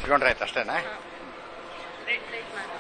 ಇಟ್ಕೊಂಡ್ರೆ ಆಯ್ತು ಅಷ್ಟೇನಾ ರೆಡ್ ಲೈಟ್ ಮಾಡಿ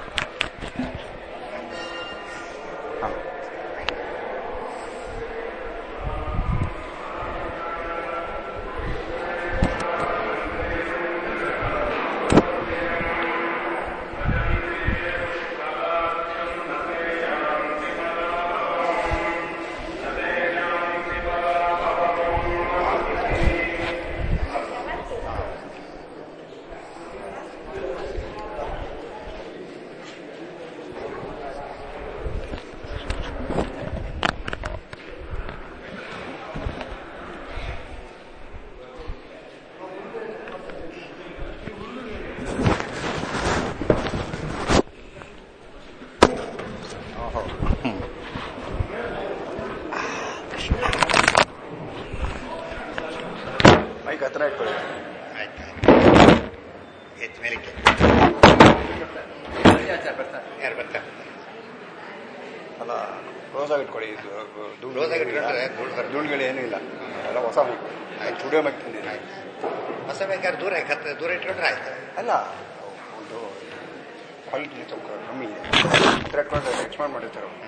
ಮೈಕ್ ಹತ್ರ ಇಟ್ಕೊಳ್ಳಿ ಆಯ್ತು ಎತ್ತು ಮೇಲಕ್ಕೆ ಯಾರು ಬರ್ತಾರೆ ಅಲ್ಲ ಕ್ಲೋಸ್ ಆಗಿ ಇಟ್ಕೊಳ್ಳಿ ಇದು ಧೂಳು- Close ಆಗಿ ಇಟ್ಕೊಂಡ್ರೆ ಧೂಳು ಬರುತ್ತೆ. ಧೂಳುಗಳು ಏನೂ ಇಲ್ಲ ಎಲ್ಲ ಹೊಸ ಮೈಕ್ ಆಯ್ತು. ಸ್ಟುಡಿಯೋ ಮೈಕ್ ತಂದಿನಿ ಆಯ್ತು ಹೊಸ ಬೇಕಾದ್ರೆ ದೂರ ಹತ್ತು ದೂರ ಇಟ್ಕೊಂಡ್ರೆ ಆಯ್ತು ಅಲ್ಲ ಒಂದು ಕ್ವಾಲಿಟಿ ಸ್ವಲ್ಪ ಕಮ್ಮಿ ಇದೆ ಹತ್ರ ಇಟ್ಕೊಂಡ್ರೆ ಎಕ್ಸ್ಪಾಂಡ್ ಮಾಡಿರ್ತಾರೆ ಅವ್ರು.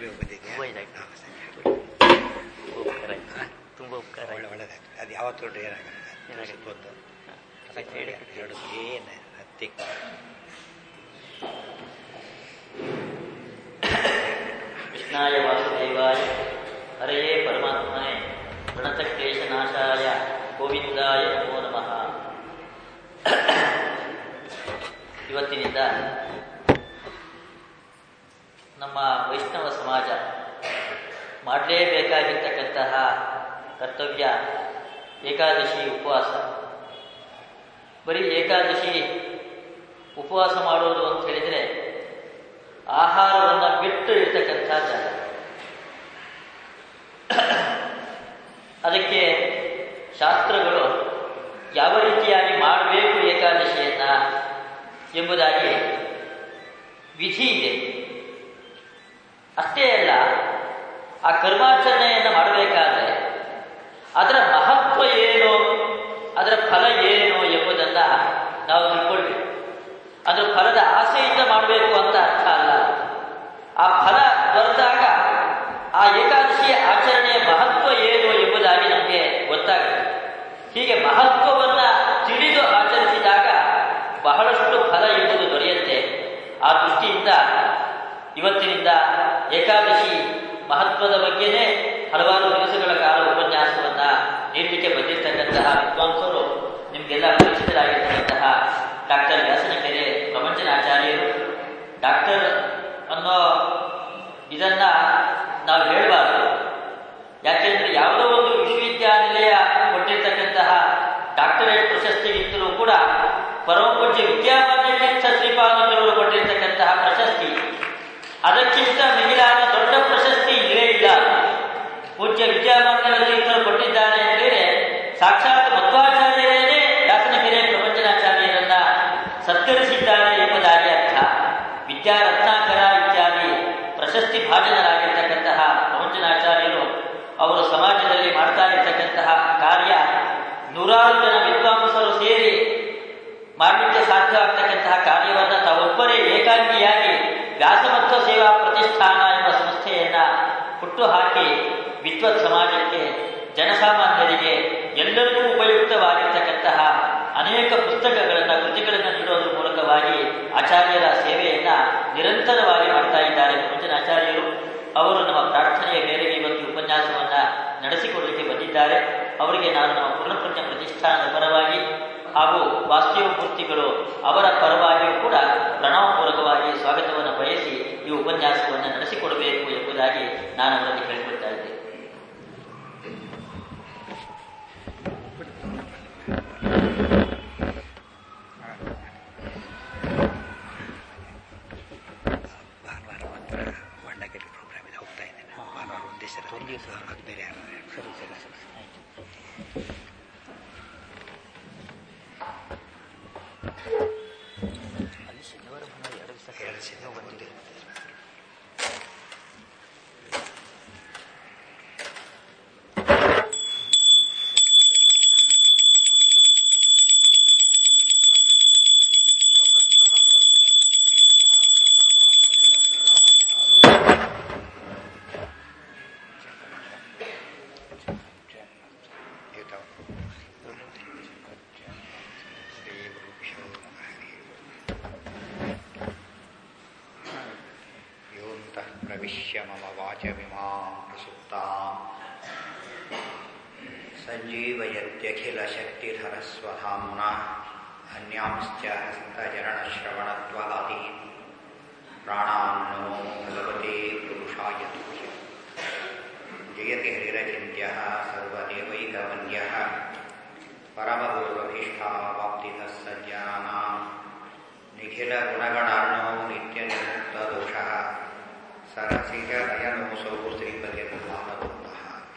ಉಪಯೋಗ ಬಂದಿದೆಯಾ ತುಂಬ ಇದಾಗಿದೆ. ಹಾ, ಸರಿ. ತುಂಬ ಉಪಕಾರ ಆಯ್ತು ತುಂಬ ಉಪಕಾರ ಒಳ್ಳೆ ಆಯ್ತು ಒಳ್ಳೇದಾಗ್ತದೆ ಅದು ಯಾವತ್ತೂ ಏನಾಗಲ್ಲ ಏನಾಗಲ್ಲ. ಒಂದು ಅದಕ್ಕೆ ಹೇಳಿ ಕೊಡಿ. ಎರಡು ಏನು ಹತ್ತಿ ಕೃಷ್ಣಾಯ ವಾಸುದೇವಾಯ ಹರೆಯೇ ಪರಮಾತ್ಮನೇ ಪ್ರಣತಕ್ಲೇಶನಾಶಾಯ ಗೋವಿಂದಾಯ ನಮೋ ನಮಃ ಇವತ್ತಿನಿಂದ ನಮ್ಮ ವೈಷ್ಣವ ಸಮಾಜ ಮಾಡಲೇಬೇಕಾಗಿರ್ತಕ್ಕಂತಹ ಕರ್ತವ್ಯ ಏಕಾದಶಿ ಉಪವಾಸ ಬರೀ ಏಕಾದಶಿ ಉಪವಾಸ ಮಾಡೋದು ಅಂತ ಹೇಳಿದರೆ ಆಹಾರವನ್ನು ಬಿಟ್ಟು ಇರ್ತಕ್ಕಂಥ ಜಾಗ ಅದಕ್ಕೆ ಶಾಸ್ತ್ರಗಳು ಯಾವ ರೀತಿಯಾಗಿ ಮಾಡಬೇಕು ಏಕಾದಶಿಯನ್ನ ಎಂಬುದಾಗಿ ವಿಧಿ ಇದೆ ಅಷ್ಟೇ ಅಲ್ಲ ಆ ಕರ್ಮಾಚರಣೆಯನ್ನು ಮಾಡಬೇಕಾದ್ರೆ ಅದರ ಮಹತ್ವ ಏನು ಅದರ ಫಲ ಏನು ಎಂಬುದನ್ನ ನಾವು ತಿಳ್ಕೊಳ್ಬೇಕು ಅದು ಫಲದ ಆಸೆಯಿಂದ ಮಾಡಬೇಕು ಅಂತ ಅರ್ಥ ಅಲ್ಲ ಆ ಫಲ ದೊರೆತಾಗ ಆ ಏಕಾದಶಿಯ ಆಚರಣೆಯ ಮಹತ್ವ ಏನು ಎಂಬುದಾಗಿ ನಮಗೆ ಗೊತ್ತಾಗುತ್ತೆ ಹೀಗೆ ಮಹತ್ವವನ್ನ ತಿಳಿದು ಆಚರಿಸಿದಾಗ ಬಹಳಷ್ಟು ಫಲ ಎಂಬುದು ದೊರೆಯುತ್ತೆ ಆ ದೃಷ್ಟಿಯಿಂದ ಇವತ್ತಿನಿಂದ ಏಕಾದಶಿ ಮಹತ್ವದ ಬಗ್ಗೆನೇ ಹಲವಾರು ದಿವಸಗಳ ಕಾಲ ಉಪನ್ಯಾಸವನ್ನ ನೀಡಲಿಕ್ಕೆ ಬಂದಿರತಕ್ಕಂತಹ ವಿದ್ವಾಂಸರು ನಿಮಗೆಲ್ಲ ಪರಿಚಿತರಾಗಿರ್ತಕ್ಕಂತಹ ಡಾಕ್ಟರ್ ವ್ಯಾಸನಕೆರೆ ಪ್ರಪಂಚನಾಚಾರ್ಯರು ಡಾಕ್ಟರ್ ಅನ್ನೋ ಇದನ್ನ ನಾವು ಹೇಳಬಾರ್ದು ಯಾಕೆಂದ್ರೆ ಯಾವುದೋ ಒಂದು ವಿಶ್ವವಿದ್ಯಾನಿಲಯ ಕೊಟ್ಟಿರ್ತಕ್ಕಂತಹ ಡಾಕ್ಟರೇಟ್ ಪ್ರಶಸ್ತಿಗಿಂತಲೂ ಕೂಡ ಪರಮಪೂಜ್ಯ ವಿದ್ಯಾಮಾನ್ಯ ತೀರ್ಥ ಶ್ರೀಪಾದಂಗಳವರು ಕೊಟ್ಟಿರ್ತಕ್ಕಂತಹ ಪ್ರಶಸ್ತಿ ಅದಕ್ಕಿಂತ ಮಿಗಿಲಾದ ದೊಡ್ಡ ಪ್ರಶಸ್ತಿ ಇಲ್ಲೇ ಇಲ್ಲ ಪೂಜ್ಯ ವಿದ್ಯಾಮಾನ್ಯ ತೀರ್ಥರು ಕೊಟ್ಟಿದ್ದಾರೆ ಅಂದರೆ ಸಾಕ್ಷಾತ್ ಮಧ್ವಾಚಾರ್ಯರೇನೇ ದಾಸನಕೆರೆ ಪ್ರಪಂಚನಾಚಾರ್ಯರನ್ನ ಸತ್ಕರಿಸಿದ್ದಾರೆ ಎಂಬುದಾಗಿ ಅರ್ಥ ವಿದ್ಯಾರತ್ನಾಕರ ಇತ್ಯಾದಿ ಪ್ರಶಸ್ತಿ ಭಾಜನರಾಗಿರ್ತಕ್ಕಂತಹ ಪ್ರಪಂಚನಾಚಾರ್ಯರು ಅವರು ಸಮಾಜದಲ್ಲಿ ಮಾಡ್ತಾ ಇರ್ತಕ್ಕಂತಹ ಕಾರ್ಯ ನೂರಾರು ಜನ ವಿದ್ವಾಂಸರು ಸೇರಿ ಮಾಡಲಿಕ್ಕೆ ಸಾಧ್ಯವಾಗ್ತಕ್ಕಂತಹ ಕಾರ್ಯವನ್ನ ತಾವೊಬ್ಬರೇ ಏಕಾಂಗಿಯಾಗಿ ವ್ಯಾಸಮತ್ವ ಸೇವಾ ಪ್ರತಿಷ್ಠಾನ ಎಂಬ ಸಂಸ್ಥೆಯನ್ನ ಹುಟ್ಟು ಹಾಕಿ ವಿದ್ವತ್ ಸಮಾಜಕ್ಕೆ ಜನಸಾಮಾನ್ಯರಿಗೆ ಎಲ್ಲರಿಗೂ ಉಪಯುಕ್ತವಾಗಿರ್ತಕ್ಕಂತಹ ಅನೇಕ ಪುಸ್ತಕಗಳನ್ನ ಕೃತಿಗಳನ್ನ ನೀಡೋದ್ರ ಮೂಲಕವಾಗಿ ಆಚಾರ್ಯರ ಸೇವೆಯನ್ನ ನಿರಂತರವಾಗಿ ಮಾಡ್ತಾ ಇದ್ದಾರೆ ಆಚಾರ್ಯರು ಅವರು ನಮ್ಮ ಪ್ರಾರ್ಥನೆಯ ಮೇರೆಗೆ ಇವತ್ತು ಉಪನ್ಯಾಸವನ್ನ ನಡೆಸಿಕೊಳ್ಳಲಿಕ್ಕೆ ಬಂದಿದ್ದಾರೆ ಅವರಿಗೆ ನಾನು ನಮ್ಮ ಪೂರ್ಣಪ್ರಜ್ಞ ಪ್ರತಿಷ್ಠಾನದ ಪರವಾಗಿ ಹಾಗೂ ವಾಸ್ತವ ಮೂರ್ತಿಗಳು ಅವರ ಪರವಾಗಿಯೂ ಕೂಡ ಪ್ರಣವಪೂರ್ವಕವಾಗಿ ಸ್ವಾಗತವನ್ನು ಬಯಸಿ ಈ ಉಪನ್ಯಾಸವನ್ನು ನಡೆಸಿಕೊಡಬೇಕು ಎಂಬುದಾಗಿ ನಾನು ಅವರಲ್ಲಿ ಕೇಳಿಕೊಳ್ತಾ ಇದ್ದೇನೆ ಭಾನುವಾರ ಮಾತ್ರ ಬಣ್ಣಗೆರೆ ಪ್ರೋಗ್ರಾಮ್ ಇದೆ ಹೋಗ್ತಾ ಇದ್ದೇನೆ ಭಾನುವಾರ ಒಂದೇ ಸಲ ಒಂದು ದಿವಸ. ಅದು ಬೇರೆ ಯಾರು ಸರಿ ಸರಿ ಸರಿ ಅಲ್ಲಿ ಶನಿವಾರ ಭಾನುವಾರ ಎರಡು ದಿವಸ ಎರಡು ಸಿನಿಮಾ ಬಂದಿದೆ ಇರ್ತಾವ. ಶ್ರೀ ಗುರುಭ್ಯೋ ನಮಃ. ಯೋऽन्तः प्रविश्य मम वाचमिमां प्रसुप्ताम् सञ्जीवयत्यखिलशक्तिधरस्वधाम्ना अन्यांश्च हस्तचरणश्रवणत्वगादीन् प्राणान्नो भगवते पुरुषाय तुभ्यम् जयति हरिरचिन्त्यः सर्वदेवैकवन्द्यः परमपूर्वभीष्टावाप्तितः सज्जनानाम् निखिलगुणगणार्णो नित्यनिर्मुक्तदोषः सरसिजनयनोऽसौ श्रीपतिर्भागवतः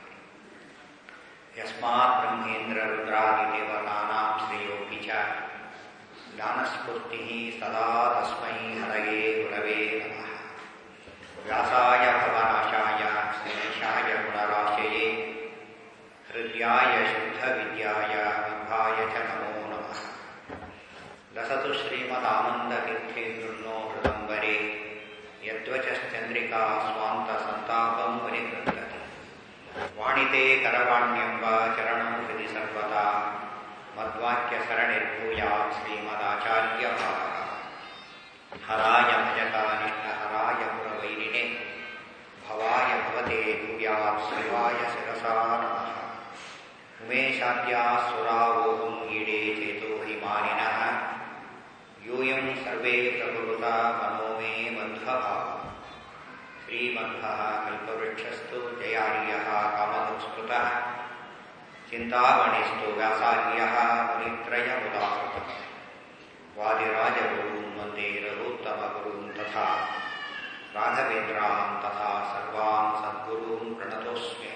यस्मात् ब्रह्मेन्द्ररुद्रादिदेवतानां श्रेयोऽपि च ज्ञानस्फूर्तिः सदा तस्मै हरये गुरवे नमः व्यासाय भवनाशाय श्रीशाय गुणराशये हृद्याय शुद्धविद्याय विद्धाय च नमो नमः लसतु श्रीमदानन्दतीर्थेन्दुर्नो हृदम्बरे यद्वचश्चन्द्रिका स्वान्तसन्त ಮಾಸ್ತೆ ಕರವಾಣ್ಯಂಬ ಚರಣಂ ಹೃದಿ ಸರ್ವದಾ ಮದ್ವಾಕ್ಯ ಸರಣಿರ್ಭೂಯಾತ್ ಶ್ರೀಮದಾಚಾರ್ಯ ಹರಾಯ ಭಜಕಾನಿಷ್ಠ ಹರಾಯ ಪುರವೈರಿಣೆ ಭವಾಯ ಭವತೆ ಭೂಯಾತ್ ಶಿವಾಯ ಶಿರಸಾ ನಮಃ ಉಮೇಶಾದ್ಯಾ ಸುರಾವೋಹಂ ಈಡೇ ಚೇತೋ ಹಿಮಾನಿನಃ ಯೂಯಂ ಸರ್ವೇ ಪ್ರಕೃತ ಮನೋ ಮೇ ಮಧ್ವಭಾವ ಶ್ರೀಮಧ್ವಃ ಕಲ್ಪವೃಕ್ಷಸ್ತು ಜಯಾರ್ಯಃ ಕಾಮಧುಸ್ಮೃತಃ ಚಿಂತಾಮಣಿಸ್ತು ವ್ಯಾಸಾರ್ಯಃ ಮುನಿತ್ರಯमुदाहृतः ವಾದಿರಾಜಗುರುಂ ವಂದೇ ರಘುತ್ತಮಗುರುಂ ತಥಾ ರಾಘವೇಂದ್ರಾನ್ ತಥಾ ಸರ್ವಾನ್ ಸದ್ಗುರುಂ ಪ್ರಣತೋಸ್ಮಿ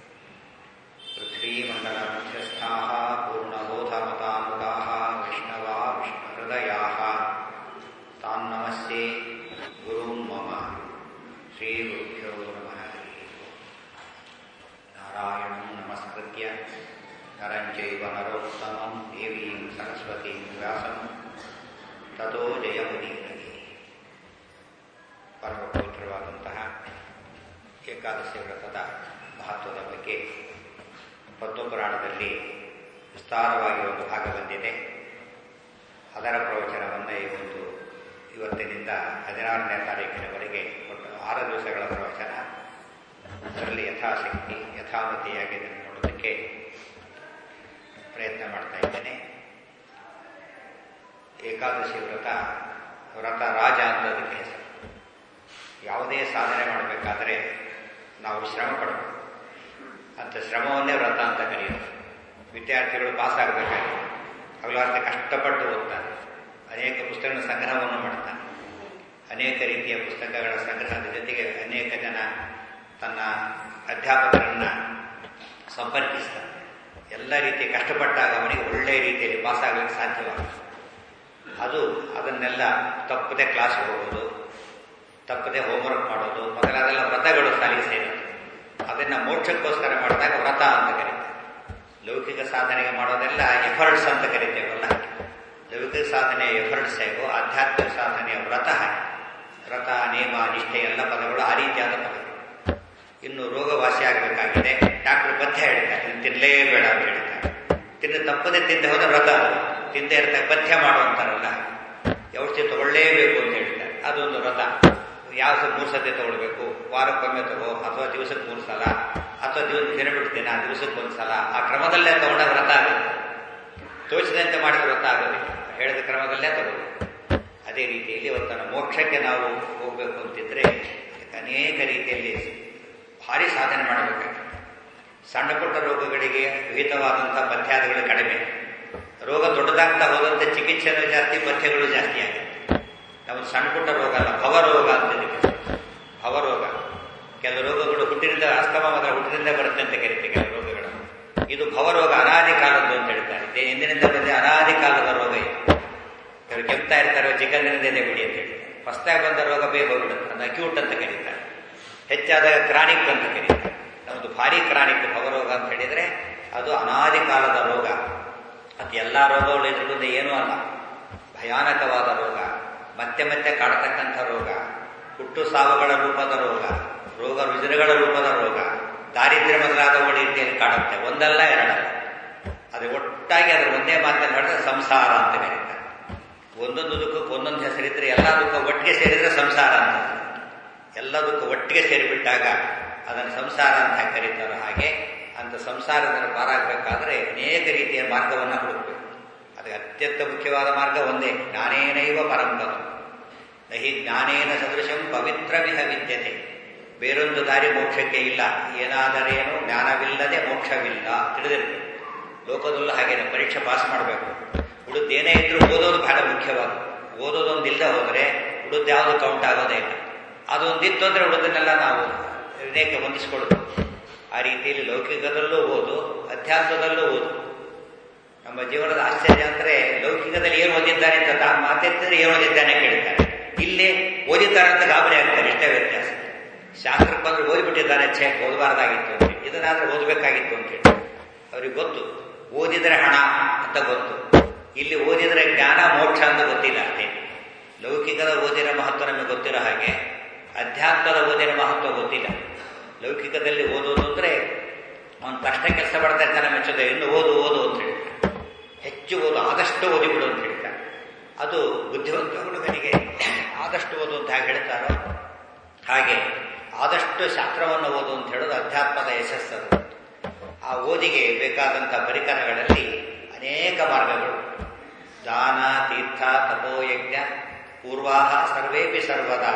पृथ्वीमण्डलमध्यस्थाः पूर्णबोधमतामुगाः वैष्णवा विष्णुहृदयाः तान्नमस्ये गुरुं मम श्रीगुरुभ्यो नमः हरिः ओम्। नारायणं नमस्कृत्य नरं चैव नरोत्तमं देवीं सरस्वतीं व्यासं ततो जयमुदीरये ಪರಮ ಪವಿತ್ರವಾದಂತಹ ಏಕಾದಶಿ ವ್ರತದ ಮಹತ್ವದ ಬಗ್ಗೆ ಪದ್ಮಪುರಾಣದಲ್ಲಿ ವಿಸ್ತಾರವಾಗಿ ಒಂದು ಭಾಗ ಬಂದಿದೆ ಅದರ ಪ್ರವಚನವನ್ನು ಈ ಒಂದು ಇವತ್ತಿನಿಂದ ಹದಿನಾರನೇ ತಾರೀಕಿನವರೆಗೆ ಒಟ್ಟು ಆರು ದಿವಸಗಳ ಪ್ರವಚನ ಅದರಲ್ಲಿ ಯಥಾಶಕ್ತಿ ಯಥಾಮತಿಯಾಗಿ ಇದನ್ನು ನೋಡೋದಕ್ಕೆ ಪ್ರಯತ್ನ ಮಾಡ್ತಾ ಇದ್ದೇನೆ ಏಕಾದಶಿ ವ್ರತ ವ್ರತ ರಾಜ ಅಂತ ಅದಕ್ಕೆ ಹೆಸರು ಯಾವುದೇ ಸಾಧನೆ ಮಾಡಬೇಕಾದ್ರೆ ನಾವು ಶ್ರಮ ಪಡಬೇಕು ಅಂತ ಶ್ರಮವನ್ನೇ ವ್ರತ ಅಂತ ಕರೆಯೋದು ವಿದ್ಯಾರ್ಥಿಗಳು ಪಾಸ್ ಆಗಬೇಕಾದ್ರೆ ಹಗಲಾರ್ತಿ ಕಷ್ಟಪಟ್ಟು ಓದ್ತಾನೆ ಅನೇಕ ಪುಸ್ತಕಗಳ ಸಂಗ್ರಹವನ್ನು ಮಾಡ್ತಾನೆ ಅನೇಕ ರೀತಿಯ ಪುಸ್ತಕಗಳ ಸಂಗ್ರಹದ ಜೊತೆಗೆ ಅನೇಕ ಜನ ತನ್ನ ಅಧ್ಯಾಪಕರನ್ನ ಸಂಪರ್ಕಿಸ್ತಾನೆ ಎಲ್ಲ ರೀತಿಯ ಕಷ್ಟಪಟ್ಟಾಗ ಅವನಿಗೆ ಒಳ್ಳೆಯ ರೀತಿಯಲ್ಲಿ ಪಾಸ್ ಆಗಲಿಕ್ಕೆ ಸಾಧ್ಯವಾಗುತ್ತೆ ಅದು ಅದನ್ನೆಲ್ಲ ತಪ್ಪದೆ ಕ್ಲಾಸ್ಗೆ ಹೋಗೋದು ತಪ್ಪದೆ ಹೋಮ್ವರ್ಕ್ ಮಾಡೋದು ಮೊದಲಾದೆಲ್ಲ ವ್ರತಗಳು ಸಾಲಿಗೆ ಸೇರೋದು ಅದನ್ನ ಮೋಕ್ಷಕ್ಕೋಸ್ಕರ ಮಾಡಿದಾಗ ವ್ರತ ಅಂತ ಕರೀತಾರೆ ಲೌಕಿಕ ಸಾಧನೆಗೆ ಮಾಡೋದೆಲ್ಲ ಎಫರ್ಟ್ಸ್ ಅಂತ ಕರಿತೇವಲ್ಲ ಲೌಕಿಕ ಸಾಧನೆ ಎಫರ್ಟ್ಸ್ ಹೇಗೋ ಆಧ್ಯಾತ್ಮಿಕ ಸಾಧನೆಯ ವ್ರತ ಹಾಗೆ ವ್ರತ ನೇಮ ನಿಷ್ಠೆ ಎಲ್ಲ ಪದಗಳು ಆ ರೀತಿಯಾದ ಪದಗಳು ಇನ್ನು ರೋಗ ವಾಸಿ ಆಗಬೇಕಾಗಿದೆ ಡಾಕ್ಟರ್ ಪಥ್ಯ ಹೇಳ್ತಾರೆ ಇದನ್ನು ತಿನ್ನಲೇಬೇಡ ಅಂತ ಹೇಳ್ತಾರೆ ತಿನ್ನು ತಪ್ಪದೆ ತಿಂದೆ ಹೋದ ವ್ರತ ಅದು ತಿಂದೆ ಇರ್ತಾರೆ ಪಥ್ಯ ಮಾಡುವಂತಾರಲ್ಲ ಔಷಧಿ ತಗೊಳ್ಳೇಬೇಕು ಅಂತ ಹೇಳ್ತಾರೆ ಅದೊಂದು ವ್ರತ ಯಾವ ಮೂರು ಸತಿ ತಗೊಳ್ಬೇಕು ವಾರಕ್ಕೊಮ್ಮೆ ತಗೋ ಅಥವಾ ದಿವಸಕ್ಕೆ ಮೂರು ಸಲ ಅಥವಾ ದಿವಸ ದಿನ ಬಿಟ್ಟು ದಿನ ದಿವಸಕ್ಕೆ ಒಂದು ಸಲ ಆ ಕ್ರಮದಲ್ಲೇ ತಗೊಂಡ ವ್ರತ ಆಗುತ್ತೆ ತೋಚಿದಂತೆ ಮಾಡಿದ ವ್ರತ ಆಗೋದಿಲ್ಲ ಹೇಳಿದ ಕ್ರಮದಲ್ಲೇ ತಗೋಬೇಕು ಅದೇ ರೀತಿಯಲ್ಲಿ ಇವತ್ತನ ಮೋಕ್ಷಕ್ಕೆ ನಾವು ಹೋಗಬೇಕು ಅಂತಿದ್ರೆ ಅದಕ್ಕೆ ಅನೇಕ ರೀತಿಯಲ್ಲಿ ಭಾರಿ ಸಾಧನೆ ಮಾಡಬೇಕಾಗುತ್ತೆ ಸಣ್ಣ ಪುಟ್ಟ ರೋಗಗಳಿಗೆ ವಿಹಿತವಾದಂತಹ ಪಥ್ಯಾದಿಗಳು ಕಡಿಮೆ ರೋಗ ದೊಡ್ಡದಾಗ್ತಾ ಹೋದಂತೆ ಚಿಕಿತ್ಸೆನೂ ಜಾಸ್ತಿ ಪಥ್ಯಗಳು ಜಾಸ್ತಿ ಆಗುತ್ತೆ ನಮ್ಮದು ಸಣ್ಣ ಪುಟ್ಟ ರೋಗ ಅಲ್ಲ ಭವರೋಗ ಅಂತ ಇದಕ್ಕೆ ಭವರೋಗ ಕೆಲವು ರೋಗಗಳು ಹುಟ್ಟಿನಿಂದ ಅಸ್ತಮ ಮಾತ್ರ ಹುಟ್ಟಿನಿಂದ ಬರುತ್ತೆ ಅಂತ ಕರೀತಾರೆ ಕೆಲವು ರೋಗಗಳು ಇದು ಭವರೋಗ ಅನಾದಿ ಕಾಲದ್ದು ಅಂತ ಹೇಳ್ತಾರೆ ಇದೇ ಹಿಂದಿನಿಂದ ಬಂದ ಅನಾದಿ ಕಾಲದ ರೋಗ ಇದು ಕೆಲವು ಕೆಮ್ತಾ ಇರ್ತಾರೆ ಚಿಕ್ಕಂದಿನಿಂದಲೇ ಬಿಡಿ ಅಂತ ಹೇಳ್ತಾರೆ ಹೊಸದಾಗಿ ಬಂದ ರೋಗ ಬೇಗ ಹೋಗ್ಬಿಡುತ್ತೆ ಅದನ್ನ ಅಕ್ಯೂಟ್ ಅಂತ ಕರೀತಾರೆ ಹೆಚ್ಚಾದಾಗ ಕ್ರಾನಿಕ್ ಅಂತ ಕರೀತಾರೆ ನಮ್ಮದು ಭಾರಿ ಕ್ರಾನಿಕ್ ಭವರೋಗ ಅಂತ ಹೇಳಿದ್ರೆ ಅದು ಅನಾದಿ ಕಾಲದ ರೋಗ ಅದು ಎಲ್ಲ ರೋಗಗಳು ಇದ್ರ ಮುಂದೆ ಏನೂ ಅಲ್ಲ ಭಯಾನಕವಾದ ರೋಗ ಮತ್ತೆ ಮತ್ತೆ ಕಾಡತಕ್ಕಂಥ ರೋಗ ಹುಟ್ಟು ಸಾವುಗಳ ರೂಪದ ರೋಗ ರೋಗ ರುಜಿನಗಳ ರೂಪದ ರೋಗ ದಾರಿದ್ರ್ಯ ಮೊದಲಾದವುಗಳ ರೀತಿಯಲ್ಲಿ ಕಾಡುತ್ತೆ ಒಂದಲ್ಲ ಎರಡಲ್ಲ ಅದು ಒಟ್ಟಾಗಿ ಅದರ ಒಂದೇ ಮಾತನ್ನು ಹೇಳಿದ್ರೆ ಸಂಸಾರ ಅಂತ ಕರೀತಾರೆ ಒಂದೊಂದು ದುಃಖಕ್ಕೆ ಒಂದೊಂದು ಹೆಸರಿದ್ರೆ ಎಲ್ಲ ದುಃಖ ಒಟ್ಟಿಗೆ ಸೇರಿದ್ರೆ ಸಂಸಾರ ಅಂತ ಎಲ್ಲ ದುಃಖ ಒಟ್ಟಿಗೆ ಸೇರಿಬಿಟ್ಟಾಗ ಅದನ್ನು ಸಂಸಾರ ಅಂತ ಕರೀತಾರೋ ಹಾಗೆ ಅಂತ ಸಂಸಾರದಲ್ಲಿ ಪಾರಾಗಬೇಕಾದ್ರೆ ಅನೇಕ ರೀತಿಯ ಮಾರ್ಗವನ್ನು ಹುಡುಕಬೇಕು ಅದಕ್ಕೆ ಅತ್ಯಂತ ಮುಖ್ಯವಾದ ಮಾರ್ಗ ಒಂದೇ ಜ್ಞಾನೇನೈವ ಪರಂಪರ ನಹಿ ಜ್ಞಾನೇನ ಸದೃಶಂ ಪವಿತ್ರವಿಹ ವಿದ್ಯತೆ ಬೇರೊಂದು ದಾರಿ ಮೋಕ್ಷಕ್ಕೆ ಇಲ್ಲ ಏನಾದರೇನು ಜ್ಞಾನವಿಲ್ಲದೆ ಮೋಕ್ಷವಿಲ್ಲ ತಿಳಿದಿರಬೇಕು ಲೋಕದಲ್ಲೂ ಹಾಗೇನೆ ಪರೀಕ್ಷೆ ಪಾಸ್ ಮಾಡಬೇಕು ಉಳಿದು ಏನೇ ಇದ್ರೂ ಓದೋದು ಬಹಳ ಮುಖ್ಯವಾದ ಓದೋದೊಂದು ಇಲ್ಲದೆ ಹೋದರೆ ಉಳಿದು ಯಾವುದು ಕೌಂಟ್ ಆಗೋದೇ ಇಲ್ಲ ಅದೊಂದಿತ್ತು ಅಂದರೆ ಉಳಿದನ್ನೆಲ್ಲ ನಾವು ಇದಕ್ಕೆ ಹೊಂದಿಸ್ಕೊಳ್ಳೋದು ಆ ರೀತಿಯಲ್ಲಿ ಲೌಕಿಕದಲ್ಲೂ ಓದು ಅಧ್ಯಾತ್ಮದಲ್ಲೂ ಓದು ನಮ್ಮ ಜೀವನದ ಆಶ್ಚರ್ಯ ಅಂದರೆ ಲೌಕಿಕದಲ್ಲಿ ಏನು ಓದಿದ್ದಾನೆ ಅಂತ ತಾನು ಮಾತೆತ್ತಿದ್ರೆ ಏನು ಓದಿದ್ದಾನೆ ಕೇಳ್ತಾರೆ ಇಲ್ಲಿ ಓದಿದ್ದಾರೆ ಅಂತ ಗಾಬರಿ ಆಗ್ತಾರೆ ಇಷ್ಟೇ ವ್ಯತ್ಯಾಸ ಶಾಸ್ತ್ರಕ್ಕೆ ಬಂದ್ರೆ ಓದಿಬಿಟ್ಟಿದ್ದಾನೆ ಛೇ ಓದಬಾರ್ದಾಗಿತ್ತು ಅಂತ ಇದನ್ನಾದ್ರೆ ಓದಬೇಕಾಗಿತ್ತು ಅಂತ ಹೇಳಿ ಅವ್ರಿಗೆ ಗೊತ್ತು ಓದಿದ್ರೆ ಹಣ ಅಂತ ಗೊತ್ತು ಇಲ್ಲಿ ಓದಿದ್ರೆ ಜ್ಞಾನ ಮೋಕ್ಷ ಅಂತ ಗೊತ್ತಿಲ್ಲ ಅಷ್ಟೇ ಲೌಕಿಕದ ಓದಿನ ಮಹತ್ವ ನಮಗೆ ಗೊತ್ತಿರೋ ಹಾಗೆ ಅಧ್ಯಾತ್ಮದ ಓದಿನ ಮಹತ್ವ ಗೊತ್ತಿಲ್ಲ ಲೌಕಿಕದಲ್ಲಿ ಓದೋದು ಅಂದರೆ ಅವನು ತಕ್ಷಣ ಕೆಲಸ ಮಾಡ್ತಾ ಇರ್ತಾನೆ ಮೆಚ್ಚೋದು ಇನ್ನು ಓದು ಓದು ಅಂತ ಹೇಳ್ತಾನೆ ಹೆಚ್ಚು ಓದು ಆದಷ್ಟು ಓದಿಬಿಡು ಅಂತ ಹೇಳ್ತಾನೆ ಅದು ಬುದ್ಧಿವಂತ ಹುಡುಗನಿಗೆ ಆದಷ್ಟು ಓದು ಅಂತ ಹೇಗೆ ಹೇಳ್ತಾರೋ ಹಾಗೆ ಆದಷ್ಟು ಶಾಸ್ತ್ರವನ್ನು ಓದು ಅಂತ ಹೇಳೋದು ಅಧ್ಯಾತ್ಮದ ಯಶಸ್ಸು ಆ ಓದಿಗೆ ಬೇಕಾದಂಥ ಪರಿಕರಗಳಲ್ಲಿ ಅನೇಕ ಮಾರ್ಗಗಳು ದಾನ ತೀರ್ಥ ತಪೋಯಜ್ಞ ಪೂರ್ವಾಹ ಸರ್ವೇಪಿ ಸರ್ವದಾ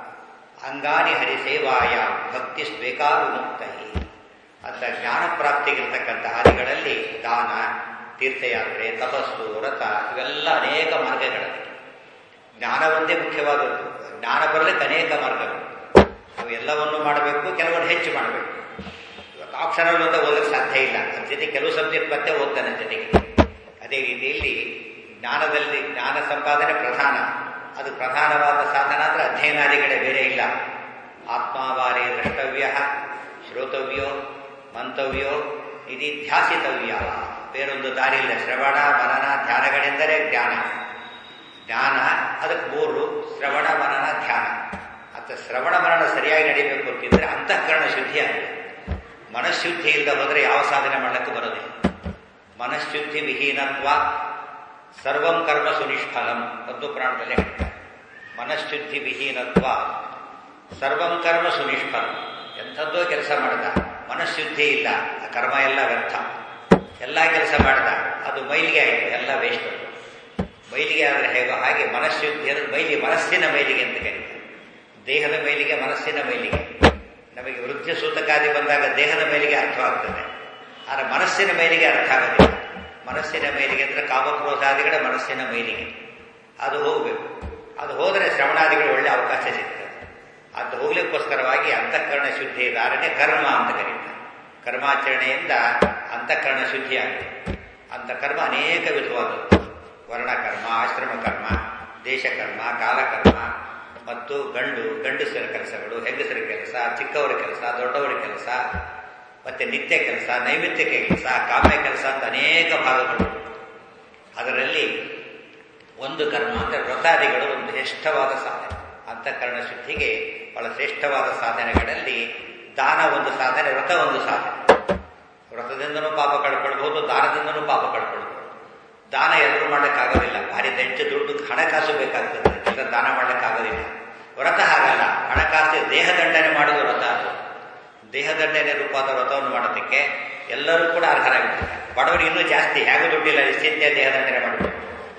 ಅಂಗಾನಿ ಹರಿಸೇವಾಯ ಭಕ್ತಿ ಸ್ವೇಕಾರು ಮುಕ್ತೈ ಅಂತ ಜ್ಞಾನ ಪ್ರಾಪ್ತಿಗಿರ್ತಕ್ಕಂಥ ಹಾದಿಗಳಲ್ಲಿ ದಾನ ತೀರ್ಥಯಾತ್ರೆ ತಪಸ್ಸು ವ್ರತ ಇವೆಲ್ಲ ಅನೇಕ ಮಾರ್ಗಗಳಿವೆ ಜ್ಞಾನ ಒಂದೇ ಮುಖ್ಯವಾದದ್ದು ಜ್ಞಾನ ಬರಲಿಕ್ಕೆ ಅನೇಕ ಮಾರ್ಗಗಳು ನಾವು ಎಲ್ಲವನ್ನು ಮಾಡಬೇಕು ಕೆಲವನ್ನು ಹೆಚ್ಚು ಮಾಡಬೇಕು ಇವತ್ತು ಆಪ್ಷನಲ್ ಅಂತ ಓದಕ್ಕೆ ಸಾಧ್ಯ ಇಲ್ಲ ಅದ್ರ ಜೊತೆ ಕೆಲವು ಸಬ್ಜೆಕ್ಟ್ ಮತ್ತೆ ಓದ್ತಾನೆ ಜೊತೆಗೆ ಅದೇ ರೀತಿಯಲ್ಲಿ ಜ್ಞಾನದಲ್ಲಿ ಜ್ಞಾನ ಸಂಪಾದನೆ ಪ್ರಧಾನ ಅದು ಪ್ರಧಾನವಾದ ಸಾಧನ ಅಂದ್ರೆ ಅಧ್ಯಯನಾದಿಗಳೇ ಬೇರೆ ಇಲ್ಲ ಆತ್ಮಾವಾರೇ ದ್ರಷ್ಟವ್ಯ ಶ್ರೋತವ್ಯೋ ಮಂತವ್ಯೋ ನಿಧಿಧ್ಯಾಸಿತವ್ಯ ಬೇರೊಂದು ದಾರಿ ಇಲ್ಲ ಶ್ರವಣ ಮನನ ಧ್ಯಾನಗಳೆಂದರೆ ಜ್ಞಾನ ಜ್ಞಾನ ಅದಕ್ಕೆ ಮೂರು ಶ್ರವಣ ಮನನ ಧ್ಯಾನ ಅಂತ ಶ್ರವಣ ಮನನ ಸರಿಯಾಗಿ ನಡೀಬೇಕು ಅಂತಿದ್ರೆ ಅಂತಃಕರಣ ಶುದ್ಧಿ ಆಗಿದೆ ಮನಃಶುದ್ಧಿ ಇಲ್ಲದೆ ಹೋದರೆ ಯಾವ ಸಾಧನೆ ಮಾಡಲಿಕ್ಕೂ ಬರೋದಿಲ್ಲ ಮನಃಶುದ್ಧಿ ವಿಹೀನತ್ವ ಸರ್ವಂ ಕರ್ಮ ಸುನಿಷ್ಫಲಂ ಒಂದು ಪ್ರಾಣದಲ್ಲಿ ಹೇಳ್ತಾರೆ ಮನಃಶುದ್ಧಿ ವಿಹೀನತ್ವ ಸರ್ವಂ ಕರ್ಮ ಸುನಿಷ್ಫಲಂ ಎಂಥದ್ದೋ ಕೆಲಸ ಮಾಡಿದ ಮನಃಶುದ್ಧಿ ಇಲ್ಲ ಆ ಕರ್ಮ ಎಲ್ಲ ವ್ಯರ್ಥ ಎಲ್ಲ ಕೆಲಸ ಮಾಡಿದ ಅದು ಮೈಲಿಗೆ ಆಯಿತು ಎಲ್ಲ ವೇಸ್ಟ್ ಮೈಲಿಗೆ ಆದರೆ ಹೇಗೋ ಹಾಗೆ ಮನಃಶುದ್ಧಿ ಅಂದರೆ ಮೈಲಿ ಮನಸ್ಸಿನ ಮೈಲಿಗೆ ಅಂತ ಕರೀತಾರೆ ದೇಹದ ಮೈಲಿಗೆ ಮನಸ್ಸಿನ ಮೈಲಿಗೆ ನಮಗೆ ವೃದ್ಧಿ ಸೂತಕಾದಿ ಬಂದಾಗ ದೇಹದ ಮೇಲಿಗೆ ಅರ್ಥವಾಗ್ತದೆ ಆದರೆ ಮನಸ್ಸಿನ ಮೇಲಿಗೆ ಅರ್ಥ ಆಗೋದಿಲ್ಲ ಮನಸ್ಸಿನ ಮೇಲಿಗೆ ಅಂದರೆ ಕಾಮಕ್ರೋಧಾದಿಗಳ ಮನಸ್ಸಿನ ಮೇಲಿಗೆ ಅದು ಹೋಗಬೇಕು ಅದು ಹೋದರೆ ಶ್ರವಣಾದಿಗಳು ಒಳ್ಳೆ ಅವಕಾಶ ಸಿಗ್ತದೆ ಅದು ಹೋಗ್ಲಿಕ್ಕೋಸ್ಕರವಾಗಿ ಅಂತಃಕರಣ ಶುದ್ಧಿ ಧಾರಣೆ ಕರ್ಮ ಅಂತ ಕರೀತಾರೆ ಕರ್ಮಾಚರಣೆಯಿಂದ ಅಂತಃಕರಣ ಶುದ್ಧಿ ಆಗುತ್ತೆ ಅಂತ ಕರ್ಮ ಅನೇಕ ವಿಧವಾದದ್ದು ವರ್ಣಕರ್ಮ ಆಶ್ರಮ ಕರ್ಮ ದೇಶಕರ್ಮ ಕಾಲಕರ್ಮ ಮತ್ತು ಗಂಡು ಗಂಡಸರ ಕೆಲಸಗಳು ಹೆಂಗಸರ ಕೆಲಸ ಚಿಕ್ಕವರ ಕೆಲಸ ದೊಡ್ಡವರ ಕೆಲಸ ಮತ್ತೆ ನಿತ್ಯ ಕೆಲಸ ನೈಮಿತ್ಯಕ ಕೆಲಸ ಕಾಮ್ಯ ಕೆಲಸ ಅಂತ ಅನೇಕ ಭಾಗಗಳು ಅದರಲ್ಲಿ ಒಂದು ಕರ್ಮ ಅಂದರೆ ವ್ರತಾದಿಗಳು ಒಂದು ಶ್ರೇಷ್ಠವಾದ ಸಾಧನೆ ಅಂತಃಕರಣ ಶುದ್ಧಿಗೆ ಬಹಳ ಶ್ರೇಷ್ಠವಾದ ಸಾಧನೆಗಳಲ್ಲಿ ದಾನ ಒಂದು ಸಾಧನೆ ವ್ರತ ಒಂದು ಸಾಧನೆ ವ್ರತದಿಂದನೂ ಪಾಪ ಕಳ್ಕೊಳ್ಬಹುದು ದಾನದಿಂದನೂ ಪಾಪ ಕಳ್ಕೊಳ್ಬಹುದು ದಾನ ಎಲ್ಲರೂ ಮಾಡೋಕ್ಕಾಗೋದಿಲ್ಲ ಭಾರಿ ದೆಂಚು ದುಡ್ಡು ಹಣಕಾಸು ಬೇಕಾಗ್ತದೆ ಇಲ್ಲ ದಾನ ಮಾಡೋಕ್ಕಾಗೋದಿಲ್ಲ ವ್ರತ ಹಾಗಲ್ಲ ಹಣಕಾಸು ದೇಹದಂಡನೆ ಮಾಡೋದು ವ್ರತ ಅದು ದೇಹದಂಡನೆ ರೂಪವಾದ ವ್ರತವನ್ನು ಮಾಡೋದಕ್ಕೆ ಎಲ್ಲರೂ ಕೂಡ ಅರ್ಹರಾಗಿರ್ತಾರೆ ಬಡವರು ಇನ್ನೂ ಜಾಸ್ತಿ ಹೇಗೂ ದುಡ್ಡಿಲ್ಲ ನಿಶ್ಚಿಂತೆ ದೇಹದಂಡನೆ ಮಾಡಬೇಕು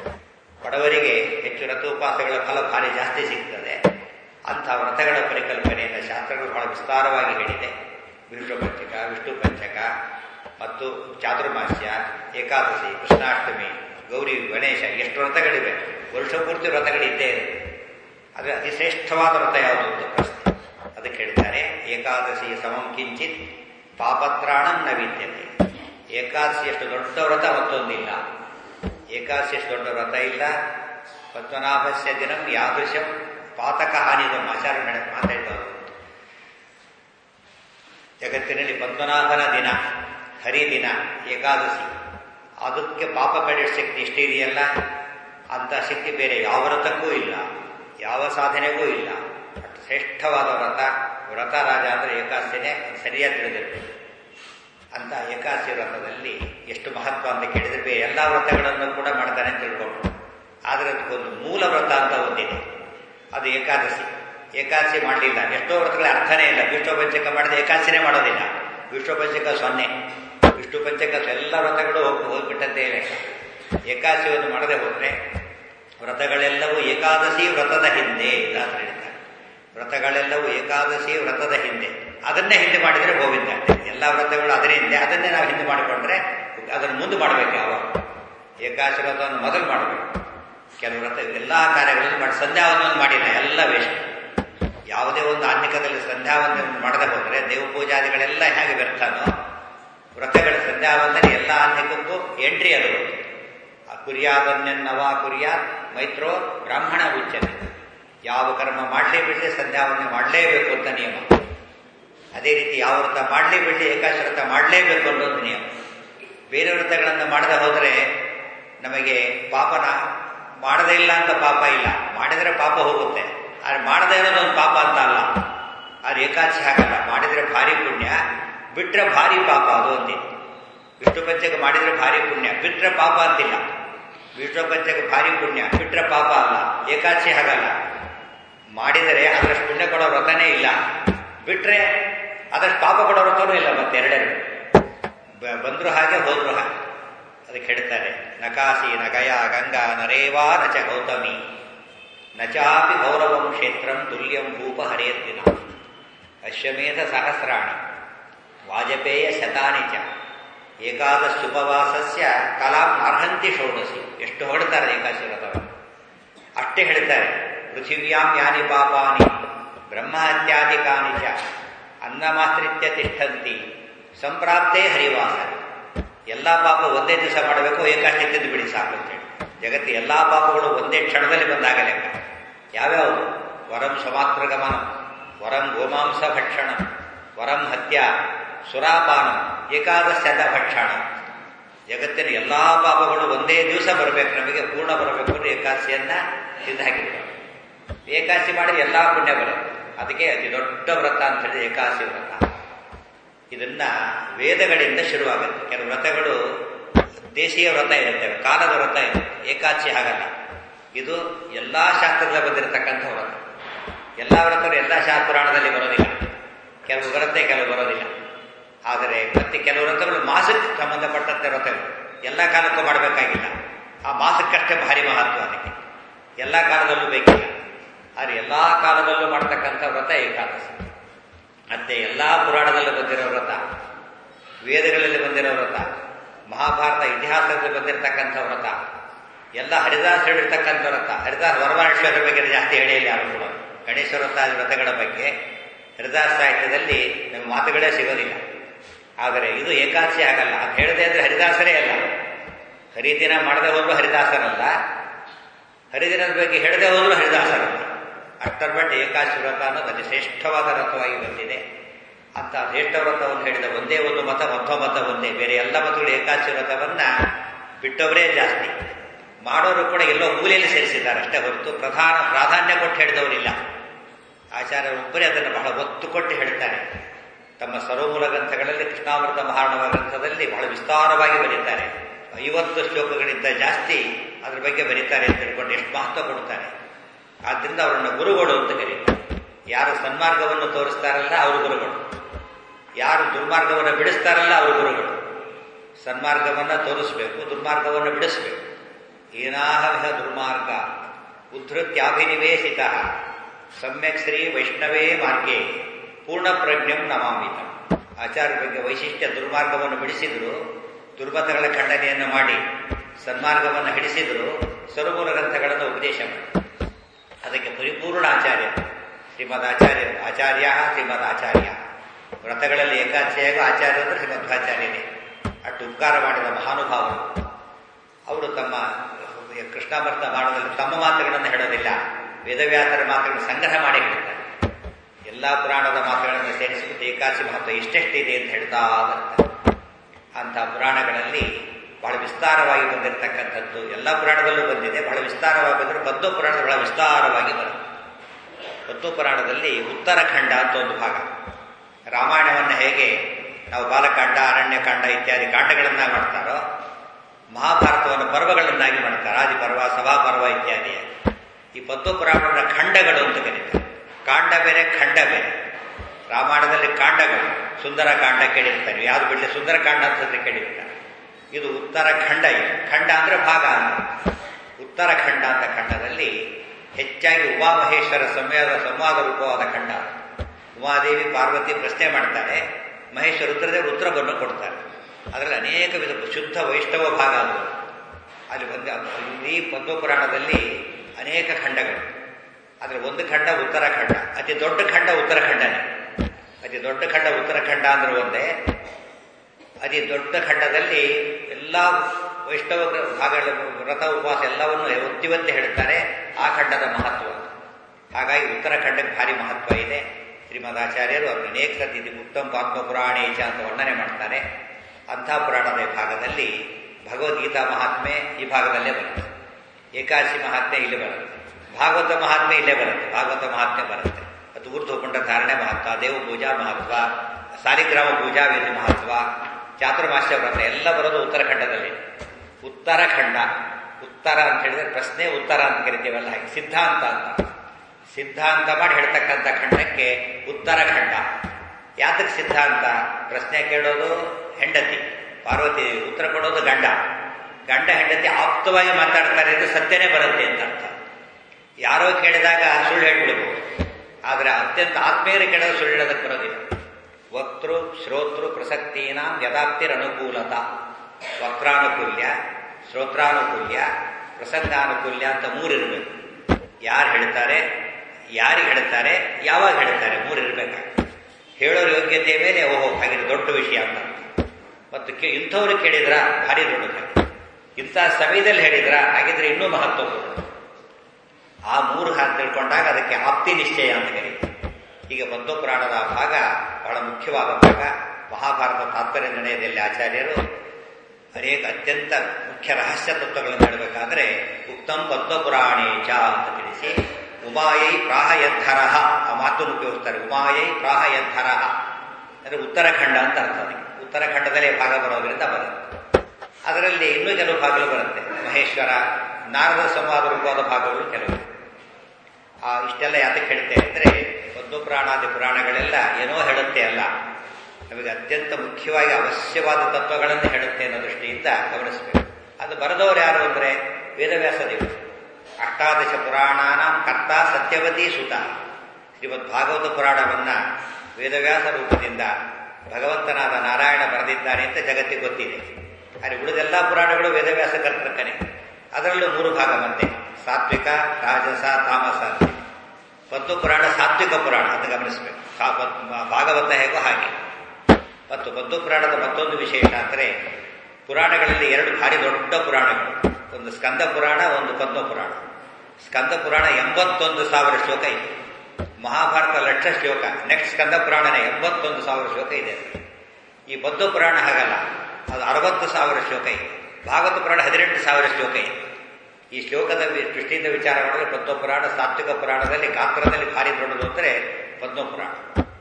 ಬಡವರಿಗೆ ಹೆಚ್ಚು ವ್ರತೋಪಾಸಗಳ ಫಲ ಭಾರಿ ಜಾಸ್ತಿ ಸಿಗ್ತದೆ ಅಂಥ ವ್ರತಗಳ ಪರಿಕಲ್ಪನೆಯನ್ನು ಶಾಸ್ತ್ರಗಳು ಬಹಳ ವಿಸ್ತಾರವಾಗಿ ಹೇಳಿದೆ ವಿಷ್ಣು ಪಂಚಕ ವಿಷ್ಣು ಪಂಚಕ ಮತ್ತು ಚಾತುರ್ಮಾಸ್ಯ ಏಕಾದಶಿ ಕೃಷ್ಣಾಷ್ಟಮಿ ಗೌರಿ ಗಣೇಶ ಎಷ್ಟು ವ್ರತಗಳಿವೆ ವರ್ಷ ಪೂರ್ತಿ ವ್ರತಗಳಿದ್ದೇ ಇದೆ ಆದರೆ ಅತಿ ಶ್ರೇಷ್ಠವಾದ ವ್ರತ ಯಾವುದು ಅಂತ ಪ್ರಶ್ನೆ ಅದಕ್ಕೆ ಹೇಳ್ತಾರೆ ಏಕಾದಶಿ ಸಮಂ ಕಿಂಚಿತ್ ಪಾಪತ್ರಾಣಂ ನ ವಿದ್ಯತೆ ಏಕಾದಶಿ ಎಷ್ಟು ದೊಡ್ಡ ವ್ರತ ಮತ್ತೊಂದಿಲ್ಲ ಏಕಾದಶಿ ಎಷ್ಟು ದೊಡ್ಡ ವ್ರತ ಇಲ್ಲ ಪದ್ಮನಾಭಸ್ಯ ದಿನಂ ಯಾದೃಶಂ ಪಾತಕ ಹಾನಿದ ಆಚಾರ್ಯ ಮಾತಾಡಿದವರು ಜಗತ್ತಿನಲ್ಲಿ ಪದ್ಮನಾಭನ ದಿನ ಹರಿದಿನ ಏಕಾದಶಿ ಅದಕ್ಕೆ ಪಾಪ ಕಡಿಯೋ ಶಕ್ತಿ ಇಷ್ಟೇ ಇದೆಯಲ್ಲ ಅಂತ ಶಕ್ತಿ ಬೇರೆ ಯಾವ ವ್ರತಕ್ಕೂ ಇಲ್ಲ ಯಾವ ಸಾಧನೆಗೂ ಇಲ್ಲ ಅಷ್ಟು ಶ್ರೇಷ್ಠವಾದ ವ್ರತ ವ್ರತ ರಾಜ ಅಂದರೆ ಏಕಾದಶಿನೇ ಸರಿಯಾಗಿ ತಿಳಿದಿರ್ತದೆ ಅಂತ ಏಕಾದಶಿ ವ್ರತದಲ್ಲಿ ಎಷ್ಟು ಮಹತ್ವ ಅಂತ ಕೇಳಿದ್ರೆ ಬೇರೆ ಎಲ್ಲ ವ್ರತಗಳನ್ನು ಕೂಡ ಮಾಡ್ತಾನೆ ಅಂತ ತಿಳ್ಕೊಂಡು ಆದರೆ ಅದಕ್ಕೊಂದು ಮೂಲ ವ್ರತ ಅಂತ ಒಂದಿದೆ ಅದು ಏಕಾದಶಿ ಏಕಾದಶಿ ಮಾಡಲಿಲ್ಲ ಎಷ್ಟೋ ವ್ರತಗಳ ಅರ್ಥನೇ ಇಲ್ಲ ವಿಷ್ಣು ಪಂಚಕ ಮಾಡಿದ ಏಕಾದಶಿನೇ ಮಾಡೋದಿಲ್ಲ ವಿಷ್ಣು ಪಂಚಕ ಸೊನ್ನೆ ವಿಷ್ಣು ಪಂಚಕ ಎಲ್ಲ ವ್ರತಗಳು ಹೋಗಿ ಹೋಗ್ಬಿಟ್ಟಂತೆ ಲೆಕ್ಕ ಏಕಾದಶಿಯನ್ನು ಮಾಡದೆ ಹೋದರೆ ವ್ರತಗಳೆಲ್ಲವೂ ಏಕಾದಶಿ ವ್ರತದ ಹಿಂದೆ ಅಂತ ಹೇಳ್ತಾರೆ ವ್ರತಗಳೆಲ್ಲವೂ ಏಕಾದಶಿ ವ್ರತದ ಹಿಂದೆ ಅದನ್ನೇ ಹಿಂದೆ ಮಾಡಿದರೆ ಗೋವಿಂದ ಎಲ್ಲ ವ್ರತಗಳು ಅದರ ಹಿಂದೆ ಅದನ್ನೇ ನಾವು ಹಿಂದೆ ಮಾಡಿಕೊಂಡ್ರೆ ಅದನ್ನು ಮುಂದೆ ಮಾಡಬೇಕು ಯಾವಾಗ ಏಕಾದಶಿ ವ್ರತವನ್ನು ಮೊದಲು ಮಾಡಬೇಕು ಕೆಲವು ವ್ರತ ಎಲ್ಲ ಕಾರ್ಯಗಳನ್ನು ಮಾಡಿ ಸಂಧ್ಯಾವಂದನ ಮಾಡಿಲ್ಲ ಎಲ್ಲ ವೇಸ್ಟ್ ಯಾವುದೇ ಒಂದು ಆನ್ಮಿಕದಲ್ಲಿ ಸಂಧ್ಯಾವಂದನೆ ಮಾಡದೆ ಹೋದರೆ ದೇವ ಪೂಜಾದಿಗಳೆಲ್ಲ ಹೇಗೆ ವ್ಯರ್ಥನೋ ವ್ರತಗಳ ಸಂಧ್ಯಾವಂದನೆ ಎಲ್ಲ ಆನ್ಮಿಕಕ್ಕೂ ಎಂಟ್ರಿ ಅದು ಆ ಕುರಿಯಾದನ್ನೆನ್ನವ ಕುರಿಯಾತ್ ಮೈತ್ರೋ ಬ್ರಾಹ್ಮಣ ಉಚ್ಚನೆ ಯಾವ ಕರ್ಮ ಮಾಡಲೇ ಬಿಡಲಿ ಸಂಧ್ಯಾವಂದನೆ ಮಾಡಲೇಬೇಕು ಅಂತ ನಿಯಮ ಅದೇ ರೀತಿ ಯಾವ ವ್ರತ ಮಾಡಲೇ ಬಿಡಲಿ ಏಕಾಶ ವ್ರತ ಮಾಡಲೇಬೇಕು ಅನ್ನೋದು ನಿಯಮ ಬೇರೆ ವ್ರತಗಳನ್ನು ಮಾಡದೆ ಹೋದರೆ ನಮಗೆ ಪಾಪನ ಮಾಡದೇ ಇಲ್ಲ ಅಂತ ಪಾಪ ಇಲ್ಲ ಮಾಡಿದರೆ ಪಾಪ ಹೋಗುತ್ತೆ ಆದರೆ ಮಾಡದೇ ಇರೋದೊಂದು ಪಾಪ ಅಂತ ಅಲ್ಲ ಅದು ಏಕಾದಶಿ ಹಾಗಲ್ಲ ಮಾಡಿದರೆ ಭಾರಿ ಪುಣ್ಯ ಬಿಟ್ರೆ ಭಾರಿ ಪಾಪ ಅದು ಅಂತಿದೆ ವಿಷ್ಣು ಪಂಚಕ ಮಾಡಿದ್ರೆ ಭಾರಿ ಪುಣ್ಯ ಬಿಟ್ರೆ ಪಾಪ ಅಂತಿಲ್ಲ ವಿಷ್ಣು ಪಂಚಕ ಭಾರಿ ಪುಣ್ಯ ಬಿಟ್ರೆ ಪಾಪ ಅಲ್ಲ ಏಕಾದಶಿ ಹಾಗಲ್ಲ ಮಾಡಿದರೆ ಅದರಷ್ಟು ಪುಣ್ಯ ಕೊಡೋ ವ್ರತನೇ ಇಲ್ಲ ಬಿಟ್ರೆ ಅದಷ್ಟು ಪಾಪ ಕೊಡೋ ವ್ರತನೂ ಇಲ್ಲ ಮತ್ತೆ ಎರಡೆರಡು ಬ- ಬಂದ್ರು ಹಾಗೆ ಹೋದ್ರು ಹಾಗೆ ಅದಕ್ಕೆ ಹೇಳ್ತಾರೆ ನಕಾಸಿ ನಗಯ ಗಂಗಾ ನರೇವಾ ನಚ ಗೌತಮಿ ನಚಾಪಿ ಗೌರವಂ ಕ್ಷೇತ್ರಂ ತುಲ್ಯಂ ಭೂಪ ಹರೇರ್ದಿನ ಅಶ್ವಮೇಧ ಸಹಸ್ರಾಣಿ ವಾಜಪೇಯ ಶತಾನಿ ಚ ಏಕಾದಶುಪವಾಸಸ್ಯ ಕಲಾಂ ಅರ್ಹಂತಿ ಷೋಡಸಿ ಎಷ್ಟು ಹೊಡ್ತಾರೆ ಏಕಾದಶಿ ವ್ರತವನ್ನು ಅಷ್ಟೇ ಹೇಳ್ತಾರೆ ಪೃಥಿವ್ಯಾಂ ಯಾನಿ ಪಾಪಾನಿ ಬ್ರಹ್ಮಹತ್ಯಾದಿಕಾನಿ ಚ ಅನ್ನಮಾಶ್ರಿತ್ಯ ತಿಷ್ಠಂತಿ ಸಂಪ್ರಾಪ್ತೇ ಹರಿವಾಸ ಎಲ್ಲ ಪಾಪ ಒಂದೇ ದಿವಸ ಮಾಡಬೇಕು ಏಕಾದಶಿ ತಿಂದು ಬಿಡಿ ಸಾಕು ಅಂತೇಳಿ ಜಗತ್ತು ಎಲ್ಲ ಪಾಪಗಳು ಒಂದೇ ಕ್ಷಣದಲ್ಲಿ ಬಂದಾಗ ಲೆಕ್ಕ ಯಾವ್ಯಾವುದು ವರಂ ಸಮಾತ್ರಗಮನ ವರಂ ಗೋಮಾಂಸ ಭಕ್ಷಣ ವರಂ ಹತ್ಯ ಸುರಾಪಾನ ಏಕಾದಶದ ಭಕ್ಷಣ ಜಗತ್ತಿನ ಎಲ್ಲಾ ಪಾಪಗಳು ಒಂದೇ ದಿವಸ ಬರಬೇಕು ನಮಗೆ ಪೂರ್ಣ ಬರಬೇಕು ಅಂದ್ರೆ ಏಕಾದಶಿಯನ್ನ ತಿಂದು ಹಾಕಿರ್ಬೇಕು ಏಕಾದಶಿ ಮಾಡಿದ್ರೆ ಎಲ್ಲಾ ಪುಣ್ಯ ಬರುತ್ತೆ ಅದಕ್ಕೆ ಅತಿ ದೊಡ್ಡ ವ್ರತ ಅಂತ ಹೇಳಿದ್ರೆ ಏಕಾದಶಿ ವ್ರತ ಇದನ್ನ ವೇದಗಳಿಂದ ಶುರುವಾಗುತ್ತೆ ಕೆಲವು ವ್ರತಗಳು ದೇಶೀಯ ವ್ರತ ಇರುತ್ತವೆ ಕಾಲದ ವ್ರತ ಇದೆ ಏಕಾದಶಿ ಹಾಗಲ್ಲ ಇದು ಎಲ್ಲಾ ಶಾಸ್ತ್ರದಲ್ಲಿ ಬಂದಿರತಕ್ಕಂಥ ವ್ರತ ಎಲ್ಲಾ ವ್ರತರು ಎಲ್ಲಾ ಶಾಸ್ತ್ರಾಣದಲ್ಲಿ ಬರೋದಿಲ್ಲ ಕೆಲವು ಬರುತ್ತೆ ಕೆಲವು ಬರೋದಿಲ್ಲ ಆದರೆ ಮತ್ತೆ ಕೆಲವು ವ್ರತಗಳು ಮಾಸಕ್ಕೆ ಸಂಬಂಧಪಟ್ಟಂತೆ ವ್ರತಗಳು ಎಲ್ಲ ಕಾಲಕ್ಕೂ ಮಾಡಬೇಕಾಗಿಲ್ಲ ಆ ಮಾಸಕ್ಕಷ್ಟೇ ಭಾರಿ ಮಹತ್ವ ಅದಕ್ಕೆ ಎಲ್ಲ ಕಾಲದಲ್ಲೂ ಬೇಕಿಲ್ಲ ಆದರೆ ಎಲ್ಲ ಕಾಲದಲ್ಲೂ ಮಾಡ್ತಕ್ಕಂಥ ವ್ರತ ಏಕಾದಶಿ ಮತ್ತೆ ಎಲ್ಲಾ ಪುರಾಣದಲ್ಲೂ ಬಂದಿರೋ ವ್ರತ ವೇದಗಳಲ್ಲಿ ಬಂದಿರೋ ವ್ರತ ಮಹಾಭಾರತ ಇತಿಹಾಸದಲ್ಲಿ ಬಂದಿರತಕ್ಕಂಥ ವ್ರತ ಎಲ್ಲ ಹರಿದಾಸ್ ಹೇಳಿರ್ತಕ್ಕಂಥ ವ್ರತ ಹರಿದಾಸ್ ವರಮಹೇಶ್ವರ ಬಗ್ಗೆ ಜಾಸ್ತಿ ಹೇಳಿಲ್ಲ ಯಾರು ಕೂಡ ಗಣೇಶ ವ್ರತ ಆದಿ ವ್ರತಗಳ ಬಗ್ಗೆ ಹರಿದಾಸ್ ಸಾಹಿತ್ಯದಲ್ಲಿ ನಮ್ಮ ಮಾತುಗಳೇ ಸಿಗೋದಿಲ್ಲ ಆದರೆ ಇದು ಏಕಾದಶಿ ಆಗಲ್ಲ ಅದು ಹೇಳದೆ ಅಂದ್ರೆ ಹರಿದಾಸರೇ ಅಲ್ಲ ಹರಿದಿನ ಮಾಡದೆ ಹೋದ್ರು ಹರಿದಾಸರಲ್ಲ ಹರಿದಿನದ ಬಗ್ಗೆ ಹೇಳದೆ ಹೋದ್ರು ಹರಿದಾಸರಲ್ಲ ಅಷ್ಟರ ಮಟ್ಟ ಏಕಾದಶಿ ವ್ರತ ಅನ್ನೋದು ಅತಿ ಶ್ರೇಷ್ಠವಾದ ವ್ರತವಾಗಿ ಬಂದಿದೆ ಅಂತ ಶ್ರೇಷ್ಠ ವ್ರತವನ್ನು ಹೇಳಿದ ಒಂದೇ ಒಂದು ಮತ ಮಧ್ವ ಮತ ಒಂದೇ ಬೇರೆ ಎಲ್ಲ ಮತಗಳು ಏಕಾದಶಿ ವ್ರತವನ್ನ ಬಿಟ್ಟವರೇ ಜಾಸ್ತಿ ಮಾಡೋರು ಕೂಡ ಎಲ್ಲೋ ಮೂಲೆಯಲ್ಲಿ ಸೇರಿಸಿದ್ದಾರೆ ಅಷ್ಟೇ ಹೊರತು ಪ್ರಧಾನ ಪ್ರಾಧಾನ್ಯ ಕೊಟ್ಟು ಹೇಳಿದವರಿಲ್ಲ ಆಚಾರ್ಯರೊಬ್ಬರೇ ಅದನ್ನು ಬಹಳ ಒತ್ತು ಕೊಟ್ಟು ಹೇಳ್ತಾರೆ ತಮ್ಮ ಸರ್ವಮೂಲ ಗ್ರಂಥಗಳಲ್ಲಿ ಕೃಷ್ಣಾಮೃತ ಮಹಾರಣವ ಗ್ರಂಥದಲ್ಲಿ ಬಹಳ ವಿಸ್ತಾರವಾಗಿ ಬರೀತಾರೆ ಐವತ್ತು ಶ್ಲೋಕಗಳಿಂದ ಜಾಸ್ತಿ ಅದ್ರ ಬಗ್ಗೆ ಬರೀತಾರೆ ಅಂತ ತಿಳ್ಕೊಂಡು ಎಷ್ಟು ಮಹತ್ವ ಕೊಡ್ತಾರೆ ಆದ್ರಿಂದ ಅವರನ್ನ ಗುರುಗಳು ಅಂತ ಕರೀತಾರೆ ಯಾರು ಸನ್ಮಾರ್ಗವನ್ನು ತೋರಿಸ್ತಾರಲ್ಲ ಅವರು ಗುರುಗಳು ಯಾರು ದುರ್ಮಾರ್ಗವನ್ನು ಬಿಡಿಸ್ತಾರಲ್ಲ ಅವರು ಗುರುಗಳು ಸನ್ಮಾರ್ಗವನ್ನ ತೋರಿಸ್ಬೇಕು ದುರ್ಮಾರ್ಗವನ್ನು ಬಿಡಿಸ್ಬೇಕು ಏನಾಹವಿಹ ದುರ್ಮಾರ್ಗ ಉದ್ಧತ್ಯಾಭಿನಿವೇಶಿತ ಸಮ್ಯಕ್ ಶ್ರೀ ವೈಷ್ಣವೇ ಮಾರ್ಗೆ ಪೂರ್ಣ ಪ್ರಜ್ಞಂ ನಮಾಮಿತ ಆಚಾರ್ಯ ಬಗ್ಗೆ ವೈಶಿಷ್ಟ್ಯ ದುರ್ಮಾರ್ಗವನ್ನು ಬಿಡಿಸಿದ್ರು ದುರ್ಮತಗಳ ಖಂಡನೆಯನ್ನು ಮಾಡಿ ಸನ್ಮಾರ್ಗವನ್ನು ಹಿಡಿಸಿದ್ರು ಸರ್ವಮೂಲ ಗ್ರಂಥಗಳನ್ನು ಉಪದೇಶ ಮಾಡಿ ಅದಕ್ಕೆ ಪರಿಪೂರ್ಣ ಆಚಾರ್ಯ ಶ್ರೀಮದ್ ಆಚಾರ್ಯ ಆಚಾರ್ಯ ಶ್ರೀಮದ್ ಆಚಾರ್ಯ ವ್ರತಗಳಲ್ಲಿ ಏಕಾದಶಿಯಾಗ ಆಚಾರ್ಯ ಅಂದ್ರೆ ಶ್ರೀಮಧ್ವಾಚಾರ್ಯನೇ ಅಷ್ಟು ಉಪಕಾರ ಮಾಡಿದ ಮಹಾನುಭಾವರು ಅವರು ತಮ್ಮ ಕೃಷ್ಣಾಮೃತ ಮಾಡದಲ್ಲಿ ತಮ್ಮ ಮಾತುಗಳನ್ನು ಹೇಳೋದಿಲ್ಲ ವೇದವ್ಯಾಸರ ಮಾತುಗಳನ್ನು ಸಂಗ್ರಹ ಮಾಡಿ ಹೇಳ್ತಾರೆ ಎಲ್ಲಾ ಪುರಾಣದ ಮಾತುಗಳನ್ನು ಸೇರಿಸಿಬಿಟ್ಟು ಏಕಾದಶಿ ಮಹತ್ವ ಇಷ್ಟೆಷ್ಟಿದೆ ಅಂತ ಹೇಳ್ತಾ ಬರ್ತಾರೆ ಅಂಥ ಪುರಾಣಗಳಲ್ಲಿ ಬಹಳ ವಿಸ್ತಾರವಾಗಿ ಬಂದಿರತಕ್ಕಂಥದ್ದು ಎಲ್ಲ ಪುರಾಣದಲ್ಲೂ ಬಂದಿದೆ ಬಹಳ ವಿಸ್ತಾರವಾಗಿ ಬಂದರೆ ಪದ್ಮ ಪುರಾಣದ ಬಹಳ ವಿಸ್ತಾರವಾಗಿ ಬರುತ್ತೆ ಪದ್ಮ ಪುರಾಣದಲ್ಲಿ ಉತ್ತರಖಂಡ ಅಂತ ಒಂದು ಭಾಗ ರಾಮಾಯಣವನ್ನು ಹೇಗೆ ನಾವು ಬಾಲಕಾಂಡ ಅರಣ್ಯಕಾಂಡ ಇತ್ಯಾದಿ ಕಾಂಡಗಳನ್ನ ಮಾಡ್ತಾರೋ ಮಹಾಭಾರತವನ್ನು ಪರ್ವಗಳನ್ನಾಗಿ ಮಾಡ್ತಾರೆ ಆದಿ ಪರ್ವ ಸಭಾ ಪರ್ವ ಇತ್ಯಾದಿ ಈ ಪದ್ಮ ಪುರಾಣದ ಖಂಡಗಳು ಅಂತ ಕರೀತಾರೆ ಕಾಂಡ ಬೇರೆ ಖಂಡ ಬೇರೆ ರಾಮಾಯಣದಲ್ಲಿ ಕಾಂಡಗಳು ಸುಂದರ ಕಾಂಡ ಕೇಳಿರ್ತಾರೆ ಯಾವ್ದು ಬಿಡಲಿ ಸುಂದರ ಕಾಂಡ ಅಂತಂದ್ರೆ ಕೇಳಿರ್ತಾರೆ ಇದು ಉತ್ತರ ಖಂಡ ಇದು ಖಂಡ ಅಂದ್ರೆ ಭಾಗ ಅಂತ ಉತ್ತರ ಖಂಡ ಅಂತ ಖಂಡದಲ್ಲಿ ಹೆಚ್ಚಾಗಿ ಉಮಾಮಹೇಶ್ವರ ಸಂವಾದ ಸಂವಾದ ರೂಪವಾದ ಖಂಡ ಉಮಾದೇವಿ ಪಾರ್ವತಿ ಪ್ರಶ್ನೆ ಮಾಡ್ತಾರೆ ಮಹೇಶ್ವರ ಉತ್ತರದೇವರು ಉತ್ತರವನ್ನು ಕೊಡ್ತಾರೆ ಅದರಲ್ಲಿ ಅನೇಕ ವಿಧ ಶುದ್ಧ ವೈಷ್ಣವ ಭಾಗ ಅದು ಅಲ್ಲಿ ಬಂದ ಈ ಪದ್ಮಪುರಾಣದಲ್ಲಿ ಅನೇಕ ಖಂಡಗಳು ಆದರೆ ಒಂದು ಖಂಡ ಉತ್ತರಾಖಂಡ ಅತಿ ದೊಡ್ಡ ಖಂಡ ಉತ್ತರಾಖಂಡನೇ ಅತಿ ದೊಡ್ಡ ಖಂಡ ಉತ್ತರಾಖಂಡ ಅಂದ್ರೆ ಒಂದೇ ಅತಿ ದೊಡ್ಡ ಖಂಡದಲ್ಲಿ ಎಲ್ಲ ವೈಷ್ಣವ ಭಾಗಗಳ ವ್ರತ ಉಪವಾಸ ಎಲ್ಲವನ್ನು ಒತ್ತಿವತ್ತಿ ಹೇಳ್ತಾರೆ ಆ ಖಂಡದ ಮಹತ್ವ ಹಾಗಾಗಿ ಉತ್ತರಾಖಂಡಕ್ಕೆ ಭಾರಿ ಮಹತ್ವ ಇದೆ ಶ್ರೀಮದ್ ಆಚಾರ್ಯರು ಅವರು ಅನೇಕ ಸತಿ ಉತ್ತಮ ಪಾತ್ಮ ಪುರಾಣೇಚ ಅಂತ ವರ್ಣನೆ ಮಾಡ್ತಾರೆ ಅಂಥ ಪುರಾಣದ ಭಾಗದಲ್ಲಿ ಭಗವದ್ಗೀತಾ ಮಹಾತ್ಮೆ ಈ ಭಾಗದಲ್ಲೇ ಬರುತ್ತೆ ಏಕಾದಶಿ ಮಹಾತ್ಮೆ ಇಲ್ಲಿ ಬರುತ್ತೆ ಭಾಗವತ ಮಹಾತ್ಮೆ ಇಲ್ಲೇ ಬರುತ್ತೆ ಭಾಗವತ ಮಹಾತ್ಮೆ ಬರುತ್ತೆ ಅದು ಊರ್ಧ್ವಪುಂಡ ಧಾರಣೆ ಮಹತ್ವ ದೇವ ಪೂಜಾ ಮಹತ್ವ ಸಾಲಿಗ್ರಾಮ ಪೂಜಾ ವಿಧಿ ಮಹತ್ವ ಚಾತುರ್ಮಾಸ್ಯ ವ್ರತ ಎಲ್ಲ ಬರೋದು ಉತ್ತರಾಖಂಡದಲ್ಲಿ ಉತ್ತರಾಖಂಡ ಉತ್ತರ ಅಂತ ಹೇಳಿದ್ರೆ ಪ್ರಶ್ನೆ ಉತ್ತರ ಅಂತ ಕರಿತೀವಲ್ಲ ಹಾಗೆ ಸಿದ್ಧಾಂತ ಅಂತ ಸಿದ್ಧಾಂತ ಮಾಡಿ ಹೇಳ್ತಕ್ಕಂಥ ಖಂಡಕ್ಕೆ ಉತ್ತರಾಖಂಡ ಯಾತಕ್ಕೆ ಸಿದ್ಧಾಂತ ಪ್ರಶ್ನೆ ಕೇಳೋದು ಹೆಂಡತಿ ಪಾರ್ವತಿ ಉತ್ತರ ಕೊಡೋದು ಗಂಡ ಗಂಡ ಹೆಂಡತಿ ಆಪ್ತವಾಗಿ ಮಾತಾಡ್ತಾರೆ ಅಂದ್ರೆ ಸತ್ಯನೇ ಬರುತ್ತೆ ಅಂತ ಅರ್ಥ ಯಾರೋ ಕೇಳಿದಾಗ ಸುಳ್ಳು ಹೇಳ್ಬಿಡ್ಬೋದು ಆದರೆ ಅತ್ಯಂತ ಆತ್ಮೀಯರು ಕೇಳೋದು ಸುಳ್ಳು ಹೇಳೋದಕ್ಕೆ ಬರೋದಿಲ್ಲ ವಕ್ತೃ ಶ್ರೋತೃ ಪ್ರಸಕ್ತೀನ ಯಥಾಪ್ತಿರನುಕೂಲತ ವಕ್ರಾನುಕೂಲ್ಯ ಶ್ರೋತ್ರಾನುಕೂಲ್ಯ ಪ್ರಸಂಗಾನುಕೂಲ್ಯ ಅಂತ ಮೂರಿರಬೇಕು ಯಾರು ಹೇಳ್ತಾರೆ ಯಾರಿಗೆ ಹೇಳ್ತಾರೆ ಯಾವಾಗ ಹೇಳ್ತಾರೆ ಮೂರಿರ್ಬೇಕಾಗ ಹೇಳೋರ ಯೋಗ್ಯತೆ ಮೇಲೆ ಓಹೋ ಹಾಗೆ ದೊಡ್ಡ ವಿಷಯ ಅಂತ ಮತ್ತು ಕೇ ಇಂಥವ್ರು ಕೇಳಿದ್ರ ಭಾರಿ ದೊಡ್ಡದು ಇಂಥ ಸಮಯದಲ್ಲಿ ಹೇಳಿದ್ರ ಹಾಗಿದ್ರೆ ಇನ್ನೂ ಮಹತ್ವಪೂರ್ಣ ಆ ಮೂರು ಹಾಗೆ ತಿಳ್ಕೊಂಡಾಗ ಅದಕ್ಕೆ ಆಪ್ತಿ ನಿಶ್ಚಯ ಅಂತ ಕರೀತಾರೆ ಈಗ ಪದ್ಮಪುರಾಣದ ಭಾಗ ಬಹಳ ಮುಖ್ಯವಾದ ಭಾಗ ಮಹಾಭಾರತ ತಾತ್ಪರ್ಯ ನಿರ್ಣಯದಲ್ಲಿ ಆಚಾರ್ಯರು ಅನೇಕ ಅತ್ಯಂತ ಮುಖ್ಯ ರಹಸ್ಯ ತತ್ವಗಳನ್ನು ಹೇಳಬೇಕಾದ್ರೆ ಉತ್ತಮ ಪದ್ಮಪುರಾಣೇಚ ಅಂತ ತಿಳಿಸಿ ಉಮಾಯೈ ಪ್ರಾಹಯದ್ಧರ ಆ ಮಾತನ್ನು ಉಪಯೋಗಿಸ್ತಾರೆ ಉಮಾಯೈ ಪ್ರಾಹಯದ್ಧರ ಅಂದರೆ ಉತ್ತರಾಖಂಡ ಅಂತ ಅರ್ಥ ಅದಕ್ಕೆ ಉತ್ತರಾಖಂಡದಲ್ಲೇ ಭಾಗ ಬರೋದ್ರಿಂದ ಬರುತ್ತೆ ಅದರಲ್ಲಿ ಇನ್ನೂ ಕೆಲವು ಭಾಗಗಳು ಬರುತ್ತೆ ಮಹೇಶ್ವರ ನಾರದ ಸಂವಾದ ರೂಪವಾದ ಭಾಗಗಳು ಕೆಲವು ಆ ಇಷ್ಟೆಲ್ಲ ಯಾತಕ್ಕೆ ಹೇಳ್ತೇವೆ ಅಂದರೆ ಪದ್ಮಪುರಾಣಾದಿ ಪುರಾಣಗಳೆಲ್ಲ ಏನೋ ಹೇಳುತ್ತೆ ಅಲ್ಲ ನಮಗೆ ಅತ್ಯಂತ ಮುಖ್ಯವಾಗಿ ಅವಶ್ಯವಾದ ತತ್ವಗಳನ್ನು ಹೇಳುತ್ತೆ ಅನ್ನೋ ದೃಷ್ಟಿಯಿಂದ ಗಮನಿಸಬೇಕು ಅದು ಬರೆದವರು ಯಾರು ಅಂದರೆ ವೇದವ್ಯಾಸ ದೇವರು ಅಷ್ಟಾದಶ ಪುರಾಣಾನ ಕರ್ತ ಸತ್ಯವತಿ ಸುತ ಶ್ರೀಮದ್ ಭಾಗವತ ಪುರಾಣವನ್ನ ವೇದವ್ಯಾಸ ರೂಪದಿಂದ ಭಗವಂತನಾದ ನಾರಾಯಣ ಬರೆದಿದ್ದಾನೆ ಅಂತ ಜಗತ್ತಿಗೆ ಗೊತ್ತಿದೆ ಆದರೆ ಉಳಿದೆಲ್ಲ ಪುರಾಣಗಳು ವೇದವ್ಯಾಸ ಕರ್ತಕ್ಕನೆ ಅದರಲ್ಲೂ ಮೂರು ಭಾಗ ಮತ್ತೆ ಸಾತ್ವಿಕ ರಾಜಸ ತಾಮಸ ಪದ್ದು ಪುರಾಣ ಸಾತ್ವಿಕ ಪುರಾಣ ಅಂತ ಗಮನಿಸಬೇಕು ಭಾಗವತ ಹೇಗೋ ಹಾಗೆ ಮತ್ತು ಪದ್ದು ಪುರಾಣದ ಮತ್ತೊಂದು ವಿಶೇಷ ಅಂದರೆ ಪುರಾಣಗಳಲ್ಲಿ ಎರಡು ಭಾರಿ ದೊಡ್ಡ ಪುರಾಣಗಳು ಒಂದು ಸ್ಕಂದ ಪುರಾಣ ಒಂದು ಪದ್ಮ ಪುರಾಣ ಸ್ಕಂದ ಪುರಾಣ ಎಂಬತ್ತೊಂದು ಸಾವಿರ ಶ್ಲೋಕ ಇದೆ ಮಹಾಭಾರತ ಲಕ್ಷ ಶ್ಲೋಕ ನೆಕ್ಸ್ಟ್ ಸ್ಕಂದ ಪುರಾಣನೇ ಎಂಬತ್ತೊಂದು ಸಾವಿರ ಶ್ಲೋಕ ಇದೆ ಈ ಪದ್ಮ ಪುರಾಣ ಹಾಗಲ್ಲ ಅದು ಅರವತ್ತು ಸಾವಿರ ಶ್ಲೋಕ ಇದೆ ಭಾಗವತ ಪುರಾಣ ಹದಿನೆಂಟು ಸಾವಿರ ಶ್ಲೋಕ ಇದೆ ಈ ಶ್ಲೋಕದ ದೃಷ್ಟಿಯಿಂದ ವಿಚಾರ ಮಾಡಿದ್ರೆ ಪದ್ಮ ಪುರಾಣ ಸಾತ್ವಿಕ ಪುರಾಣದಲ್ಲಿ ಗಾತ್ರದಲ್ಲಿ ಭಾರಿ ದೊಡ್ಡದು ಅಂದರೆ ಪದ್ಮ ಪುರಾಣ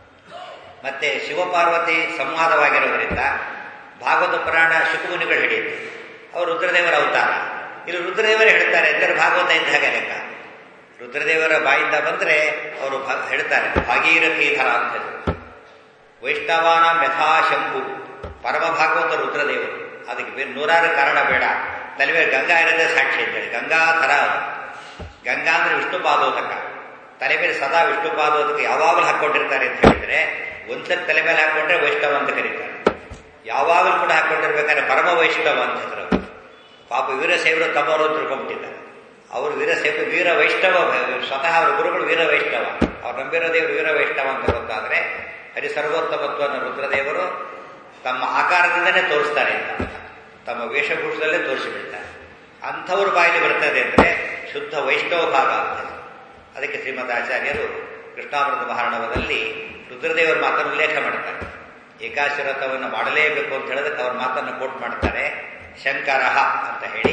ಮತ್ತೆ ಶಿವಪಾರ್ವತಿ ಸಂವಾದವಾಗಿರೋದ್ರಿಂದ ಭಾಗವತ ಪುರಾಣ ಶುಕುಮುನಿಗಳು ಹಿಡಿಯುತ್ತೆ ಅವರು ರುದ್ರದೇವರ ಅವತಾರ ಇಲ್ಲಿ ರುದ್ರದೇವರೇ ಹೇಳ್ತಾರೆ ಅಂದರೆ ಭಾಗವತ ಇದ್ದಾಗ ಲೆಕ್ಕ ರುದ್ರದೇವರ ಬಾಯಿಂದ ಬಂದರೆ ಅವರು ಹೇಳ್ತಾರೆ ಭಾಗೀರಥೀಧರ ಅಂತ ವೈಷ್ಣವಾನ ಯಥಾ ಶಂಭು ಪರಮ ಭಾಗವತ ರುದ್ರದೇವರು ಅದಕ್ಕೆ ನೂರಾರು ಕಾರಣ ಬೇಡ ತಲೆ ಮೇಲೆ ಗಂಗಾ ಇರೋದೇ ಸಾಕ್ಷಿ ಅಂತೇಳಿ ಗಂಗಾಧರ ಗಂಗಾ ಅಂದ್ರೆ ವಿಷ್ಣು ಪಾದೋದಕ ತಲೆ ಮೇಲೆ ಸದಾ ವಿಷ್ಣು ಪಾದೋದಕ ಯಾವಾಗಲೂ ಹಾಕೊಂಡಿರ್ತಾರೆ ಅಂತ ಹೇಳಿದ್ರೆ ಒಂದ್ಸರಿ ತಲೆ ಮೇಲೆ ಹಾಕೊಂಡ್ರೆ ವೈಷ್ಣವ ಅಂತ ಕರೀತಾರೆ ಯಾವಾಗಲೂ ಕೂಡ ಹಾಕೊಂಡಿರ್ಬೇಕಾದ್ರೆ ಪರಮ ವೈಷ್ಣವ ಅಂತ ಹೆಸರು ಪಾಪ ವೀರಶೈವರು ತಮ್ಮವರು ತಿಳ್ಕೊಂಡ್ಬಿಟ್ಟಿದ್ದಾರೆ ಅವರು ವೀರಶೈವ ವೀರ ವೈಷ್ಣವ ಸ್ವತಃ ಅವರ ಗುರುಗಳು ವೀರ ವೈಷ್ಣವ ಅವ್ರು ನಂಬಿರೋ ದೇವರು ವೀರ ವೈಷ್ಣವ ಅಂತ ಗೊತ್ತಾದ್ರೆ ಹರಿ ಸರ್ವೋತ್ತಮತ್ವವನ್ನು ರುದ್ರದೇವರು ತಮ್ಮ ಆಕಾರದಿಂದನೇ ತೋರಿಸ್ತಾರೆ ಅಂತ ತಮ್ಮ ವೇಷಭೂಷದಲ್ಲೇ ತೋರಿಸಿಬಿಡ್ತಾರೆ ಅಂಥವ್ರ ಬಾಯಲ್ಲಿ ಬರ್ತದೆ ಅಂದರೆ ಶುದ್ಧ ವೈಷ್ಣವ ಭಾಗ ಅಂತ ಅದಕ್ಕೆ ಶ್ರೀಮದ್ ಆಚಾರ್ಯರು ಕೃಷ್ಣಾಮೃತ ಮಹಾರಣವದಲ್ಲಿ ರುದ್ರದೇವರ ಮಾತನ್ನು ಉಲ್ಲೇಖ ಮಾಡ್ತಾರೆ ಏಕಾಶಿರಥವನ್ನು ಮಾಡಲೇಬೇಕು ಅಂತ ಹೇಳಿದಕ್ಕೆ ಅವ್ರ ಮಾತನ್ನು ಕೋಟ್ ಮಾಡ್ತಾರೆ ಶಂಕರ ಅಂತ ಹೇಳಿ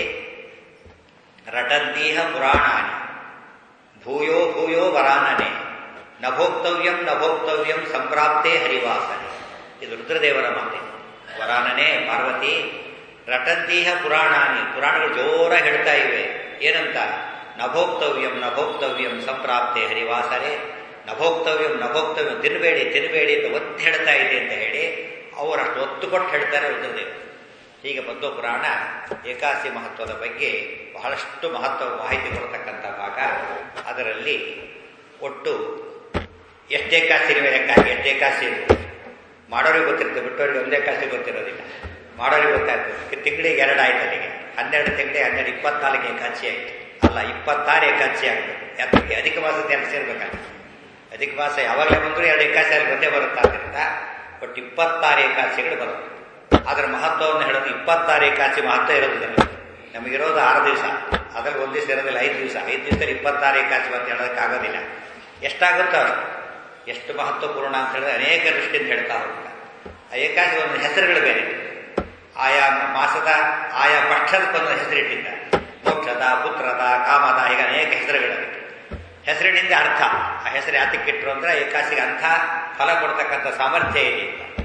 ರಟಂತೀಹ ಪುರಾಣಾನಿ ಭೂಯೋ ಭೂಯೋ ವರಾನನೆ ನಭೋಕ್ತವ್ಯಂ ನಭೋಕ್ತವ್ಯಂ ಸಂಪ್ರಾಪ್ತೆ ಹರಿವಾಸನೆ ಇದು ರುದ್ರದೇವರ ಮಾತೆ ವರಾನನೆ ಪಾರ್ವತಿ ರಟಂತೀಹ ಪುರಾಣಾನಿ ಪುರಾಣಗಳು ಜೋರಾಗಿ ಹೇಳ್ತಾ ಇವೆ ಏನಂತ ನಭೋಕ್ತವ್ಯಂ ನಭೋಕ್ತವ್ಯಂ ಸಂಪ್ರಾಪ್ತೆ ಹರಿವಾಸನೆ ನಭೋಕ್ತವ್ಯಂ ನಭೋಕ್ತವ್ಯಂ ತಿನ್ನಬೇಡಿ ತಿನ್ನಬೇಡಿ ಅಂತ ಒತ್ತು ಹೇಳ್ತಾ ಇದೆ ಅಂತ ಹೇಳಿ ಅವರಷ್ಟು ಒತ್ತು ಕೊಟ್ಟು ಹೇಳ್ತಾರೆ ರುದ್ರದೇವರು ಹೀಗೆ ಬದ್ಧ ಪುರಾಣ ಏಕಾಸಿ ಮಹತ್ವದ ಬಗ್ಗೆ ಬಹಳಷ್ಟು ಮಹತ್ವ ಮಾಹಿತಿ ಕೊಡ್ತಕ್ಕಂಥ ಭಾಗ ಅದರಲ್ಲಿ ಒಟ್ಟು ಎಷ್ಟು ಏಕಾಸಿ ಲೆಕ್ಕ ಹಾಕಿ ಎಷ್ಟು ಏಕಾಸಿ ಮಾಡೋರಿಗೆ ಗೊತ್ತಿರುತ್ತೆ ಬಿಟ್ಟವರಿಗೆ ಒಂದೇ ಕಾಸಿ ಗೊತ್ತಿರೋದಿಲ್ಲ ಮಾಡೋರಿಗೆ ಗೊತ್ತಾಯ್ತು ತಿಂಗಳಿಗೆ ಎರಡು ಆಯ್ತು ಅಲ್ಲಿಗೆ ಹನ್ನೆರಡು ತಿಂಗಳಿಗೆ ಹನ್ನೆರಡು ಇಪ್ಪತ್ನಾಲ್ಕು ಏಕಾಚಿ ಆಯ್ತು ಅಲ್ಲ ಇಪ್ಪತ್ತಾರು ಏಕಾಚಿ ಆಗುತ್ತೆ ಯಾತಕ್ಕೆ ಅಧಿಕ ಮಾಸದ ಎರಡು ಸೇರ್ಬೇಕಾಗುತ್ತೆ ಅಧಿಕ ಮಾಸ ಯಾವಾಗಲೇ ಬಂದರೂ ಎರಡು ಏಕಾಸಿ ಅಲ್ಲಿ ಬಂದೇ ಬರುತ್ತೆ ಆದ್ದರಿಂದ ಒಟ್ಟು ಇಪ್ಪತ್ತಾರು ಏಕಾಸಿಗಳು ಬರುತ್ತೆ ಅದರ ಮಹತ್ವವನ್ನು ಹೇಳೋದು ಇಪ್ಪತ್ತಾರು ಏಕಾಚಿ ಮಹತ್ವ ಇರೋದಿಲ್ಲ ನಮಗಿರೋದು ಆರು ದಿವಸ ಅದರಲ್ಲಿ ಒಂದು ದಿವಸ ಇರೋದಿಲ್ಲ ಐದು ದಿವಸ ಐದು ದಿವಸದಲ್ಲಿ ಇಪ್ಪತ್ತಾರು ಏಕಾಚಿ ಅಂತ ಹೇಳೋದಕ್ಕಾಗೋದಿಲ್ಲ ಎಷ್ಟಾಗುತ್ತೋ ಅಷ್ಟು ಎಷ್ಟು ಮಹತ್ವಪೂರ್ಣ ಅಂತ ಹೇಳಿದ್ರೆ ಅನೇಕ ದೃಷ್ಟಿಯಿಂದ ಹೇಳ್ತಾ ಹೋಗ್ತಾರೆ ಆ ಏಕಾಚಿ ಒಂದು ಹೆಸರುಗಳು ಬೇರೆ ಆಯಾ ಮಾಸದ ಆಯಾ ಪಕ್ಷದಕ್ಕೊಂದು ಹೆಸರಿಟ್ಟಿದ್ದ ಮೋಕ್ಷದ ಪುತ್ರದ ಕಾಮದ ಹೀಗೆ ಅನೇಕ ಹೆಸರುಗಳಿವೆ ಹೆಸರಿನಿಂದ ಅರ್ಥ ಆ ಹೆಸರು ಯಾತಕ್ಕಿಟ್ರು ಅಂದ್ರೆ ಏಕಾಸಿಗೆ ಅಂಥ ಫಲ ಕೊಡ್ತಕ್ಕಂಥ ಸಾಮರ್ಥ್ಯ ಇದೆ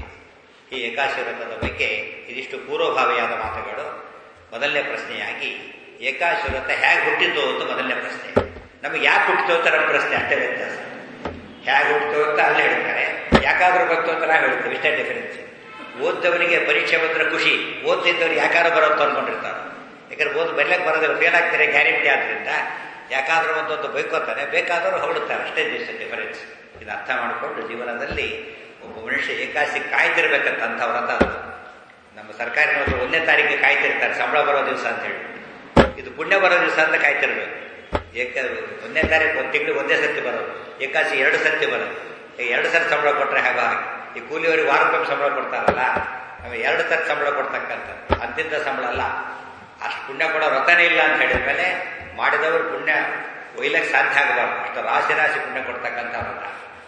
ಈ ಏಕಾಶಿ ವ್ರತದ ಬಗ್ಗೆ ಇದಿಷ್ಟು ಪೂರ್ವಭಾವಿಯಾದ ಮಾತುಗಳು ಮೊದಲನೇ ಪ್ರಶ್ನೆಯಾಗಿ ಏಕಾಶಿ ವ್ರತ ಹೇಗೆ ಹುಟ್ಟಿತು ಅಂತ ಮೊದಲನೇ ಪ್ರಶ್ನೆ ನಮಗೆ ಯಾಕೆ ಹುಟ್ಟಿತು ಅಂತ ನಮ್ಮ ಪ್ರಶ್ನೆ ಅಷ್ಟೇ ವ್ಯತ್ಯಾಸ ಹೇಗೆ ಹುಟ್ಟಿತು ಅಂತ ಅಲ್ಲೇ ಹೇಳ್ತಾರೆ ಯಾಕಾದ್ರೂ ಬಂತು ಅಂತ ನಾವು ಹೇಳ್ತೀವಿ ಇಷ್ಟೇ ಡಿಫರೆನ್ಸ್ ಓದ್ದವನಿಗೆ ಪರೀಕ್ಷೆ ಬಂದ್ರೆ ಖುಷಿ ಓದ್ತಿದ್ದವ್ರು ಯಾಕಾದ್ರೂ ಬರೋದು ಅಂದ್ಕೊಂಡಿರ್ತಾರೆ ಯಾಕಂದ್ರೆ ಓದ್ ಬರ್ಲಕ್ಕೆ ಬರೋದಿಲ್ಲ ಫೇಲ್ ಆಗ್ತಾರೆ ಗ್ಯಾರಂಟಿ ಆದ್ರಿಂದ ಯಾಕಾದ್ರೂ ಒಂದೊಂದು ಬೈಕೋತಾನೆ ಬೇಕಾದರೂ ಹೊಗಳುತ್ತಾರೆ ಅಷ್ಟೇ ದಿವಸ ಡಿಫರೆನ್ಸ್ ಇದು ಅರ್ಥ ಮಾಡಿಕೊಂಡು ಜೀವನದಲ್ಲಿ ಒಬ್ಬ ಮನುಷ್ಯ ಏಕಾಸಿ ಕಾಯ್ತಿರ್ಬೇಕಂತ ಅಂತ ವ್ರತ ಅದು ನಮ್ಮ ಸರ್ಕಾರಿ ನೌಕರು ಒಂದನೇ ತಾರೀಕಿಗೆ ಕಾಯ್ತಿರ್ತಾರೆ ಸಂಬಳ ಬರೋ ದಿವಸ ಅಂತ ಹೇಳಿ ಇದು ಪುಣ್ಯ ಬರೋ ದಿವಸ ಅಂತ ಕಾಯ್ತಿರ್ಬೇಕು ಏಕ ಒಂದನೇ ತಾರೀಕು ಒಂದು ತಿಂಗಳು ಒಂದೇ ಸರ್ತಿ ಬರೋದು ಏಕಾಸಿ ಎರಡು ಸರ್ತಿ ಬರೋದು ಈಗ ಎರಡು ಸರ್ತಿ ಸಂಬಳ ಕೊಟ್ಟರೆ ಹೇಗೋ ಹಾಗೆ ಈ ಕೂಲಿಯವರಿಗೆ ವಾರಕ್ಕೊಮ್ಮೆ ಸಂಬಳ ಕೊಡ್ತಾರಲ್ಲ ನಮಗೆ ಎರಡು ಸರ್ತಿ ಸಂಬಳ ಕೊಡ್ತಕ್ಕಂಥ ಅಂತಿಂತ ಸಂಬಳ ಅಲ್ಲ ಅಷ್ಟು ಪುಣ್ಯ ಕೊಡೋ ವ್ರತನೇ ಇಲ್ಲ ಅಂತ ಹೇಳಿದ ಮೇಲೆ ಮಾಡಿದವರು ಪುಣ್ಯ ಒಯ್ಲಕ್ಕೆ ಸಾಧ್ಯ ಆಗಬಾರ್ದು ಅಷ್ಟು ರಾಶಿ ರಾಶಿ ಪುಣ್ಯ ಕೊಡ್ತಕ್ಕಂಥ ವ್ರತ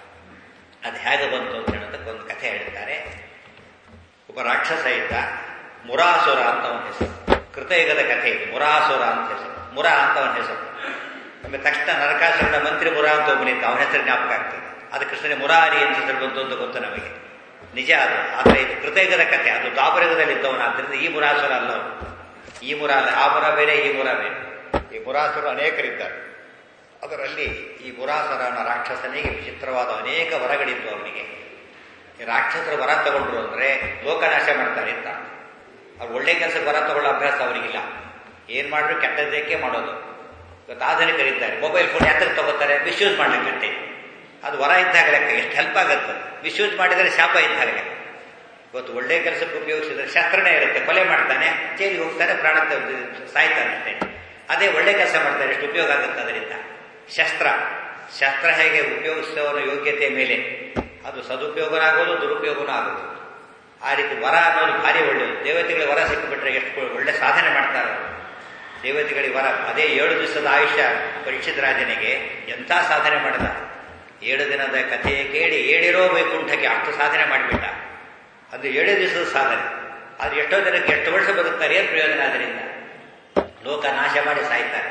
ಅದು ಹೇಗೆ ಬಂತು ಅಂತ ಹೇಳೋದಕ್ಕೆ ಒಂದು ಕಥೆ ಹೇಳಿದ್ದಾರೆ ಒಬ್ಬ ರಾಕ್ಷಸ ಇದ್ದ ಮುರಾಸುರ ಅಂತ ಅವನ ಹೆಸರು ಕೃತಯುಗದ ಕಥೆ ಇದು ಮುರಾಸುರ ಅಂತ ಹೆಸರು ಮುರ ಅಂತ ಅವನ ಹೆಸರು ಆಮೇಲೆ ತಕ್ಷಣ ನರಕಾಸುರನ ಮಂತ್ರಿ ಮುರ ಅಂತ ಒಬ್ಬನಿದ್ದ ಅವನ ಹೆಸರು ಜ್ಞಾಪಕ ಆಗ್ತದೆ ಅದು ಕೃಷ್ಣನೇ ಮುರಾರಿ ಅಂತ ಹೆಸರು ಬಂತು ಅಂತ ಗೊತ್ತು ನಮಗೆ ನಿಜ ಅದು ಆದರೆ ಇದು ಕೃತಯುಗದ ಕಥೆ ಅದು ದ್ವಾಪರಯುಗದಲ್ಲಿ ಇದ್ದವನಾದ್ರಿಂದ ಈ ಮುರಾಸುರ ಅಲ್ಲ ಅವನು ಈ ಮುರ ಅಲ್ಲ ಆ ಮುರ ಬೇರೆ ಈ ಮುರ ಬೇರೆ ಈ ಮುರಾಸುರು ಅನೇಕರಿದ್ದಾರೆ ಅದರಲ್ಲಿ ಈ ಮುರಾಸುರನ ರಾಕ್ಷಸನಿಗೆ ವಿಚಿತ್ರವಾದ ಅನೇಕ ವರಗಳಿದ್ವು ಅವನಿಗೆ ಈ ರಾಕ್ಷಸರು ವರ ತಗೊಂಡ್ರು ಅಂದ್ರೆ ಲೋಕನಾಶ ಮಾಡ್ತಾರೆ ಅಂತ ಅವ್ರು ಒಳ್ಳೆ ಕೆಲಸಕ್ಕೆ ವರ ತಗೊಳ್ಳೋ ಅಭ್ಯಾಸ ಅವರಿಗಿಲ್ಲ ಏನ್ ಮಾಡ್ರು ಕೆಟ್ಟದ್ದಕ್ಕೆ ಮಾಡೋದು ಇವತ್ತು ಆಧುನಿಕರಿದ್ದಾರೆ ಮೊಬೈಲ್ ಫೋನ್ ಯಾತ್ರ ತಗೋತಾರೆ ಮಿಸ್ಯೂಸ್ ಮಾಡ್ಲಿಕ್ಕಂತೆ ಅದು ವರ ಇದ್ದಾಗ ಲೆಕ್ಕ ಎಷ್ಟು ಹೆಲ್ಪ್ ಆಗುತ್ತೆ ಮಿಸ್ಯೂಸ್ ಮಾಡಿದರೆ ಶಾಪ ಇದ್ದಾಗ ಲೆಕ್ಕ ಇವತ್ತು ಒಳ್ಳೆ ಕೆಲಸಕ್ಕೆ ಉಪಯೋಗಿಸಿದ್ರೆ ಶಸ್ತ್ರನೇ ಇರುತ್ತೆ ಕೊಲೆ ಮಾಡ್ತಾನೆ ಜೈಲಿಗೆ ಹೋಗ್ತಾನೆ ಪ್ರಾಣ ಸಾಯ್ತಾನೆ ಅಷ್ಟೇ ಅದೇ ಒಳ್ಳೆ ಕೆಲಸ ಮಾಡ್ತಾರೆ ಎಷ್ಟು ಉಪಯೋಗ ಆಗುತ್ತೆ ಅದರಿಂದ ಶಸ್ತ್ರ ಶಸ್ತ್ರ ಹೇಗೆ ಉಪಯೋಗಿಸುವವನ ಯೋಗ್ಯತೆ ಮೇಲೆ ಅದು ಸದುಪಯೋಗನೂ ಆಗೋದು ದುರುಪಯೋಗನೂ ಆಗೋದು ಆ ರೀತಿ ವರ ಅನ್ನೋದು ಭಾರಿ ಒಳ್ಳೆಯದು ದೇವತೆಗಳಿಗೆ ವರ ಸಿಕ್ಕಿಬಿಟ್ರೆ ಎಷ್ಟು ಒಳ್ಳೆ ಸಾಧನೆ ಮಾಡ್ತಾರೆ ಅವರು. ದೇವತೆಗಳಿಗೆ ವರ ಅದೇ ಏಳು ದಿವಸದ ಆಯುಷ್ಯ ಪರೀಕ್ಷಿತ ರಾಜನಿಗೆ ಎಂಥ ಸಾಧನೆ ಮಾಡಿದ ಏಳು ದಿನದ ಕಥೆಯ ಕೇಳಿ ಏಳಿರೋ ವೈಕುಂಠಕ್ಕೆ ಅಷ್ಟು ಸಾಧನೆ ಮಾಡಿಬಿಟ್ಟ ಅದು ಏಳೇ ದಿವಸದ ಸಾಧನೆ ಆದ್ರೆ ಎಷ್ಟೋ ಜನಕ್ಕೆ ಎಷ್ಟು ವರ್ಷ ಬದುಕ್ತಾರೆ ಏನು ಪ್ರಯೋಜನ ಅದರಿಂದ ಲೋಕ ನಾಶ ಮಾಡಿ ಸಾಯ್ತಾರೆ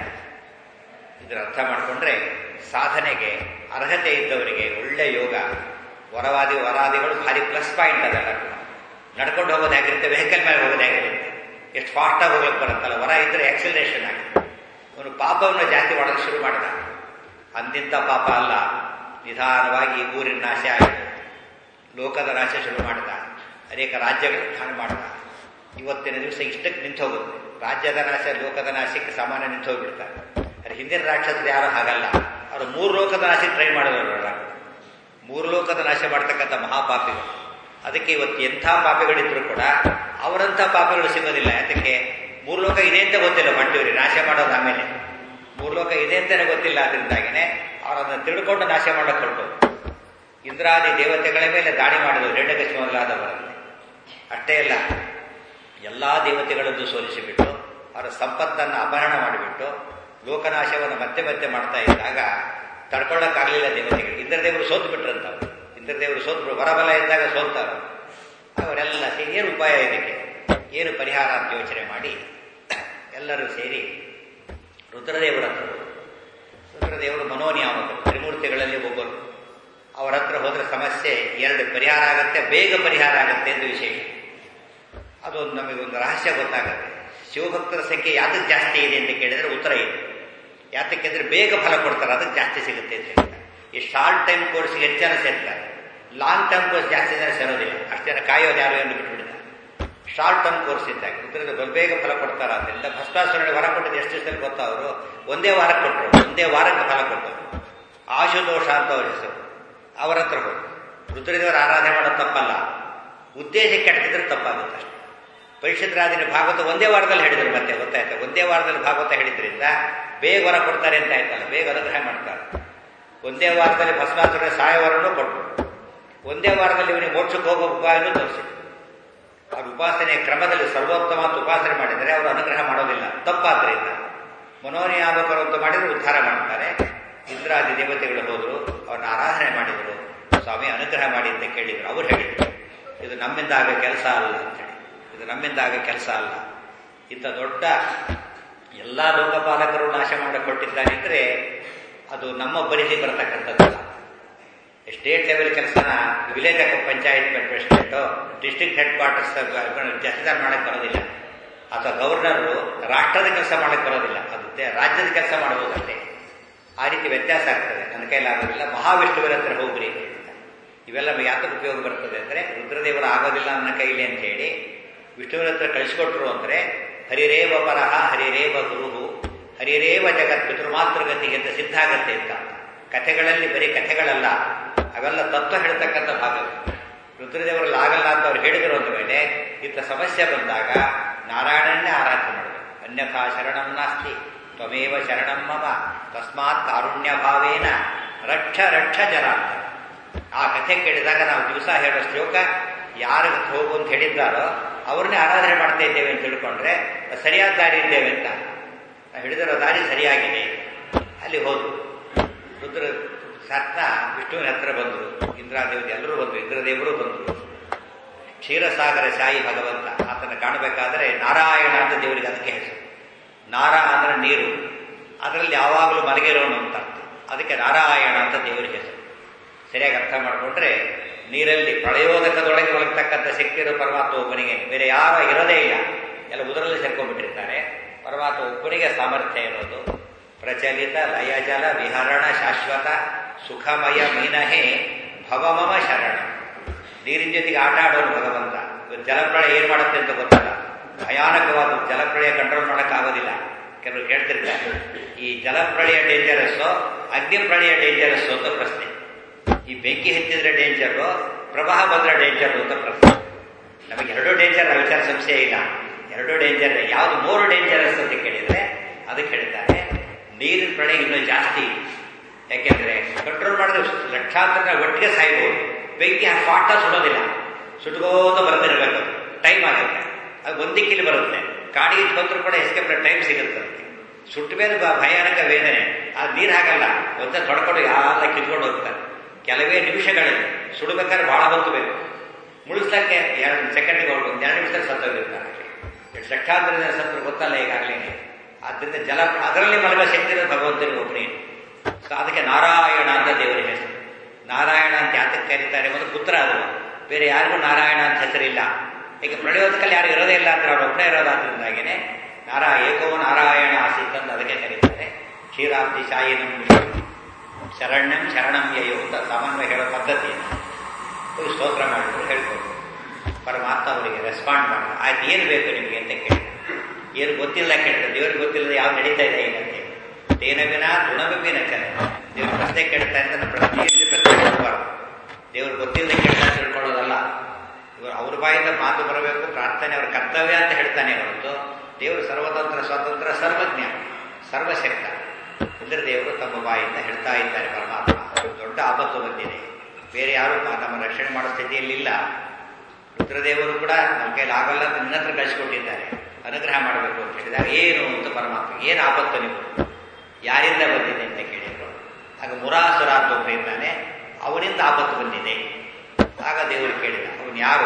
ಇದರ ಅರ್ಥ ಮಾಡಿಕೊಂಡ್ರೆ ಸಾಧನೆಗೆ ಅರ್ಹತೆ ಇದ್ದವರಿಗೆ ಒಳ್ಳೆ ಯೋಗ ವರವಾದಿ ವರಾದಿಗಳು ಭಾರಿ ಪ್ಲಸ್ ಪಾಯಿಂಟ್ ಅದಲ್ಲ ನಡ್ಕೊಂಡು ಹೋಗೋದು ಹೇಗಿರುತ್ತೆ ವೆಹಿಕಲ್ ಮೇಲೆ ಹೋಗೋದು ಹೇಗಿರುತ್ತೆ ಎಷ್ಟು ಫಾಸ್ಟಾಗಿ ಹೋಗ್ಲಿಕ್ಕೆ ಬರುತ್ತಲ್ಲ ವರ ಇದ್ರೆ ಆಕ್ಸಿಲರೇಷನ್ ಆಗುತ್ತೆ ಅವನು ಪಾಪವನ್ನು ಜಾಸ್ತಿ ಮಾಡೋದು ಶುರು ಮಾಡಿದ ಅಂತಿಂತ ಪಾಪ ಅಲ್ಲ ನಿಧಾನವಾಗಿ ಈ ಊರಿನ ನಾಶ ಆಯಿತು ಲೋಕದ ನಾಶ ಶುರು ಮಾಡಿದ ಅನೇಕ ರಾಜ್ಯಗಳ ಸ್ಥಾನ ಮಾಡಿದ ಇವತ್ತಿನ ದಿವಸ ಇಷ್ಟಕ್ಕೆ ನಿಂತು ಹೋಗುತ್ತೆ ರಾಜ್ಯದ ನಾಶ ಲೋಕದ ನಾಶಕ್ಕೆ ಸಾಮಾನ್ಯ ನಿಂತು ಹೋಗ್ಬಿಡ್ತಾರೆ ಆದರೆ ಹಿಂದಿನ ರಾಕ್ಷಸರು ಯಾರು ಹಾಗಲ್ಲ ಅವರು ಮೂರು ಲೋಕದ ನಾಶಕ್ಕೆ ಟ್ರೈ ಮಾಡಿದವರಲ್ಲ ಮೂರು ಲೋಕದ ನಾಶ ಮಾಡ್ತಕ್ಕಂಥ ಮಹಾಪಾಪಿಗಳು ಅದಕ್ಕೆ ಇವತ್ತು ಎಂಥ ಪಾಪಿಗಳಿದ್ರು ಕೂಡ ಅವರಂಥ ಪಾಪಿಗಳು ಸಿಗೋದಿಲ್ಲ ಯಾತಕ್ಕೆ ಮೂರು ಲೋಕ ಇದೆ ಅಂತ ಗೊತ್ತಿಲ್ಲ ಬಂಟಿವ್ರಿ ನಾಶ ಮಾಡೋದು ಆಮೇಲೆ ಮೂರು ಲೋಕ ಇದೆ ಅಂತಾನೆ ಗೊತ್ತಿಲ್ಲ ಅದರಿಂದಾಗಿನೇ ಅವರನ್ನು ತಿಳ್ಕೊಂಡು ನಾಶ ಮಾಡಕ್ಕೆ ಹೊರಟು ಇಂದ್ರಾದಿ ದೇವತೆಗಳ ಮೇಲೆ ದಾಳಿ ಮಾಡಿದ್ರು ರೆಡ್ಡಕಶಿ ಮೊದಲಾದವರಲ್ಲಿ ಅಷ್ಟೇ ಅಲ್ಲ ಎಲ್ಲಾ ದೇವತೆಗಳದ್ದು ಸೋಲಿಸಿಬಿಟ್ಟು ಅವರ ಸಂಪತ್ತನ್ನು ಅಪಹರಣ ಮಾಡಿಬಿಟ್ಟು ಲೋಕನಾಶವನ್ನು ಮತ್ತೆ ಮತ್ತೆ ಮಾಡ್ತಾ ಇದ್ದಾಗ ತಡ್ಕೊಳ್ಳೋಕ್ಕಾಗಲಿಲ್ಲ ದೇವತೆಗಳು ಇಂದ್ರದೇವರು ಸೋತು ಬಿಟ್ರಂತವ್ರು ಇಂದ್ರದೇವರು ಸೋತು ವರಬಲ ಇದ್ದಾಗ ಸೋಲ್ತಾರೆ ಅವರೆಲ್ಲ ಸೇರಿ ಏನು ಉಪಾಯ ಇದಕ್ಕೆ ಏನು ಪರಿಹಾರ ಅಂತ ಯೋಚನೆ ಮಾಡಿ ಎಲ್ಲರೂ ಸೇರಿ ರುದ್ರದೇವರ ಹತ್ರ ಹೋದ್ರು. ರುದ್ರದೇವರು ಮನೋನಿಯಾಮಕರು ತ್ರಿಮೂರ್ತಿಗಳಲ್ಲಿ ಒಬ್ಬರು ಅವರ ಹತ್ರ ಹೋದ್ರೆ ಸಮಸ್ಯೆ ಎರಡು ಪರಿಹಾರ ಆಗತ್ತೆ ಬೇಗ ಪರಿಹಾರ ಆಗತ್ತೆ ಎಂದು ವಿಶೇಷ ಅದೊಂದು ನಮಗೊಂದು ರಹಸ್ಯ ಗೊತ್ತಾಗುತ್ತೆ ಶಿವಭಕ್ತರ ಸಂಖ್ಯೆ ಯಾತಕ್ಕೆ ಜಾಸ್ತಿ ಇದೆ ಅಂತ ಕೇಳಿದ್ರೆ ಉತ್ತರ ಇದೆ ಯಾತಕ್ಕೆಂದ್ರೆ ಬೇಗ ಫಲ ಕೊಡ್ತಾರೆ ಅದಕ್ಕೆ ಜಾಸ್ತಿ ಸಿಗುತ್ತೆ ಅಂತ ಹೇಳ್ತಾರೆ ಈ ಶಾರ್ಟ್ ಟೈಮ್ ಕೋರ್ಸ್ಗೆ ಹೆಚ್ಚು ಜನ ಸೇರ್ತಾರೆ ಲಾಂಗ್ ಟರ್ಮ್ ಕೋರ್ಸ್ ಜಾಸ್ತಿ ಜನ ಸೇರೋದಿಲ್ಲ ಅಷ್ಟು ಜನ ಕಾಯೋದು ಯಾರು ಎಂದು ಬಿಟ್ಬಿಟ್ಟಿದ್ದಾರೆ ಶಾರ್ಟ್ ಟರ್ಮ್ ಕೋರ್ಸ್ ಇದ್ದಾಗ ಉತ್ತರದ ಬೇಗ ಫಲ ಕೊಡ್ತಾರ ಅದರಿಂದ ಭಸ್ಮಾಸುರನಿಗೆ ವರ ಕೊಟ್ಟಿದ್ದು ಎಷ್ಟು ದಿವಸದಲ್ಲಿ ಗೊತ್ತಾ ಅವರು ಒಂದೇ ವಾರ ಕೊಟ್ಟರು ಒಂದೇ ವಾರಕ್ಕೆ ಫಲ ಕೊಟ್ಟರು ಆಶುದೋಷ ಅಂತ ಅವ್ರ ಹೆಸರು ಅವರ ಹತ್ರ ಹೋಗಿ ರುದ್ರದೇವರ ಆರಾಧನೆ ಮಾಡೋದು ತಪ್ಪಲ್ಲ ಉದ್ದೇಶ ಕೆಟ್ಟಿದ್ರೆ ತಪ್ಪಾಗುತ್ತೆ ಅಷ್ಟೇ ಪರಿಷತ್ರಾದಿನ ಭಾಗವತ ಒಂದೇ ವಾರದಲ್ಲಿ ಹೇಳಿದ್ರು ಮತ್ತೆ ಗೊತ್ತಾಯ್ತು ಒಂದೇ ವಾರದಲ್ಲಿ ಭಾಗವತ ಹೇಳಿದ್ರಿಂದ ಬೇಗ ವರ ಕೊಡ್ತಾರೆ ಅಂತ ಆಯ್ತಲ್ಲ ಬೇಗ ಅನುಗ್ರಹ ಮಾಡ್ತಾರೆ ಒಂದೇ ವಾರದಲ್ಲಿ ಭಸ್ಮಾಸುರ ಸಾಯವರನ್ನು ಕೊಟ್ಟರು ಒಂದೇ ವಾರದಲ್ಲಿ ಇವನಿಗೆ ಮೋಕ್ಷಕ್ಕೆ ಹೋಗೋ ಉಪಾಯನೂ ತೋರಿಸಿದ್ರು ಅವ್ರ ಉಪಾಸನೆ ಕ್ರಮದಲ್ಲಿ ಸರ್ವೋತ್ತಮ ಅಂತ ಉಪಾಸನೆ ಮಾಡಿದರೆ ಅವರು ಅನುಗ್ರಹ ಮಾಡೋದಿಲ್ಲ ತಪ್ಪಾದ್ರಿಂದ ಮನೋನಿಯಾಮಕರು ಅಂತ ಮಾಡಿದ್ರೆ ಉದ್ಧಾರ ಮಾಡ್ತಾರೆ ಇಂದ್ರಾದಿ ದೇವತೆಗಳು ಹೋದರು ಅವ್ರನ್ನ ಆರಾಧನೆ ಮಾಡಿದರು ಸ್ವಾಮಿ ಅನುಗ್ರಹ ಮಾಡಿ ಅಂತ ಕೇಳಿದ್ರು ಅವ್ರು ಹೇಳಿದ್ರು ಇದು ನಮ್ಮಿಂದ ಆಗೋ ಕೆಲಸ ಅಲ್ಲ ಅಂತೇಳಿ ಇದು ನಮ್ಮಿಂದ ಆಗೋ ಕೆಲಸ ಅಲ್ಲ ಇಂಥ ದೊಡ್ಡ ಎಲ್ಲ ಲೋಕಪಾಲಕರು ನಾಶ ಮಾಡಕೊಟ್ಟಿದ್ದಾರಿದ್ರೆ ಅದು ನಮ್ಮ ಪರಿಧಿ ಬರತಕ್ಕಂಥದ್ದಲ್ಲ ಸ್ಟೇಟ್ ಲೆವೆಲ್ ಕೆಲಸನ village panchayat president district headquarters ಜಸ್ದಾರ್ ಮಾಡಕ್ಕೆ ಬರೋದಿಲ್ಲ ಅಥವಾ ಗವರ್ನರು ರಾಷ್ಟ್ರದ ಕೆಲಸ ಮಾಡಕ್ಕೆ ಬರೋದಿಲ್ಲ ಅದು ತೆ- ರಾಜ್ಯದ ಕೆಲಸ ಮಾಡಬಹುದಷ್ಟೇ ಆ ರೀತಿ ವ್ಯತ್ಯಾಸ ಆಗ್ತದೆ ನನ್ನ ಕೈಲಾಗೋದಿಲ್ಲ ಮಹಾವಿಷ್ಣುವಿನ ಹತ್ರ ಹೋಗ್ರಿ ಅಂತ ಹೇಳ್ತಾರೆ. ಇವೆಲ್ಲ ನಮಗೆ ಯಾತಕ್ಕೆ ಉಪಯೋಗ ಬರ್ತದೆ ಅಂದರೆ ರುದ್ರದೇವರು ಆಗೋದಿಲ್ಲ ನನ್ನ ಕೈಲಿ ಅಂತ ಹೇಳಿ ವಿಷ್ಣುವಿನ ಹತ್ರ ಕಳಿಸ್ಕೊಟ್ರು ಅಂದರೆ ಹರಿರೇವ ಪರಹ ಹರಿರೇವ ಗುರುಹು ಹರಿರೇವ ಜಗತ್ ಪಿತೃಮಾತೃಗತಿ ಅಂತ ಸಿದ್ಧ ಆಗತ್ತೆ ಅಂತ ಕಥೆಗಳಲ್ಲಿ ಬರೀ ಕಥೆಗಳಲ್ಲ ಅವೆಲ್ಲ ತತ್ವ ಹೇಳ್ತಕ್ಕಂಥ ಭಾಗ ರುದ್ರದೇವರಲ್ಲಿ ಆಗಲ್ಲ ಅಂತ ಅವ್ರು ಹೇಳಿದ್ರು ಅಂದ ಮೇಲೆ ಇಂಥ ಸಮಸ್ಯೆ ಬಂದಾಗ ನಾರಾಯಣನ್ನೇ ಆರಾಧನೆ ಮಾಡಬೇಕು ಅನ್ಯಥಾ ಶರಣಂ ನಾಸ್ತಿ ತ್ವಮೇವ ಶರಣಂ ಮಮ ತಸ್ಮಾತ್ ಕಾರುಣ್ಯ ಭಾವೇನ ರಕ್ಷ ರಕ್ಷ ಜನಾರ್ಥ ಆ ಕಥೆ ಕೇಳಿದಾಗ ನಾವು ದಿವಸ ಹೇಳೋ ಶ್ಲೋಕ ಯಾರ ಹೋಗು ಅಂತ ಹೇಳಿದ್ದಾರೋ ಅವ್ರನ್ನೇ ಆರಾಧನೆ ಮಾಡ್ತಾ ಇದ್ದೇವೆ ಅಂತ ತಿಳ್ಕೊಂಡ್ರೆ ಸರಿಯಾದ ದಾರಿ ಇದ್ದೇವೆ ಅಂತ ನಾವು ಹಿಡಿದಿರೋ ದಾರಿ ಸರಿಯಾಗಿದೆ ಅಲ್ಲಿ ಹೋದ್ರು ರುದ್ರ ಸತ್ನ ವಿಷ್ಣುವಿನ ಹತ್ರ ಬಂದರು ಇಂದ್ರಾದೇವಿ ಎಲ್ಲರೂ ಬಂದರು ಇಂದ್ರದೇವರು ಬಂದರು ಕ್ಷೀರಸಾಗರ ಶಾಯಿ ಭಗವಂತ ಆತನ ಕಾಣಬೇಕಾದರೆ ನಾರಾಯಣ ಅಂತ ದೇವರಿಗೆ ಅದಕ್ಕೆ ಹೆಸರು ನಾರ ಅಂದ್ರೆ ನೀರು ಅದರಲ್ಲಿ ಯಾವಾಗಲೂ ಮಲಗಿರೋನು ಅಂತ ಅರ್ಥ ಅದಕ್ಕೆ ನಾರಾಯಣ ಅಂತ ದೇವರಿಗೆ ಹೆಸರು ಸರಿಯಾಗಿ ಅರ್ಥ ಮಾಡಿಕೊಂಡ್ರೆ ನೀರಲ್ಲಿ ಪ್ರಳಯೋದಕದೊಳಗೆ ಒಳಗತಕ್ಕಂಥ ಶಕ್ತಿ ಇರೋ ಪರಮಾತ್ಮ ಒಬ್ಬನಿಗೆ ಬೇರೆ ಯಾರ ಇರೋದೇ ಇಲ್ಲ ಎಲ್ಲ ಉದರಲ್ಲಿ ಸೇರ್ಕೊಂಡ್ಬಿಟ್ಟಿರ್ತಾರೆ ಪರಮಾತ್ಮ ಒಬ್ಬನಿಗೆ ಸಾಮರ್ಥ್ಯ ಇರೋದು ಪ್ರಚಲಿತ ಲಯಜಲ ವಿಹರಣ ಶಾಶ್ವತ ಸುಖಮಯ ಮೀನಹೇ ಭವಮಮ ಶರಣ ನೀರಿನ ಜೊತೆಗೆ ಆಟ ಆಡೋನು ಭಗವಂತ ಇವತ್ತು ಜಲಪ್ರಳಯ ಏನ್ ಮಾಡುತ್ತೆ ಅಂತ ಗೊತ್ತಲ್ಲ ಭಯಾನಕವಾದ ಜಲಪ್ರಳಯ ಕಂಟ್ರೋಲ್ ಮಾಡೋಕ್ಕಾಗೋದಿಲ್ಲ ಕೆಲವರು ಕೇಳ್ತಿರ್ತಾರೆ ಈ ಜಲಪ್ರಳಯ ಡೇಂಜರಸ್ಸು ಅಗ್ನಿ ಪ್ರಳಯ ಡೇಂಜರಸ್ಸು ಅಂತ ಪ್ರಶ್ನೆ ಈ ಬೆಂಕಿ ಹತ್ತಿದ್ರೆ ಡೇಂಜರು ಪ್ರವಾಹ ಬಂದ್ರೆ ಡೇಂಜರ್ ಅಂತ ಪ್ರಶ್ನೆ ನಮಗೆ ಎರಡು ಡೇಂಜರ್ ಆ ವಿಚಾರ ಸಂಶಯ ಇಲ್ಲ ಎರಡು ಡೇಂಜರ್ ಯಾವುದು ಮೂರು ಡೇಂಜರಸ್ ಅಂತ ಕೇಳಿದ್ರೆ ಅದಕ್ಕೆ ಹೇಳ್ತಾರೆ ನೀರಿನ ಪ್ರಳಯ ಇನ್ನೂ ಜಾಸ್ತಿ ಯಾಕೆಂದ್ರೆ ಕಂಟ್ರೋಲ್ ಮಾಡಿದ್ರೆ ಲಕ್ಷಾಂತರ ಒಟ್ಟಿಗೆ ಸಾಯ್ಬೋದು ಬೆಂಕಿ ಆ ಸ್ಪಾಟ ಸುಡೋದಿಲ್ಲ ಸುಟ್ಕೋತ ಬರ್ತಿರ್ಬೇಕು ಅದು ಟೈಮ್ ಆಗುತ್ತೆ ಅದು ಒಂದೇ ಕಿಲಿ ಬರುತ್ತೆ ಕಾಡಿಗೆ ಬಂದರೂ ಕೂಡ ಎಸ್ಕೇಪ್ ಟೈಮ್ ಸಿಗುತ್ತೆ ಅದಕ್ಕೆ ಸುಟ್ಟ ಮೇಲೆ ಬ- ಭಯಾನಕ ವೇದನೆ ಆ ನೀರು ಹಾಕಲ್ಲ ಒಂದೇ ತೊಡ್ಕೊಂಡು ಎಲ್ಲ ಕಿತ್ಕೊಂಡು ಹೋಗ್ತಾರೆ ಕೆಲವೇ ನಿಮಿಷಗಳಲ್ಲಿ ಸುಡಬೇಕಾದ್ರೆ ಬಹಳ ಹೊತ್ತು ಬೇಕು ಮುಳಿಸ್ಲಿಕ್ಕೆ ಎರಡು ಸೆಕೆಂಡ್ಗೆ ಹೊರಟು ಒಂದು ಎರಡು ನಿಮಿಷದಲ್ಲಿ ಸತ್ತೋಗಿರ್ತಾರೆ ಎಷ್ಟು ಲಕ್ಷಾಂತರ ಜನ ಸತ್ತರು ಗೊತ್ತಲ್ಲ ಈಗಾಗಲೇ ಆದ್ದರಿಂದ ಜಲ ಅದರಲ್ಲಿ ಮಲಗ ಶಕ್ತಿ ಇರೋದು ಭಗವಂತನಿಗೆ ಒಬ್ಬನೇ ಸೊ ಅದಕ್ಕೆ ನಾರಾಯಣ ಅಂತ ದೇವರ ಹೆಸರು ನಾರಾಯಣ ಅಂತ ಯಾತಕ್ಕೆ ಕರೀತಾರೆ ಒಂದು ಪುತ್ರ ಅದು ಬೇರೆ ಯಾರಿಗೂ ನಾರಾಯಣ ಅಂತ ಹೆಸರಿಲ್ಲ ಈಗ ಪ್ರಳಯೋದಕಲ್ಲಿ ಯಾರು ಇರೋದೇ ಇಲ್ಲ ಅಂತ ಅವ್ರು ಒಬ್ಬನೇ ಇರೋದಾದ್ರಿಂದಾಗೇನೆ ನಾರಾ ಏಕೋ ನಾರಾಯಣ ಆಸೀತ್ ಅಂತ ಅದಕ್ಕೆ ಕರೀತಾರೆ ಕ್ಷೀರಾಬ್ದಿ ಶಾಯಿನಂ ಶರಣ್ಯಂ ಶರಣಂ ಯಯೋ ಅಂತ ಸಾಮಾನ್ಯ ಹೇಳೋ ಪದ್ಧತಿ ಹೋಗಿ ಸ್ತೋತ್ರ ಮಾಡಿದ್ರು ಹೇಳ್ಕೊಂಡು ಪರಮಾತ್ಮ ಅವರಿಗೆ ರೆಸ್ಪಾಂಡ್ ಮಾಡ ಆಯ್ತು ಏನು ಬೇಕು ನಿಮಗೆ ಅಂತ ಕೇಳಿ ಏನು ಗೊತ್ತಿಲ್ಲ ಕೇಳಿದ್ರೆ ದೇವ್ರಿಗೆ ಗೊತ್ತಿಲ್ಲದೆ ಯಾವ್ದು ನಡೀತಾ ಇದೆ ಈಗ ಅಂತ ತೇನ ವಿನ ಗುಣವಿನ ಚಲ ದೇವ್ರ ಪ್ರಶ್ನೆ ಕೇಳ್ತಾ ಅಂತ ಪ್ರಶ್ನೆ ಪ್ರಶ್ನೆ ಮಾಡಬಾರ್ದು ದೇವ್ರು ಗೊತ್ತಿಲ್ಲದೆ ಕೇಳ್ತಾ ತಿಳ್ಕೊಳ್ಳೋದಲ್ಲ ಇವರು ಅವ್ರ ಬಾಯಿಂದ ಮಾತು ಬರಬೇಕು ಪ್ರಾರ್ಥನೆ ಅವ್ರ ಕರ್ತವ್ಯ ಅಂತ ಹೇಳ್ತಾನೆ ಹೊರತು ದೇವರು ಸರ್ವತಂತ್ರ ಸ್ವತಂತ್ರ ಸರ್ವಜ್ಞ ಸರ್ವಶಕ್ತ ಅಂದ್ರೆ ದೇವರು ತಮ್ಮ ಬಾಯಿಂದ ಹೇಳ್ತಾ ಇದ್ದಾರೆ ಪರಮಾತ್ಮ ದೊಡ್ಡ ಆಪತ್ತು ಬಂದಿದೆ ಬೇರೆ ಯಾರು ನಮ್ಮ ರಕ್ಷಣೆ ಮಾಡೋ ಸ್ಥಿತಿಯಲ್ಲಿಲ್ಲ ರುದ್ರದೇವರು ಕೂಡ ನಮ್ಮ ಕೈಲಿ ಆಗಲ್ಲ ಅಂತ ನಿನ್ನ ಹತ್ರ ಕಳಿಸ್ಕೊಟ್ಟಿದ್ದಾರೆ ಅನುಗ್ರಹ ಮಾಡಬೇಕು ಅಂತ ಹೇಳಿದಾಗ ಏನು ಅಂತ ಪರಮಾತ್ಮ ಏನು ಆಪತ್ತು ನೀವು ಯಾರಿಂದ ಬಂದಿದೆ ಅಂತ ಕೇಳಿದ್ರು ಆಗ ಮುರಾಸುರ ಅಂತ ಒಬ್ಬ ಇದ್ದಾನೆ ಅವನಿಂದ ಆಪತ್ತು ಬಂದಿದೆ ಆಗ ದೇವರು ಕೇಳಿದ ಅವನು ಯಾರು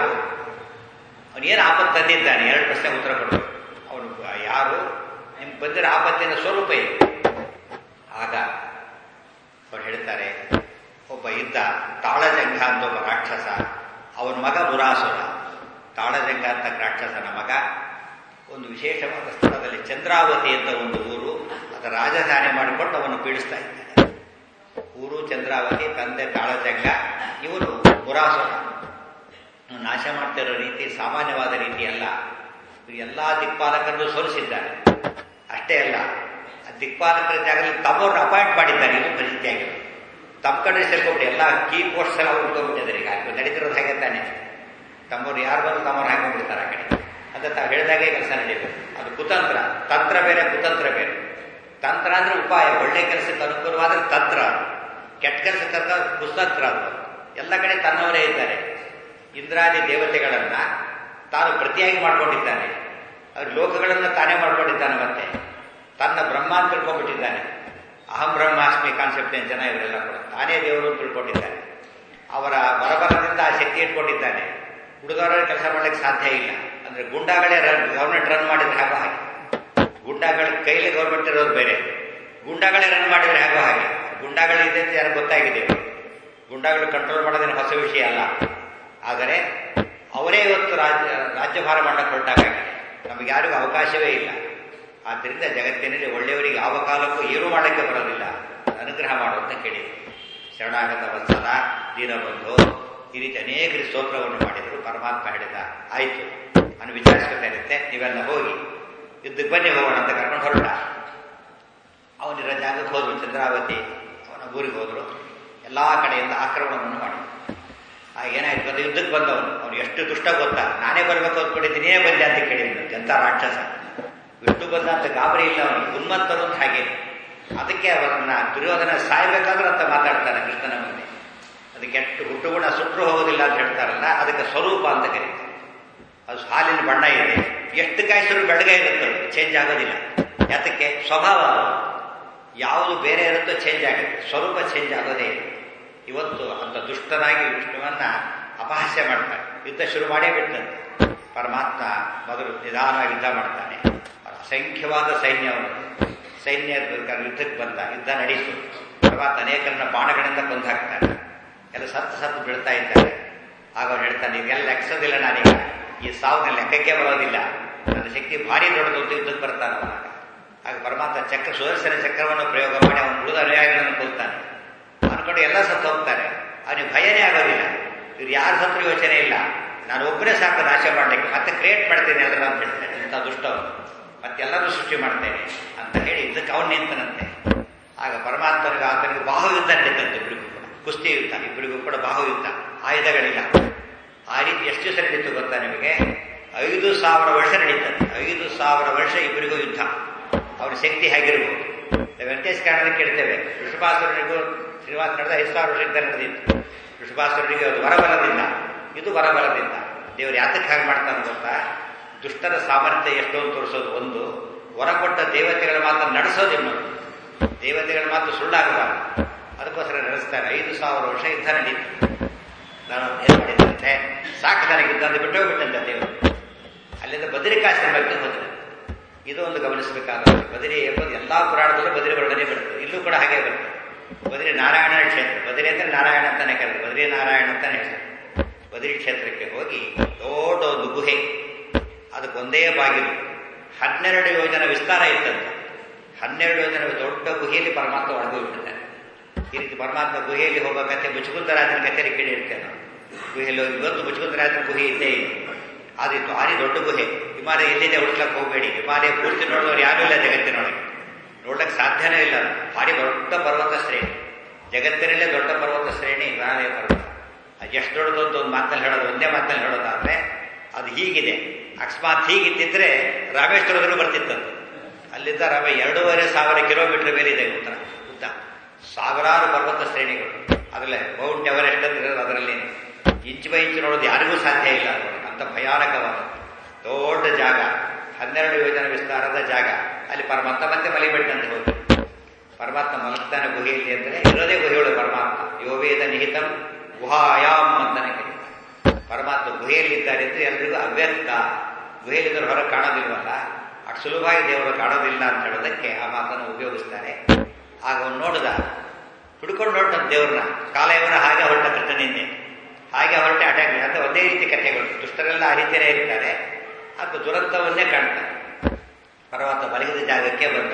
ಅವನೇನು ಆಪತ್ತು ತಂದಿದ್ದಾನೆ ಎರಡು ಪ್ರಶ್ನೆ ಉತ್ತರ ಕೊಡಬೇಕು ಅವನು ಯಾರು ನಿಮ್ಗೆ ಬಂದಿರೋ ಆಪತ್ತಿನ ಸ್ವರೂಪ ಏನು ಆಗ ಅವ್ರು ಹೇಳ್ತಾರೆ ಒಬ್ಬ ಇದ್ದ ತಾಳಜಂಘ ಅಂತ ಒಬ್ಬ ರಾಕ್ಷಸ ಅವನ ಮಗ ಮುರಾಸುರ ತಾಳಜಂಘ ಅಂತ ರಾಕ್ಷಸನ ಮಗ ಒಂದು ವಿಶೇಷವಾದ ಸ್ಥಳದಲ್ಲಿ ಚಂದ್ರಾವತಿ ಅಂತ ಒಂದು ಊರು ಅದರ ರಾಜಧಾನಿ ಮಾಡಿಕೊಂಡು ಅವನು ಪೀಡಿಸ್ತಾ ಇದ್ದಾನೆ ಊರು ಚಂದ್ರಾವತಿ ತಂದೆ ತಾಳಜಂಗ ಇವನು ಮುರಾಸುರ ಅವನು ನಾಶ ಮಾಡ್ತಿರೋ ರೀತಿ ಸಾಮಾನ್ಯವಾದ ರೀತಿ ಅಲ್ಲ ಇವರು ಎಲ್ಲಾ ದಿಕ್ಪಾಲಕರನ್ನು ಸೋಲಿಸಿದ್ದಾರೆ ಅಷ್ಟೇ ಅಲ್ಲ ಆ ದಿಕ್ಪಾಲಕರ ಜಾಗದಲ್ಲಿ ತಮ್ಮವ್ರನ್ನ ಅಪಾಯಿಂಟ್ ಮಾಡಿದ್ದಾರೆ ಇದು ಪರಿಸ್ಥಿತಿ ಆಗಿದೆ ತಮ್ಮ ಕಡೆ ಸೇರ್ಕೊಂಡು ಎಲ್ಲ ಕೀ ಪೋಸ್ಟ್ ಎಲ್ಲ ಉಳ್ಕೊಂಡ್ಬಿಟ್ಟಿದ್ದಾರೆ ಈಗ ಅದು ನಡೀತಿರೋದು ಹಾಗೆ ತಾನೆ ತಮ್ಮವ್ರು ಯಾರು ಬಂದು ತಮ್ಮವ್ರು ಹಾಕೊಂಡ್ಬಿಡ್ತಾರೆ ಆ ಕಡೆ ಅಂತ ತಾವು ಹೇಳಿದಾಗೆ ಕೆಲಸ ನಡೀಬೇಕು ಅದು ಕುತಂತ್ರ ತಂತ್ರ ಬೇರೆ ಕುತಂತ್ರ ಬೇರೆ ತಂತ್ರ ಅಂದ್ರೆ ಉಪಾಯ ಒಳ್ಳೆ ಕೆಲಸಕ್ಕೆ ಅನುಕೂಲವಾದ್ರೆ ತಂತ್ರ ಅದು. ಕೆಟ್ಟ ಕೆಲಸಕ್ಕೆ ಅಂತ ಕುತಂತ್ರ ಅದು ಎಲ್ಲ ಕಡೆ ತನ್ನವರೇ ಇದ್ದಾರೆ ಇಂದ್ರಾದಿ ದೇವತೆಗಳನ್ನ ತಾನು ಪ್ರತಿಯಾಗಿ ಮಾಡ್ಕೊಂಡಿದ್ದಾನೆ ಅವ್ರ ಲೋಕಗಳನ್ನು ತಾನೇ ಮಾಡ್ಕೊಂಡಿದ್ದಾನೆ ಮತ್ತೆ ತನ್ನ ಬ್ರಹ್ಮ ಅಂತ ತಿಳ್ಕೊಂಡ್ಬಿಟ್ಟಿದ್ದಾನೆ ಅಹಂ ಬ್ರಹ್ಮಾಸ್ಮಿ ಕಾನ್ಸೆಪ್ಟ್ ಏನ್ ಜನ ಇವರೆಲ್ಲ ಕೂಡ ತಾನೇ ದೇವರು ಅಂತ ತಿಳ್ಕೊಂಡಿದ್ದಾನೆ ಅವರ ಬರಬರದಿಂದ ಆ ಶಕ್ತಿ ಇಟ್ಕೊಂಡಿದ್ದಾನೆ ಹುಡುಗರ ಕೆಲಸ ಮಾಡ್ಲಿಕ್ಕೆ ಸಾಧ್ಯ ಇಲ್ಲ ಅಂದ್ರೆ ಗುಂಡಾಗಳೇ ರನ್ ಗವರ್ಮೆಂಟ್ ರನ್ ಮಾಡಿದ್ರೆ ಹಾಗೋ ಹಾಗೆ ಗುಂಡಾಗಳ ಕೈಲಿ ಗೌರ್ಮೆಂಟ್ ಇರೋದು ಬೇರೆ ಗುಂಡಾಗಳೇ ರನ್ ಮಾಡಿದ್ರೆ ಹಾಗೋ ಹಾಗೆ ಗುಂಡಾಗಳಿದೆ ಅಂತ ಯಾರು ಗೊತ್ತಾಗಿದೆ ಗುಂಡಾಗಳು ಕಂಟ್ರೋಲ್ ಮಾಡೋದೇನು ಹೊಸ ವಿಷಯ ಅಲ್ಲ ಆದರೆ ಅವರೇ ಇವತ್ತು ರಾಜ್ಯ ರಾಜ್ಯಭಾರ ಮಾಡಕ್ಕೆ ಹೊರಟಾಗಿದೆ ನಮಗೆ ಯಾರಿಗೂ ಅವಕಾಶವೇ ಇಲ್ಲ ಆದ್ದರಿಂದ ಜಗತ್ತಿನಲ್ಲಿ ಒಳ್ಳೆಯವರಿಗೆ ಯಾವ ಕಾಲಕ್ಕೂ ಏನೂ ಮಾಡಕ್ಕೆ ಬರೋದಿಲ್ಲ ಅನುಗ್ರಹ ಮಾಡು ಅಂತ ಕೇಳಿದರು ಶರಣಾಗತ ವತ್ಸಲ ದೀನಬಂಧು ಈ ರೀತಿ ಅನೇಕ ಸ್ತೋತ್ರವನ್ನು ಮಾಡಿದರು ಪರಮಾತ್ಮ ಹೇಳಿದ ಆಯಿತು ನಾನು ವಿಚಾರಿಸ್ಕೊತಾ ಇರುತ್ತೆ ನೀವೆಲ್ಲ ಹೋಗಿ ಯುದ್ಧಕ್ಕೆ ಬನ್ನಿ ಹೋಗೋಣ ಅಂತ ಕರ್ಕೊಂಡು ಹೊರಟ ಅವನಿರೋ ಜಾಗಕ್ಕೆ ಹೋದ್ರು ಚಂದ್ರಾವತಿ ಅವನ ಊರಿಗೆ ಹೋದರು ಎಲ್ಲ ಕಡೆಯಿಂದ ಆಕ್ರಮಣವನ್ನು ಮಾಡಿದ್ರು ಆಗ ಏನಾಯ್ತು ಅಂದ್ರೆ ಯುದ್ಧಕ್ಕೆ ಬಂದವನು ಅವನು ಎಷ್ಟು ದುಷ್ಟ ಗೊತ್ತಾ ನಾನೇ ಬರಬೇಕು ಅಂದ್ಕೊಂಡಿದ್ದೀನಿ ನೀನೇ ಬಂದೆ ಅಂತ ಕೇಳಿದ್ರು ಎಂತ ರಾಕ್ಷಸ ವಿಷ್ಣು ಬಂದ ಅಂತ ಗಾಬರಿ ಇಲ್ಲ ಅವನಿಗೆ ಉನ್ಮತ್ತರು ಅಂತ ಹಾಗೆ ಅದಕ್ಕೆ ಅವರನ್ನ ದುರ್ಯೋಧನ ಸಾಯ್ಬೇಕಾದ್ರೂ ಅಂತ ಮಾತಾಡ್ತಾನೆ ಕೃಷ್ಣನ ಮುಂದೆ ಅದಕ್ಕೆ ಎಷ್ಟು ಹುಟ್ಟುಗುಣ ಸುಟ್ಟರು ಹೋಗೋದಿಲ್ಲ ಅಂತ ಹೇಳ್ತಾರಲ್ಲ ಅದಕ್ಕೆ ಸ್ವರೂಪ ಅಂತ ಕರೀತಾರೆ ಅದು ಹಾಲಿನ ಬಣ್ಣ ಇದೆ ಎಷ್ಟು ಕಾಯಿಸಿದ್ರು ಬೆಳಗ್ಗೆ ಇರುತ್ತೆ ಚೇಂಜ್ ಆಗೋದಿಲ್ಲ ಯಾತಕ್ಕೆ ಸ್ವಭಾವ ಅದು. ಯಾವುದು ಬೇರೆ ಇರುತ್ತೋ ಚೇಂಜ್ ಆಗುತ್ತೆ ಸ್ವರೂಪ ಚೇಂಜ್ ಆಗೋದೇ ಇಲ್ಲ ಇವತ್ತು ಅಂತ ದುಷ್ಟನಾಗಿ ವಿಷ್ಣುವನ್ನ ಅಪಹಾಸ್ಯ ಮಾಡ್ತಾರೆ ಯುದ್ಧ ಶುರು ಮಾಡೇ ಬಿಟ್ಟಂತೆ ಪರಮಾತ್ಮ ಮೊದಲು ನಿಧಾನವಾಗಿ ಯುದ್ಧ ಮಾಡ್ತಾನೆ ಅವರ ಅಸಂಖ್ಯವಾದ ಸೈನ್ಯ ಅವರು ಸೈನ್ಯ ಬೇಕಾದ್ರೆ ಯುದ್ಧಕ್ಕೆ ಬಂದ ಯುದ್ಧ ನಡೆಯಿತು ಪರಮಾತ್ಮ ಅನೇಕರನ್ನ ಬಾಣಗಳಿಂದ ಕೊಂದು ಹಾಕ್ತಾನೆ ಎಲ್ಲ ಸತ್ತು ಸತ್ತು ಬೀಳ್ತಾ ಇದ್ದಾರೆ ಆಗ ಅವ್ನು ಹೇಳ್ತಾನೆ ನೀವೆಲ್ಲ ಲೆಕ್ಸೋದಿಲ್ಲ ನಾನೀಗ ಈ ಸಾವಿನ ಲೆಕ್ಕಕ್ಕೆ ಬರೋದಿಲ್ಲ ನನ್ನ ಶಕ್ತಿ ಭಾರಿ ದೊಡ್ಡದು ಅಂತ ಯುದ್ಧಕ್ಕೆ ಬರ್ತಾನೆ ಅವನಾಗ ಆಗ ಪರಮಾತ್ಮ ಚಕ್ರ ಸುದರ್ಶನ ಚಕ್ರವನ್ನು ಪ್ರಯೋಗ ಮಾಡಿ ಅವನು ಉಳಿದ ಅನುಯಾಯಿಗಳನ್ನು ಕೊಲ್ತಾನೆ ಅನ್ಕೊಂಡು ಎಲ್ಲ ಸತ್ತು ಹೋಗ್ತಾರೆ ಅವನಿಗೆ ಭಯನೇ ಆಗೋದಿಲ್ಲ ಇವ್ರು ಯಾರು ಸತ್ರು ಯೋಚನೆ ಇಲ್ಲ ನಾನು ಒಬ್ಬನೇ ಸಾಕು ನಾಶ ಮಾಡಲಿಕ್ಕೆ ಮತ್ತೆ ಕ್ರಿಯೇಟ್ ಮಾಡ್ತೇನೆ ಅದರ ಅಂತ ಹೇಳ್ತಾನೆ ಇಂಥ ದುಷ್ಟವನು ಮತ್ತೆಲ್ಲರೂ ಸೃಷ್ಟಿ ಮಾಡ್ತೇನೆ ಅಂತ ಹೇಳಿ ಇದಕ್ಕೆ ಅವನು ನಿಂತನಂತೆ ಆಗ ಪರಮಾತ್ಮನಿಗೆ ಆತನಿಗೆ ಬಾಹು ಯುದ್ಧ ನಡೀತಂತೆ ಇಬ್ಬರಿಗೂ ಕೂಡ ಕುಸ್ತಿ ಯುದ್ಧ ಇಬ್ಬರಿಗೂ ಕೂಡ ಬಾಹು ಯುದ್ಧ ಆಯುಧಗಳಿಲ್ಲ ಆ ರೀತಿ ಎಷ್ಟು ದಿವಸ ನಡೀತು ಗೊತ್ತಾ ನಿಮಗೆ ಐದು ಸಾವಿರ ವರ್ಷ ನಡೀತದೆ ಐದು ಸಾವಿರ ವರ್ಷ ಇಬ್ಬರಿಗೂ ಯುದ್ಧ ಅವ್ರ ಶಕ್ತಿ ಹೇಗಿರ್ಬೋದು ವೆಂಕಟೇಶ್ ಕಾರಣದ ಕೇಳ್ತೇವೆ ಋಷಭಾಸುರನಿಗೂ ಶ್ರೀನಿವಾಸ ನಡೆದ ಐದು ಸಾವಿರ ವರ್ಷ ಯುದ್ಧ ನಡೆದಿತ್ತು ಋಷಭಾಸುರನಿಗೆ ಅದು ವರಬಲದಿಂದ ಇದು ವರಬಲದಿಂದ ದೇವರು ಯಾತಕ್ಕೆ ಹಾಗೆ ಮಾಡ್ತಾನೆ ಗೊತ್ತಾ ದುಷ್ಟರ ಸಾಮರ್ಥ್ಯ ಎಷ್ಟು ಅಂತ ತೋರಿಸೋದು ಒಂದು ವರ ಕೊಟ್ಟ ದೇವತೆಗಳ ಮಾತ್ರ ನಡೆಸೋದು ಇನ್ನೊಂದು ದೇವತೆಗಳ ಮಾತು ಸುಳ್ಳಾಗಬಾರದು ಅದಕ್ಕೋಸ್ಕರ ನಡೆಸ್ತಾರೆ ಐದು ಸಾವಿರ ವರ್ಷ ಯುದ್ಧ ನಡೀತು ನಾನು ಏನು ಮಾಡಿದಂತೆ ಸಾಕು ನನಗೆ ಯುದ್ಧ ಅಂತ ಬಿಟ್ಟು ಹೋಗ್ಬಿಟ್ಟಂತೆ ದೇವರು ಅಲ್ಲಿಂದ ಬದರಿಕಾಶ್ರಮಕ್ಕೆ ಹೋದ್ರೆ ಇದು ಒಂದು ಗಮನಿಸಬೇಕಾದ ಬದರಿ ಎಂಬುದು ಎಲ್ಲಾ ಪುರಾಣದಲ್ಲೂ ಬದರಿ ವರ್ಣನೆ ಬರ್ತದೆ ಇಲ್ಲೂ ಕೂಡ ಹಾಗೆ ಬರ್ತದೆ ಬದರಿ ನಾರಾಯಣನ ಕ್ಷೇತ್ರ ಬದರಿ ಅಂದ್ರೆ ನಾರಾಯಣ ಅಂತಾನೆ ಕರೆದು ಬದರಿ ನಾರಾಯಣ ಅಂತಾನೆ ಹೇಳ್ತಾರೆ ಬದರಿ ಕ್ಷೇತ್ರಕ್ಕೆ ಹೋಗಿ ದೊಡ್ಡ ಒಂದು ಗುಹೆ ಅದಕ್ಕೊಂದೇ ಬಾಗಿಲು ಹನ್ನೆರಡು ಯೋಜನ ವಿಸ್ತಾರ ಇತ್ತಂತೆ ಹನ್ನೆರಡು ಯೋಜನ ದೊಡ್ಡ ಗುಹೆಯಲ್ಲಿ ಪರಮಾತ್ಮ ಒಳಗೋಗ್ಬಿಟ್ಟಿದ್ದಾನೆ ಈ ರೀತಿ ಪರಮಾತ್ಮ ಗುಹೆಯಲ್ಲಿ ಹೋಗೋ ಕಥೆ ಮುಚುಕುಂದರಾಜನ ಕಥೆಯಲ್ಲಿ ಕೇಳಿರ್ತೇವೆ ನಾವು ಗುಹೆಯಲ್ಲಿ ಹೋಗಿ ಇವತ್ತು ಮುಚುಕುಂದರಾಜನ ಗುಹೆ ಇದ್ದೇ ಇದೆ ಆದಿತ್ತು ಭಾರಿ ದೊಡ್ಡ ಗುಹೆ ಹಿಮಾಲಯ ಎಲ್ಲಿದೆ ಹುಡುಕ್ಲಕ್ಕೆ ಹೋಗಬೇಡಿ ಹಿಮಾಲಯ ಪೂರ್ತಿ ನೋಡಿದವರು ಯಾರೂ ಇಲ್ಲ ಜಗತ್ತಿನೊಳಗೆ ನೋಡ್ಲಿಕ್ಕೆ ಸಾಧ್ಯನೇ ಇಲ್ಲ ಅದು. ಭಾರಿ ದೊಡ್ಡ ಪರ್ವತ ಶ್ರೇಣಿ ಜಗತ್ತಿನಲ್ಲೇ ದೊಡ್ಡ ಪರ್ವತ ಶ್ರೇಣಿ ಹಿಮಾಲಯ ಪರ್ವತ ಅದು ಎಷ್ಟು ದೊಡ್ಡದು ಅಂತ ಒಂದು ಮಾತಲ್ಲಿ ಹೇಳೋದು ಒಂದೇ ಮಾತಲ್ಲಿ ಹೇಳೋದಾದ್ರೆ ಅದು ಹೀಗಿದೆ ಅಕಸ್ಮಾತ್ ಹೀಗಿದ್ದಿದ್ರೆ ರಾಮೇಶ್ವರದಲ್ಲೂ ಬರ್ತಿತ್ತಂತೆ ಅಲ್ಲಿಂದ ರಾಮ ಎರಡೂವರೆ ಸಾವಿರ ಕಿಲೋಮೀಟರ್ ಮೇಲೆ ಇದೆ ಉತ್ತರ ಉದ್ದ ಸಾವಿರಾರು ಪರ್ವತ ಶ್ರೇಣಿಗಳು ಅದರಲ್ಲೇ ಮೌಂಟ್ ಎವರೆಸ್ಟ್ ಅಂತ ಇರೋದು ಅದರಲ್ಲಿ ಇಂಚು ಬೈ ಇಂಚು ನೋಡೋದು ಯಾರಿಗೂ ಸಾಧ್ಯ ಇಲ್ಲ ಅದರೊಳಗೆ ಅಂತ ಭಯಾನಕವಾದ ದೊಡ್ಡ ಜಾಗ ಹನ್ನೆರಡು ಯೋಜನೆ ವಿಸ್ತಾರದ ಜಾಗ ಅಲ್ಲಿ ಪರಮಾತ್ಮ ಮತ್ತೆ ಮಲಿಬಿಟ್ಟಂತೆ ಹೋಗಿ ಪರಮಾತ್ಮ ಮಲಗ್ತಾನೆ ಗುಹೆಯಲ್ಲಿ ಅಂದರೆ ಇರೋದೇ ಗುಹೆಯೊಳಗೆ ಪರಮಾತ್ಮ ಯೋವೇದ ನಿಹಿತಂ ಗುಹಾಯಾಮ್ ಅಂತಾನೆ ಕರೀತಾರೆ ಪರಮಾತ್ಮ ಗುಹೆಯಲ್ಲಿದ್ದಾರೆ ಎಂದು ಎಲ್ರಿಗೂ ಅವ್ಯಕ್ತ ಗುಹೆಯಲ್ಲಿದ್ದರೆ ಹೊರಗೆ ಕಾಣೋದಿಲ್ವಲ್ಲ ಅಷ್ಟು ಸುಲಭವಾಗಿ ದೇವರು ಕಾಣೋದಿಲ್ಲ ಅಂತ ಹೇಳೋದಕ್ಕೆ ಆ ಮಾತನ್ನು ಉಪಯೋಗಿಸ್ತಾರೆ ಆಗ ಅವನು ನೋಡಿದ ಹುಡ್ಕೊಂಡು ಹೊರಟ ದೇವ್ರನ್ನ ಕಾಲಯವನ ಹಾಗೆ ಹೊರಟ ಕೃಷ್ಣನಿಂದೆ ಹಾಗೆ ಹೊರಟೆ ಅಟ್ಯಾಕ್ ಅಂದ್ರೆ ಒಂದೇ ರೀತಿ ಕಥೆಗಳು ದುಷ್ಟರೆಲ್ಲ ಆ ರೀತಿಯೇ ಇರ್ತಾರೆ ಅದು ದುರಂತವನ್ನೇ ಕಾಣ್ತಾರೆ ಪರ್ವತ ಮಲಗಿದ ಜಾಗಕ್ಕೆ ಬಂದ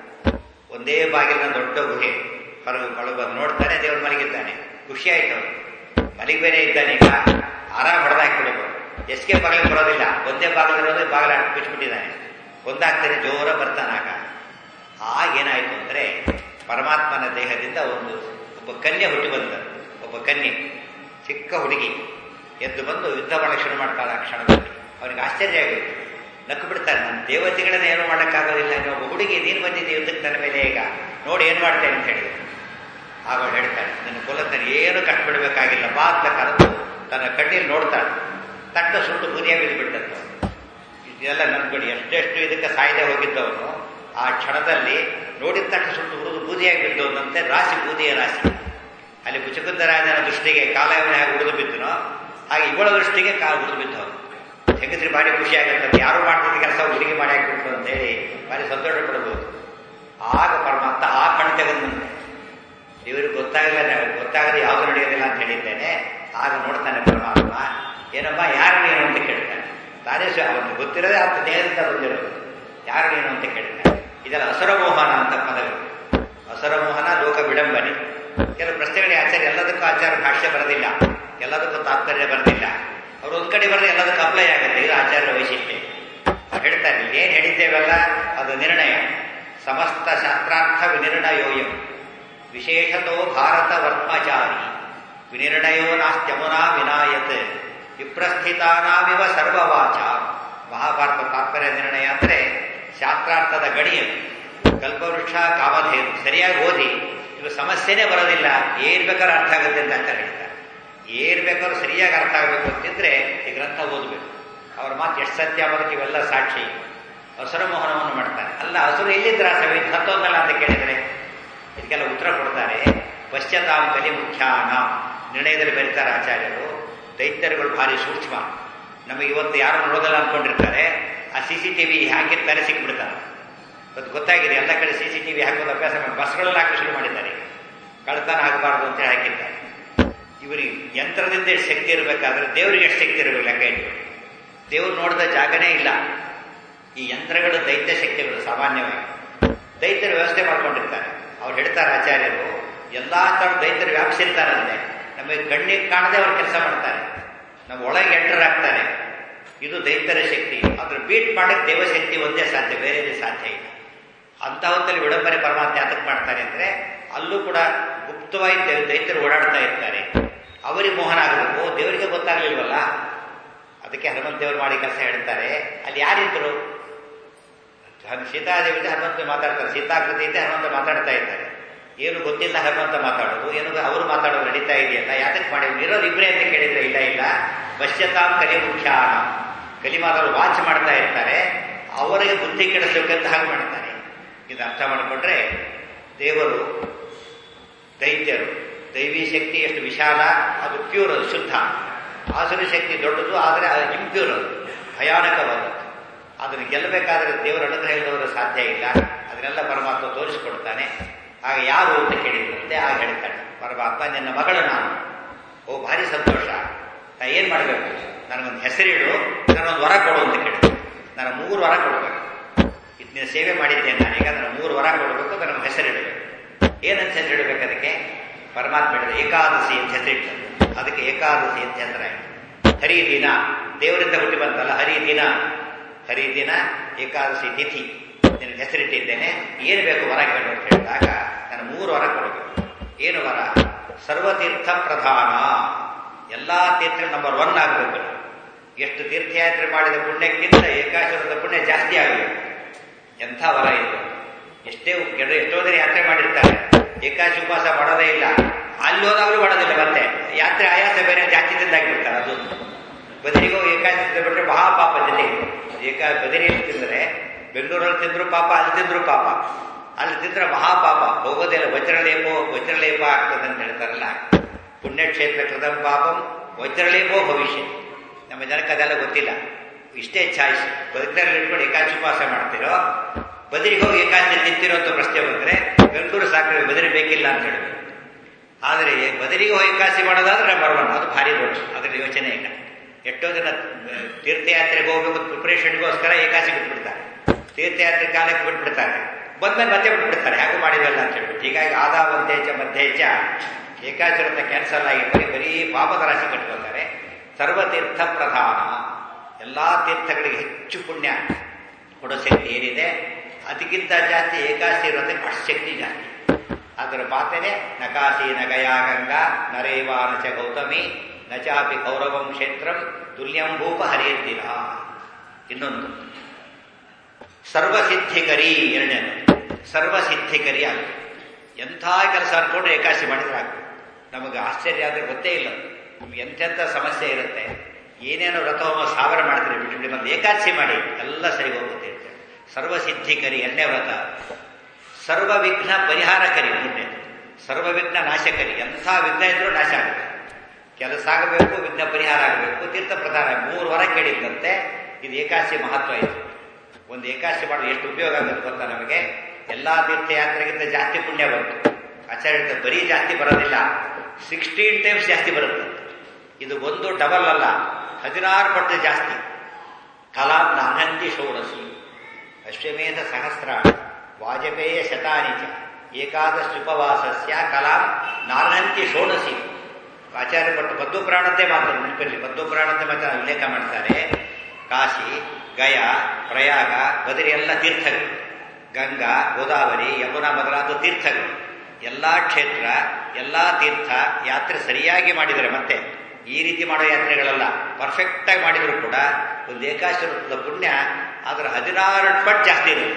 ಒಂದೇ ಬಾಗಿಲಿನ ದೊಡ್ಡ ಗುಹೆ ಹೊರಗೆ ಒಳಗೆ ಬಂದು ನೋಡ್ತಾನೆ ದೇವರು ಮಲಗಿದ್ದಾನೆ ಖುಷಿ ಆಯ್ತು ಅವನು ಮಲಗಿ ಬೇರೆ ಇದ್ದಾನೆ ಈಗ ಆರಾಮ್ ಹೊಡೆದಾಕ್ಬಿಡಬೇಕು ಎಸ್ಕೆ ಬಾಗಿಲಿಗೆ ಬರೋದಿಲ್ಲ ಒಂದೇ ಬಾಗಿಲಿರೋದು ಬಾಗಿಲ ಬಿಚ್ಚಿಬಿಟ್ಟಿದ್ದಾನೆ ಒಂದಾಗ್ತಾನೆ ಜೋರ ಬರ್ತಾನಾಗ ಆಗೇನಾಯ್ತು ಅಂದ್ರೆ ಪರಮಾತ್ಮನ ದೇಹದಿಂದ ಒಂದು ಒಬ್ಬ ಕನ್ಯೆ ಹುಟ್ಟಿ ಬಂದ ಒಬ್ಬ ಕನ್ಯೆ ಚಿಕ್ಕ ಹುಡುಗಿ ಎದ್ದು ಬಂದು ಯುದ್ಧ ಮಾಡಕ್ಕೆ ಶುರು ಮಾಡ್ತಾಳೆ ಆ ಕ್ಷಣದಲ್ಲಿ ಅವನಿಗೆ ಆಶ್ಚರ್ಯ ಆಗುತ್ತೆ ನಕ್ಕು ಬಿಡ್ತಾನೆ ನನ್ನ ದೇವತೆಗಳನ್ನ ಏನು ಮಾಡೋಕ್ಕಾಗೋದಿಲ್ಲ ನೀವು ಒಬ್ಬ ಹುಡುಗಿ ನೀನು ಬಂದಿದ್ದೆ ಯುದ್ಧಕ್ಕೆ ನನ್ನ ಮೇಲೆ ಈಗ ನೋಡಿ ಏನು ಮಾಡ್ತೇನೆ ಅಂತ ಹೇಳಿ ಆಗ ಅವಳು ಹೇಳ್ತಾಳೆ ನನ್ನ ಕುಲತನ ಏನು ಕಟ್ಬಿಡ್ಬೇಕಾಗಿಲ್ಲ ಬಾ ಅಂತ ಕರೆದು ತನ್ನ ಕಣ್ಣೀರು ನೋಡ್ತಾಳೆ ತಟ್ಟ ಸುಟ್ಟು ಬೂದಿಯಾಗಿ ಬಿಟ್ಟದ್ದು ಇದೆಲ್ಲ ನನ್ಕೊಂಡು ಎಷ್ಟೆಷ್ಟು ಇದಕ್ಕೆ ಸಾಯದೆ ಹೋಗಿದ್ದವನು ಆ ಕ್ಷಣದಲ್ಲಿ ನೋಡಿದ ತಕ್ಷಣ ಸುಟ್ಟು ಹುರಿದು ಬೂದಿಯಾಗಿ ಬಿದ್ದವನಂತೆ ರಾಶಿ ಬೂದಿಯ ರಾಶಿ ಅಲ್ಲಿ ಮುಚುಕುಂದರಾಜನ ದೃಷ್ಟಿಗೆ ಕಾಲಯವನ ಹೇಗೆ ಉಳಿದು ಬಿದ್ದನೋ ಹಾಗೆ ಇವಳ ದೃಷ್ಟಿಗೆ ಕಾಲು ಉಳಿದು ಬಿದ್ದವನು ಹೆಂಗಸ್ರಿ ಭಾರಿ ಖುಷಿ ಆಗುತ್ತೆ ಯಾರು ಮಾಡ್ತಿದ್ದ ಕೆಲಸ ಹುಡುಗಿ ಮಾಡಿ ಹಾಕ್ಬಿಟ್ಟು ಅಂತೇಳಿ ಭಾರಿ ಸಂತೋಷ ಪಡಬಹುದು ಆಗ ಪರಮಾತ್ಮ ಆ ಕಣ್ ತೆಗೆದಂತೆ ಇವ್ರಿಗೆ ಗೊತ್ತಾಗಲ್ಲ ಗೊತ್ತಾಗದೆ ಯಾವುದು ನಡೆಯೋದಿಲ್ಲ ಅಂತ ಹೇಳಿದ್ದೇನೆ ಆಗ ನೋಡ್ತಾನೆ ಪರಮಾತ್ಮ ಏನಮ್ಮ ಯಾರು ನೀನು ಅಂತ ಕೇಳ್ತಾನೆ ತಾನೇ ಸ್ವ ಅವನಿಗೆ ಗೊತ್ತಿರೋದೇ ಆತ ದೇಹದಿಂದ ಬಂದಿರೋದು ಯಾರು ನೀನು ಅಂತ ಕೇಳ್ತಾನೆ ಇದೆಲ್ಲ ಅಸುರಮೋಹನ ಅಂತ ಪದಗಳು ಅಸುರಮೋಹನ ಲೋಕ ವಿಡಂಬನೆ ಕೆಲವು ಪ್ರಶ್ನೆಗಳಿಗೆ ಆಚಾರ್ಯ ಎಲ್ಲದಕ್ಕೂ ಆಚಾರ ಭಾಷ್ಯ ಬರೋದಿಲ್ಲ ಎಲ್ಲದಕ್ಕೂ ತಾತ್ಪರ್ಯ ಬರೋದಿಲ್ಲ ಅವ್ರು ಒಂದ್ ಕಡೆ ಬರೆದು ಎಲ್ಲದಕ್ಕೂ ಅಪ್ಲೈ ಆಗುತ್ತೆ ಇದು ಆಚಾರ್ಯ ವೈಶಿಷ್ಟ್ಯ ಅವ್ರು ಹೇಳ್ತಾರೆ ಏನ್ ಹೇಳಿದ್ದೇವಲ್ಲ ಅದು ನಿರ್ಣಯ ಸಮಸ್ತ ಶಾಸ್ತ್ರಾರ್ಥ ವಿನಿರ್ಣಯೋಯಂ ವಿಶೇಷತೋ ಭಾರತ ವರ್ತ್ಮಚಾರಿ ವಿನಿರ್ಣಯೋ ನಾಸ್ತ್ಯಮುನಾ ವಿನಾಯತ್ ವಿಪ್ರಸ್ಥಿತಾನಾವಿವ ಸರ್ವವಾಚ ಮಹಾಭಾರತ ತಾತ್ಪರ್ಯ ನಿರ್ಣಯ ಅಂದ್ರೆ ಶಾಸ್ತ್ರಾರ್ಥದ ಗಡಿಯದು ಕಲ್ಪವೃಕ್ಷ ಕಾಮಧೇನು ಸರಿಯಾಗಿ ಓದಿ ಇವು ಸಮಸ್ಯೆನೇ ಬರೋದಿಲ್ಲ ಏನ್ ಬೇಕಾದ್ರೂ ಅರ್ಥ ಆಗುತ್ತೆ ಅಂತ ಆಚಾರ್ಯ ಹೇಳ್ತಾರೆ ಏನ್ ಬೇಕಾದ್ರೂ ಸರಿಯಾಗಿ ಅರ್ಥ ಆಗಬೇಕು ಅಂತಿದ್ರೆ ಈ ಗ್ರಂಥ ಓದಬೇಕು ಅವ್ರ ಮಾತು ಎಷ್ಟು ಸತ್ಯ ಅನ್ನೋದಕ್ಕೆ ಇವೆಲ್ಲ ಸಾಕ್ಷಿ ಹಸುರ ಮೋಹನವನ್ನು ಮಾಡ್ತಾರೆ ಅಲ್ಲ ಹಸುರು ಎಲ್ಲಿದ್ರ ಸವಿ ಹತ್ತೋದಲ್ಲ ಅಂತ ಕೇಳಿದರೆ ಇದಕ್ಕೆಲ್ಲ ಉತ್ತರ ಕೊಡ್ತಾರೆ ಪಶ್ಚಾತ್ತಾಂ ಕಲಿ ಮುಖ್ಯಾನ ನಿರ್ಣಯದಲ್ಲಿ ಬರೀತಾರೆ ಆಚಾರ್ಯರು ದೈತ್ಯರುಗಳು ಭಾರಿ ಸೂಕ್ಷ್ಮ ನಮಗೆ ಇವತ್ತು ಯಾರು ನೋಡೋದಲ್ಲ ಅನ್ಕೊಂಡಿರ್ತಾರೆ ಆ ಸಿ ಸಿ ಟಿ ವಿ ಹಾಕಿರ್ತಾರೆ ಸಿಕ್ಬಿಡ್ತಾರೆ ಇವತ್ತು ಗೊತ್ತಾಗಿದೆ ಎಲ್ಲ ಕಡೆ ಸಿ ಸಿ ಟಿ ವಿ ಹಾಕೋದು ಅಭ್ಯಾಸ ಮಾಡಿ ಬಸ್ಗಳಲ್ಲಿ ಹಾಕಿ ಶುರು ಮಾಡಿದ್ದಾರೆ ಕಳ್ತನ ಆಗಬಾರ್ದು ಅಂತ ಹಾಕಿರ್ತಾರೆ ಇವರಿಗೆ ಯಂತ್ರದಿಂದ ಎಷ್ಟು ಶಕ್ತಿ ಇರಬೇಕಾದ್ರೆ ದೇವರಿಗೆ ಎಷ್ಟು ಶಕ್ತಿ ಇರಬೇಕು ಲೆಕ್ಕ ಇಟ್ಟು ದೇವ್ರು ನೋಡಿದ ಜಾಗನೇ ಇಲ್ಲ ಈ ಯಂತ್ರಗಳು ದೈತ್ಯ ಶಕ್ತಿಗಳು ಸಾಮಾನ್ಯವಾಗಿ ದೈತ್ಯರ ವ್ಯವಸ್ಥೆ ಮಾಡ್ಕೊಂಡಿರ್ತಾರೆ ಅವ್ರು ಹೇಳ್ತಾರೆ ಆಚಾರ್ಯರು ಎಲ್ಲಾ ತರ ದೈತ್ಯರು ವ್ಯಾಪಿಸಿರ್ತಾರಂತೆ ನಮಗೆ ಕಣ್ಣಿಗೆ ಕಾಣದೆ ಅವ್ರು ಕೆಲಸ ಮಾಡ್ತಾರೆ ನಮ್ಮ ಒಳಗೆ ಎಂಟರ್ ಆಗ್ತಾರೆ ಇದು ದೈತ್ಯರ ಶಕ್ತಿ ಅದ್ರ ಬೀಟ್ ಮಾಡಕ್ಕೆ ದೇವಶಕ್ತಿ ಒಂದೇ ಸಾಧ್ಯ ಬೇರೆ ಸಾಧ್ಯ ಇಲ್ಲ ಅಂತ ಹೊತ್ತಲ್ಲಿ ವಿಡಂಬನೆ ಪರಮಾತ್ಮ ಯಾತಕ್ಕೆ ಮಾಡ್ತಾರೆ ಅಂದ್ರೆ ಅಲ್ಲೂ ಕೂಡ ಗುಪ್ತವಾಗಿ ದೇವ್- ದೈತ್ಯರು ಓಡಾಡ್ತಾ ಇರ್ತಾರೆ ಅವರಿಗೆ ಮೋಹನ ಆಗಬೇಕು ದೇವರಿಗೆ ಗೊತ್ತಾಗ್ಲಿಲ್ವಲ್ಲ ಅದಕ್ಕೆ ಹನುಮಂತ ದೇವರು ಮಾಡಿ ಕೆಲಸ ಹೇಳ್ತಾರೆ ಅಲ್ಲಿ ಯಾರಿದ್ರು ಹನ್- ಸೀತಾದೇವಿ ಇದೆ ಹನುಮಂತ ಮಾತಾಡ್ತಾರೆ ಸೀತಾಕೃತಿ ಇದೆ ಹನುಮಂತ ಮಾತಾಡ್ತಾ ಇದ್ದಾರೆ ಏನು ಗೊತ್ತಿಲ್ಲ ಹನುಮಂತ ಮಾತಾಡೋದು ಏನು ಅವರು ಮಾತಾಡೋದು ನಡೀತಾ ಇದೆಯಲ್ಲ ಯಾತಕ್ಕೆ ಮಾಡಿ ಇರೋರು ಇಬ್ಬರೇ ಅಂತ ಕೇಳಿದ್ರೆ ಇಲ್ಲ ಇಲ್ಲ ಪಶ್ಚಾತ್ತಾಂ ಕಲಿ ಮುಖ್ಯ ಕಲಿಮಾದವರು ವಾಚ್ ಮಾಡ್ತಾ ಇರ್ತಾರೆ ಅವರಿಗೆ ಬುದ್ಧಿ ಕೆಡಿಸಬೇಕಂತ ಹಾಗೆ ಮಾಡ್ತಾರೆ ಇದು ಅರ್ಥ ಮಾಡಿಕೊಂಡ್ರೆ ದೇವರು ದೈತ್ಯರು ದೈವಿ ಶಕ್ತಿ ಎಷ್ಟು ವಿಶಾಲ ಅದು ಪ್ಯೂರ್ ಅದು ಶುದ್ಧ ಆಸುರಿ ಶಕ್ತಿ ದೊಡ್ಡದು ಆದರೆ ಅದು ಇಂಪ್ಯೂರ್ ಅದು ಭಯಾನಕವಾದದ್ದು ಅದನ್ನು ಗೆಲ್ಲಬೇಕಾದ್ರೆ ದೇವರ ಅನುಗ್ರಹ ಇಲ್ಲದವರು ಸಾಧ್ಯ ಇಲ್ಲ ಅದನ್ನೆಲ್ಲ ಪರಮಾತ್ಮ ತೋರಿಸಿಕೊಡ್ತಾನೆ ಆಗ ಯಾರು ಅಂತ ಕೇಳಿದ್ರಂತೆ ಆಗ ಹೇಳ್ತಾನೆ ಪರಮಾತ್ಮ ನಿನ್ನ ಮಗಳು ನಾನು ಓ ಭಾರಿ ಸಂತೋಷ ನಾ ಏನ್ ಮಾಡಬೇಕು ನನಗೊಂದು ಹೆಸರಿಡು ನನಗೊಂದು ವರ ಕೊಡು ಅಂತ ಕೇಳಿದೆ ನಾನು ಮೂರು ವರ ಕೊಡಬೇಕು ಇದನ್ನ ಸೇವೆ ಮಾಡಿದ್ದೇನೆ ನಾನೀಗ ನನ್ನ ಮೂರು ವರ ಕೊಡಬೇಕು ನನಗೆ ಹೆಸರಿಡಬೇಕು ಏನಂತ ಹೆಸರಿಡಬೇಕು ಅದಕ್ಕೆ ಪರಮಾತ್ಮ ಹೇಳಿದ ಏಕಾದಶಿ ಅಂತ ಹೆಸರಿಟ್ಟು ಅದಕ್ಕೆ ಏಕಾದಶಿ ಅಂತ ಹೆಸರಾಯಿತು ಹರಿ ದಿನ ದೇವರಿಂದ ಹುಟ್ಟಿ ಬಂತಲ್ಲ ಹರಿ ದಿನ ಹರಿ ದಿನ ಏಕಾದಶಿ ತಿಥಿ ನಿನಗೆ ಹೆಸರಿಟ್ಟಿದ್ದೇನೆ ಏನು ಬೇಕು ವರ ಕೇಳು ಅಂತ ಹೇಳಿದಾಗ ನಾನು ಮೂರು ವರ ಕೊಡಬೇಕು ಏನು ವರ ಸರ್ವತೀರ್ಥ ಪ್ರಧಾನ ಎಲ್ಲಾ ತೀರ್ಥ ನಂಬರ್ ಒನ್ ಆಗಬೇಕು ಎಷ್ಟು ತೀರ್ಥಯಾತ್ರೆ ಮಾಡಿದ ಪುಣ್ಯಕ್ಕಿಂತ ಏಕಾಶ್ವರದ ಪುಣ್ಯ ಜಾಸ್ತಿ ಆಗಬೇಕು ಎಂಥ ವರ ಇದು ಎಷ್ಟೇ ಗೆಡ- ಎಷ್ಟೋ ಜನ ಯಾತ್ರೆ ಮಾಡಿರ್ತಾರೆ ಏಕಾಶಿ ಉಪವಾಸ ಮಾಡೋದೇ ಇಲ್ಲ ಅಲ್ಲಿ ಹೋದಾಗಲೂ ಮಾಡೋದಿಲ್ಲ ಮತ್ತೆ ಯಾತ್ರೆ ಆಯಾಸ ಬೇರೆ ಜಾಸ್ತಿ ತಿಂದಾಗಿಬಿಡ್ತಾರೆ ಅದು ಬದರಿಗೂ ಏಕಾಶಿ ತಿಂದ್ಬಿಟ್ರೆ ಮಹಾ ಪಾಪ ಜೊತೆ ಏಕಾ ಬದರಿಯಲ್ಲಿ ತಿಂದರೆ ಬೆಂಗಳೂರಲ್ಲಿ ತಿಂದ್ರು ಪಾಪ ಅಲ್ಲಿ ತಿಂದ್ರು ಪಾಪ ಅಲ್ಲಿ ತಿಂದ್ರೆ ಮಹಾಪಾಪ ಹೋಗೋದಿಲ್ಲ ವಜ್ರಲೇಪೋ ವಜ್ರಲೇಪ ಆಗ್ತದೆ ಅಂತ ಹೇಳ್ತಾರಲ್ಲ ಪುಣ್ಯಕ್ಷೇತ್ರ ಕೃತಂ ಪಾಪಂ ವಜ್ರಲೇಪೋ ಭವಿಷ್ಯ ನಮ್ಮ ಜನಕ್ಕೆ ಅದೆಲ್ಲ ಗೊತ್ತಿಲ್ಲ ಇಷ್ಟೇ ಚಾಯ್ಸ್ ಬದುಕಲ್ಲಿ ಇಟ್ಕೊಂಡು ಏಕಾಚಿ ಉಪವಾಸ ಮಾಡ್ತಿರೋ ಬದರಿಗೆ ಹೋಗಿ ಏಕಾಚಿ ತಿಂತಿರೋ ಅಂತ ಪ್ರಶ್ನೆ ಬಂದ್ರೆ ಬೆಂಗಳೂರು ಸಾಕು ಬದರಿ ಬೇಕಿಲ್ಲ ಅಂತ ಹೇಳಿದ್ರು ಆದರೆ ಬದರಿಗೆ ಹೋಗಿ ಏಕಾಸಿ ಮಾಡೋದಾದ್ರೆ ನಂಬರ್ ಒನ್ ಅದು ಭಾರಿ ದೊಡ್ಡ ಅದರ ಯೋಚನೆ ಇಲ್ಲ ಎಷ್ಟೋ ಜನ ಆ, ತೀರ್ಥಯಾತ್ರೆಗೆ ಹೋಗ್ಬೇಕು ಪ್ರಿಪರೇಷನ್ಗೋಸ್ಕರ ಏಕಾಸಿ ಬಿಟ್ಬಿಡ್ತಾರೆ ತೀರ್ಥಯಾತ್ರೆ ಕಾಲಕ್ಕೆ ಬಿಟ್ಬಿಡ್ತಾರೆ ಬಂದ್ಮೇಲೆ ಮತ್ತೆ ಬಿಟ್ಬಿಡ್ತಾರೆ ಯಾಕೆ ಮಾಡಿದಲ್ಲ ಅಂತ ಹೇಳ್ಬಿಟ್ಟು ಹೀಗಾಗಿ ಆದಾವಂತೇಚ ಮಧ್ಯೇಚ ಏಕಾಚರಣ ಕ್ಯಾನ್ಸಲ್ ಆಗಿ ಬರೀ ಬರೀ ಪಾಪದ ರಾಶಿ ಕಟ್ಕೋತಾರೆ ಸರ್ವತೀರ್ಥ ಪ್ರಧಾನ ಎಲ್ಲಾ ತೀರ್ಥಗಳಿಗೆ ಹೆಚ್ಚು ಪುಣ್ಯ ಕೊಡೋ ಶಕ್ತಿ ಏನಿದೆ ಅದಕ್ಕಿಂತ ಜಾಸ್ತಿ ಏಕಾಸಿ ಇರೋದಕ್ಕೆ ಅಷ್ಟು ಶಕ್ತಿ ಜಾಸ್ತಿ ಅದರ ಮಾತೇನೆ ನಕಾಸಿ ನಗಯಾ ಗಂಗಾ ನರೇವಾನ ಚ ಗೌತಮಿ ನ ಚಾಪಿ ಕೌರವಂ ಕ್ಷೇತ್ರಂ ತುಲ್ಯಂಭೂಪ ಹರಿಯದ್ದಿನ ಇನ್ನೊಂದು ಸರ್ವಸಿದ್ಧಿಕರಿ ಎರಡನೇದು ಸರ್ವಸಿದ್ಧಿಕರಿ ಆಗ ಎಂಥ ಕೆಲಸ ಅನ್ಕೊಂಡು ಏಕಾಸಿ ಮಾಡಿದ್ರೆ ಆಗ್ಬೇಕು ನಮಗೆ ಆಶ್ಚರ್ಯ ಆದರೆ ಗೊತ್ತೇ ಇಲ್ಲ ನಿಮ್ಗೆ ಎಂತೆಂಥ ಸಮಸ್ಯೆ ಇರುತ್ತೆ ಏನೇನೋ ವ್ರತವೋ ಸಾವಿರ ಮಾಡ್ತೀರಿ ಬಿಟ್ಟು ಬಿಡಿ ಒಂದು ಏಕಾದಶಿ ಮಾಡಿ ಎಲ್ಲ ಸರಿ ಹೋಗುತ್ತೆ ಅಂತ ಸರ್ವಸಿದ್ಧಿಕರಿ ಎಣ್ಣೆ ವ್ರತ ಸರ್ವ ವಿಘ್ನ ಪರಿಹಾರಕರಿ ಮೂರನೇ ಸರ್ವ ವಿಘ್ನ ನಾಶಕರಿ ಎಂಥ ವಿಘ್ನ ಇದ್ರೂ ನಾಶ ಆಗುತ್ತೆ ಕೆಲಸ ಆಗಬೇಕು ವಿಘ್ನ ಪರಿಹಾರ ಆಗಬೇಕು ತೀರ್ಥ ಪ್ರಧಾನ ಮೂರು ವರ ಕೇಳಿದ್ದಂತೆ ಇದು ಏಕಾದಶಿ ಮಹತ್ವ ಇದೆ ಒಂದು ಏಕಾದಶಿ ಮಾಡೋದು ಎಷ್ಟು ಉಪಯೋಗ ಆಗುತ್ತೆ ಗೊತ್ತಾ ನಮಗೆ ಎಲ್ಲಾ ತೀರ್ಥಯಾತ್ರೆಗಿಂತ ಜಾಸ್ತಿ ಪುಣ್ಯ ಬಂತು ಆಚಾರ್ಯ ಹೇಳ್ತಾರೆ, ಬರೀ ಜಾಸ್ತಿ ಬರೋದಿಲ್ಲ ಸಿಕ್ಸ್ಟೀನ್ ಟೈಮ್ಸ್ ಜಾಸ್ತಿ ಬರುತ್ತೆ ಇದು ಒಂದು ಡಬಲ್ ಅಲ್ಲ ಹದಿನಾರು ಪಟ್ಟು ಜಾಸ್ತಿ ಕಲಾಂ ನಾನಂತಿ ಷೋಡಶಿ ಅಶ್ವಮೇಧ ಸಹಸ್ರ ವಾಜಪೇಯ ಶತಾನಿ ಚ ಏಕಾದಶುಪವಾಸಸ್ಯ ಕಲಾಂ ನಾನಂತಿ ಷೋಡಶಿ ಆಚಾರ್ಯ ಪಟ್ಟು ಪದ್ಮಪುರಾಣದ್ದೇ ಮಾತು ನೆನಪಿರಲಿ ಪದ್ಮಪುರಾಣದ್ದೇ ಮಾತ್ರ ಉಲ್ಲೇಖ ಮಾಡ್ತಾರೆ ಕಾಶಿ ಗಯಾ ಪ್ರಯಾಗ ಬದರಿ ಎಲ್ಲ ತೀರ್ಥಗಳು ಗಂಗಾ ಗೋದಾವರಿ ಯಮುನಾ ಮೊದಲಾದ ತೀರ್ಥಗಳು ಎಲ್ಲ ಕ್ಷೇತ್ರ ಎಲ್ಲ ತೀರ್ಥ ಯಾತ್ರೆ ಸರಿಯಾಗಿ ಮಾಡಿದರೆ ಮತ್ತೆ ಈ ರೀತಿ ಮಾಡೋ ಯಾತ್ರೆಗಳಲ್ಲ ಪರ್ಫೆಕ್ಟ್ ಆಗಿ ಮಾಡಿದ್ರು ಕೂಡ ಒಂದು ಏಕಾಶಿ ವೃತ್ತದ ಪುಣ್ಯ ಅದರ ಹದಿನಾರು ಪಟ್ಟು ಜಾಸ್ತಿ ಇರುತ್ತೆ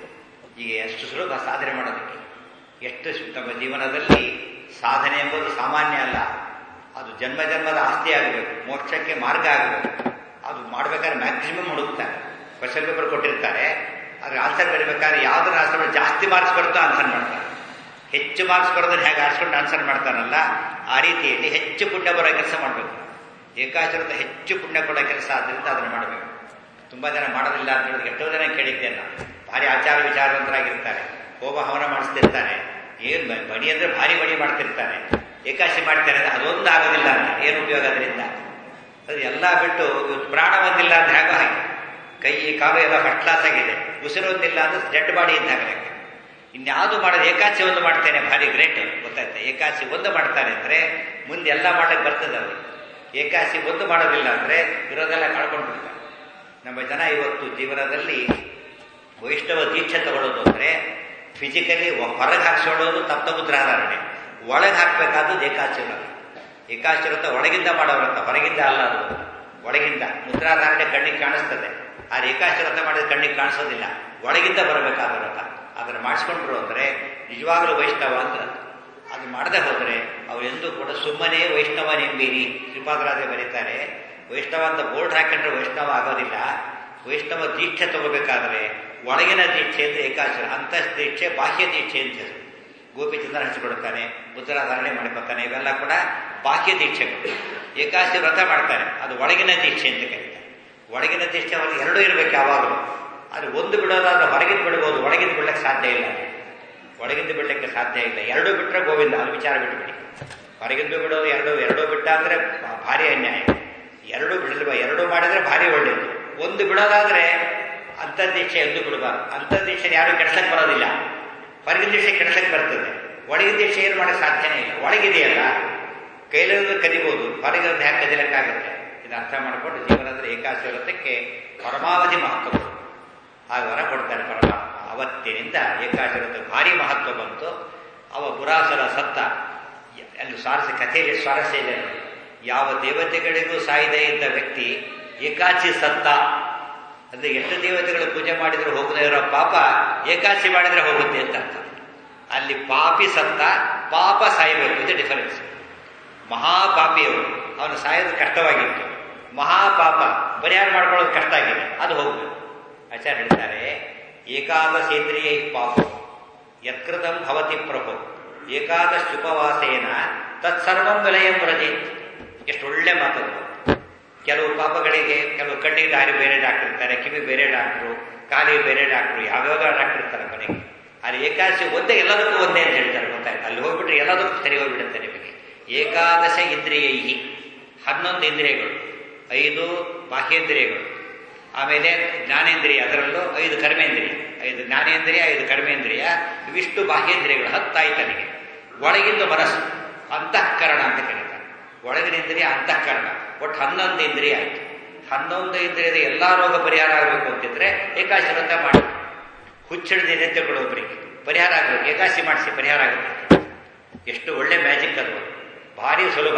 ಈಗ ಎಷ್ಟು ಸುಲಭ ಸಾಧನೆ ಮಾಡೋದಕ್ಕೆ ಎಷ್ಟು ಸು- ತಮ್ಮ ಜೀವನದಲ್ಲಿ ಸಾಧನೆ ಎಂಬುದು ಸಾಮಾನ್ಯ ಅಲ್ಲ ಅದು ಜನ್ಮ ಜನ್ಮದ ಆಸ್ತಿ ಆಗಬೇಕು ಮೋಕ್ಷಕ್ಕೆ ಮಾರ್ಗ ಆಗಬೇಕು ಅದು ಮಾಡ್ಬೇಕಾದ್ರೆ ಮ್ಯಾಕ್ಸಿಮಮ್ ಹುಡುಕ್ತಾರೆ ಕ್ವಶನ್ ಪೇಪರ್ ಕೊಟ್ಟಿರ್ತಾರೆ ಅದ್ರ ಆನ್ಸರ್ ಬರೀಬೇಕಾದ್ರೆ ಯಾವ್ದನ್ನ ಆನ್ಸರ್ ಮಾಡಿ ಜಾಸ್ತಿ ಮಾರ್ಕ್ಸ್ ಬರುತ್ತೋ ಆನ್ಸರ್ ಮಾಡ್ತಾರೆ ಹೆಚ್ಚು ಮಾರ್ಕ್ಸ್ ಬರೋದನ್ನ ಹೇಗೆ ಆರಿಸ್ಕೊಂಡು ಆನ್ಸರ್ ಮಾಡ್ತಾನಲ್ಲ ಆ ರೀತಿಯಲ್ಲಿ ಹೆಚ್ಚು ಪುಣ್ಯ ಬರೋ ಕೆಲಸ ಮಾಡಬೇಕು ಏಕಾಚರತ ಹೆಚ್ಚು ಪುಣ್ಯ ಕೊಡೋ ಕೆಲಸ ಆದ್ದರಿಂದ ಅದನ್ನು ಮಾಡಬೇಕು ತುಂಬಾ ಜನ ಮಾಡೋದಿಲ್ಲ ಅಂತ ಹೇಳಿದ್ರೆ ಎಷ್ಟೋ ಜನ ಕೇಳಿದ್ದೆ ನಾನು ಭಾರಿ ಆಚಾರ ವಿಚಾರವಂತರಾಗಿರ್ತಾರೆ ಹೋಮ ಹವನ ಮಾಡಿಸ್ತಿರ್ತಾರೆ ಏನ್ ಬ- ಬಡಿ ಅಂದ್ರೆ ಭಾರಿ ಬಡಿ ಮಾಡ್ತಿರ್ತಾರೆ ಏಕಾಶಿ ಮಾಡ್ತಾರೆ ಅಂದ್ರೆ ಅದೊಂದು ಆಗೋದಿಲ್ಲ ಅಂತ ಏನು ಉಪಯೋಗ ಅದರಿಂದ ಅದು ಎಲ್ಲ ಬಿಟ್ಟು ಇವತ್ತು ಪ್ರಾಣ ಒಂದಿಲ್ಲ ಅಂತ ಹೇಗೋ ಹಾಗೆ ಕೈ ಕಾಲು ಎಲ್ಲ ಫಸ್ಟ್ ಕ್ಲಾಸ್ ಆಗಿದೆ ಉಸಿರು ಒಂದಿಲ್ಲ ಅಂದ್ರೆ ಡೆಡ್ ಬಾಡಿ ಇದ್ದಾಗ ಲೆಕ್ಕ ಇನ್ಯಾವುದು ಮಾಡೋದು ಏಕಾಚಿ ಒಂದು ಮಾಡ್ತೇನೆ ಭಾರಿ ಗ್ರೇಟ್ ಗೊತ್ತಾಯ್ತಾ ಏಕಾಚಿ ಒಂದು ಮಾಡ್ತಾರೆ ಅಂದ್ರೆ ಮುಂದೆ ಎಲ್ಲ ಮಾಡಕ್ಕೆ ಬರ್ತದೆ ಅವ್ರಿಗೆ ಏಕಾಚಿ ಒಂದು ಮಾಡೋದಿಲ್ಲ ಅಂದ್ರೆ ಇರೋದೆಲ್ಲ ಕಳ್ಕೊಂಡ್ಬಿಡ್ತಾರೆ ನಮ್ಮ ಜನ ಇವತ್ತು ಜೀವನದಲ್ಲಿ ವೈಷ್ಣವ ದೀಕ್ಷೆ ತಗೊಳ್ಳೋದು ಅಂದ್ರೆ ಫಿಸಿಕಲಿ ಹೊರಗೆ ಹಾಕ್ಸೋಳೋದು ತಪ್ಪ ಮುದ್ರಾಧಾರಣೆ ಒಳಗೆ ಹಾಕ್ಬೇಕಾದ್ದು ಏಕಾಚಿ ವ್ರತ ಏಕಾಚಿ ವ್ರತ ಒಳಗಿಂದ ಮಾಡೋ ವ್ರತ ಹೊರಗಿಂದ ಅಲ್ಲ ಅದು ಒಳಗಿಂದ ಮುದ್ರಾಧಾರಣೆ ಕಣ್ಣಿಗೆ ಕಾಣಿಸ್ತದೆ ಆದ್ರೆ ಏಕಾಚಿ ವ್ರತ ಮಾಡಿದ ಕಣ್ಣಿಗೆ ಕಾಣಿಸೋದಿಲ್ಲ ಒಳಗಿಂದ ಬರಬೇಕಾದ ವ್ರತ ಅದನ್ನು ಮಾಡಿಸ್ಕೊಂಡ್ರು ಅಂದ್ರೆ ನಿಜವಾಗ್ಲೂ ವೈಷ್ಣವ ಅಂತ ಅದು ಮಾಡದೆ ಹೋದರೆ ಅವರೆಂದೂ ಕೂಡ ಸುಮ್ಮನೆ ವೈಷ್ಣವನೆಂಬೀರಿ ಶ್ರೀಪಾದರಾಜೆ ಬರೀತಾರೆ ವೈಷ್ಣವ ಅಂತ ಬೋರ್ಡ್ ಹಾಕೊಂಡ್ರೆ ವೈಷ್ಣವ ಆಗೋದಿಲ್ಲ ವೈಷ್ಣವ ದೀಕ್ಷೆ ತಗೋಬೇಕಾದ್ರೆ ಒಳಗಿನ ದೀಕ್ಷೆ ಅಂದ್ರೆ ಏಕಾಚರ ಅಂತಃ ದೀಕ್ಷೆ ಬಾಹ್ಯ ದೀಕ್ಷೆ ಅಂತ ಹೆಸರು ಗೋಪಿಚಂದ್ರ ಹಚ್ಚಿಕೊಡ್ತಾನೆ ಮುದ್ರಾಧಾರಣೆ ಮಾಡ್ಕೊತಾನೆ ಇವೆಲ್ಲ ಕೂಡ ಬಾಹ್ಯ ದೀಕ್ಷೆಗಳು ಏಕಾಶಿ ವ್ರತ ಮಾಡ್ತಾರೆ ಅದು ಒಳಗಿನ ದೀಕ್ಷೆ ಅಂತ ಕರೀತಾರೆ ಒಳಗಿನ ದೀಕ್ಷೆ ಅವರಿಗೆ ಎರಡೂ ಇರಬೇಕು ಯಾವಾಗಲೂ ಅದು ಒಂದು ಬಿಡೋದಾದ್ರೆ ಹೊರಗಿಂದ ಬಿಡ್ಬೋದು ಒಳಗಿಂದ ಬಿಡ್ಲಿಕ್ಕೆ ಸಾಧ್ಯ ಇಲ್ಲ ಒಳಗಿಂದ ಬಿಡ್ಲಿಕ್ಕೆ ಸಾಧ್ಯ ಇಲ್ಲ ಎರಡೂ ಬಿಟ್ಟರೆ ಗೋವಿಂದ ಅದು ವಿಚಾರ ಬಿಟ್ಬಿಡಿ ಹೊರಗಿಂದ ಬಿಡೋದು ಎರಡು ಎರಡೂ ಬಿಟ್ಟ ಅಂದ್ರೆ ಭಾ- ಭಾರಿ ಅನ್ಯಾಯ ಎರಡೂ ಬಿಡಲ್ವ ಎರಡೂ ಮಾಡಿದ್ರೆ ಭಾರಿ ಒಳ್ಳೇದು ಒಂದು ಬಿಡೋದಾದ್ರೆ ಅಂತರ್ದೀಕ್ಷೆ ಎಂದು ಬಿಡಬಾರ್ದು ಅಂತರ್ದೀಕ್ಷೆ ಯಾರು ಕೆಡ್ಸಕ್ ಬರೋದಿಲ್ಲ ಹೊರಗಿನ ದೀಕ್ಷೆ ಕೆಡ್ಸಕ್ ಬರ್ತದೆ ಒಳಗಿನ ದೀಕ್ಷೆ ಏನು ಮಾಡಕ್ ಸಾಧ್ಯನೇ ಇಲ್ಲ ಒಳಗಿದೆಯಲ್ಲ ಕೈಲಿರೋದು ಕದಿಬಹುದು ಹೊರಗಿರೋದು ಹ್ಯಾಕೆ ಕದಿಲಕ್ಕಾಗುತ್ತೆ ಇದು ಅರ್ಥ ಮಾಡಿಕೊಂಡು ಜೀವನದ ಏಕಾಶಿ ವ್ರತಕ್ಕೆ ಪರಮಾವಧಿ ಮಹತ್ವ ಆ ವರ ಕೊಡ್ತಾನೆ ಪರಮಾತ್ಮ ಅವತ್ತಿನಿಂದ ಏಕಾಶಿ ವ್ರತ ಭಾರಿ ಮಹತ್ವ ಬಂತು ಅವ ಪುರಾಸುರ ಸತ್ತ ಅಲ್ಲಿ ಸ್ವಾರಸ್ಯ ಕಥೆಯಲ್ಲಿ ಸ್ವಾರಸ್ಯ ಇದೆ ನೋಡಿ. ಯಾವ ದೇವತೆಗಳಿಗೂ ಸಾಯದೆ ಇದ್ದ ವ್ಯಕ್ತಿ ಏಕಾಚಿ ಸತ್ತ ಅಂದ್ರೆ ಎಷ್ಟು ದೇವತೆಗಳು ಪೂಜೆ ಮಾಡಿದ್ರೆ ಹೋಗದೇ ಇರೋ ಪಾಪ ಏಕಾಚಿ ಮಾಡಿದ್ರೆ ಹೋಗುತ್ತೆ ಅಂತ ಅರ್ಥ ಅಲ್ಲಿ ಪಾಪಿ ಸತ್ತ ಪಾಪ ಸಾಯಬೇಕು ಇದು ಡಿಫರೆನ್ಸ್ ಮಹಾಪಾಪಿಯವರು ಅವನು ಸಾಯೋದು ಕಷ್ಟವಾಗಿತ್ತು ಮಹಾಪಾಪ ಪರಿಹಾರ ಮಾಡ್ಕೊಳ್ಳೋದು ಕಷ್ಟ ಆಗಿದೆ ಅದು ಹೋಗ್ಬೇಕು ಆಚಾರ್ಯ ಹೇಳ್ತಾರೆ ಏಕಾದಶೇಂದ್ರಿಯ ಪಾಪ ಯತ್ಕೃತಂ ಭವತಿ ಪ್ರಭು ಏಕಾದಶುಪವಾಸೇನ ತತ್ಸರ್ವಂ ವಿಲಯಂ ವ್ರಜೇತ್ ಎಷ್ಟು ಒಳ್ಳೆ ಮಾತದು ಕೆಲವು ಪಾಪಗಳಿಗೆ ಕೆಲವು ಕಣ್ಣಿಗೆ ದಾರಿ ಬೇರೆ ಡಾಕ್ಟರ್ ಇರ್ತಾರೆ ಕಿವಿ ಬೇರೆ ಡಾಕ್ಟ್ರು ಕಾಲಿಗೆ ಬೇರೆ ಡಾಕ್ಟ್ರು ಯಾವ್ಯಾವ ಡಾಕ್ಟರ್ ಇರ್ತಾರೆ ಮನೆಗೆ ಅಲ್ಲಿ ಏಕಾದಶಿ ಒಂದೇ ಎಲ್ಲದಕ್ಕೂ ಒಂದೇ ಅಂತ ಹೇಳ್ತಾರೆ ಗೊತ್ತಾಯ್ತು ಅಲ್ಲಿ ಹೋಗ್ಬಿಟ್ರೆ ಎಲ್ಲದಕ್ಕೂ ಸರಿ ಹೋಗ್ಬಿಡುತ್ತೆ ನಿಮಗೆ ಏಕಾದಶ ಇಂದ್ರಿಯೈ ಹನ್ನೊಂದು ಇಂದ್ರಿಯಗಳು ಐದು ಬಾಹ್ಯೇಂದ್ರಿಯಗಳು ಆಮೇಲೆ ಜ್ಞಾನೇಂದ್ರಿಯ ಅದರಲ್ಲೂ ಐದು ಕರ್ಮೇಂದ್ರಿಯ ಐದು ಜ್ಞಾನೇಂದ್ರಿಯ ಐದು ಕರ್ಮೇಂದ್ರಿಯ ಇವಿಷ್ಟು ಬಾಹ್ಯೇಂದ್ರಿಯಗಳು ಹತ್ತಾಯ್ತು ಅಲ್ಲಿಗೆ ಒಳಗಿಂದ ಮನಸ್ಸು ಅಂತಃಕರಣ ಅಂತ ಕರೀತಾರೆ ಒಳಗಿನ ಇಂದ್ರಿಯ ಅಂತಃಕರಣ ಒಟ್ಟು ಹನ್ನೊಂದು ಇಂದ್ರಿಯ ಆಯ್ತು ಹನ್ನೊಂದು ಇಂದ್ರಿಯದ ಎಲ್ಲಾ ರೋಗ ಪರಿಹಾರ ಆಗಬೇಕು ಅಂತಿದ್ರೆ ಏಕಾಶಿ ವ್ರತ ಮಾಡಿ ಹುಚ್ಚಿಡ್ದಿದೆ ಒಬ್ಬರಿಗೆ ಪರಿಹಾರ ಆಗಬೇಕು ಏಕಾಶಿ ಮಾಡಿಸಿ ಪರಿಹಾರ ಆಗುತ್ತೆ ಎಷ್ಟು ಒಳ್ಳೆ ಮ್ಯಾಜಿಕ್ ಅದು ಭಾರಿ ಸುಲಭ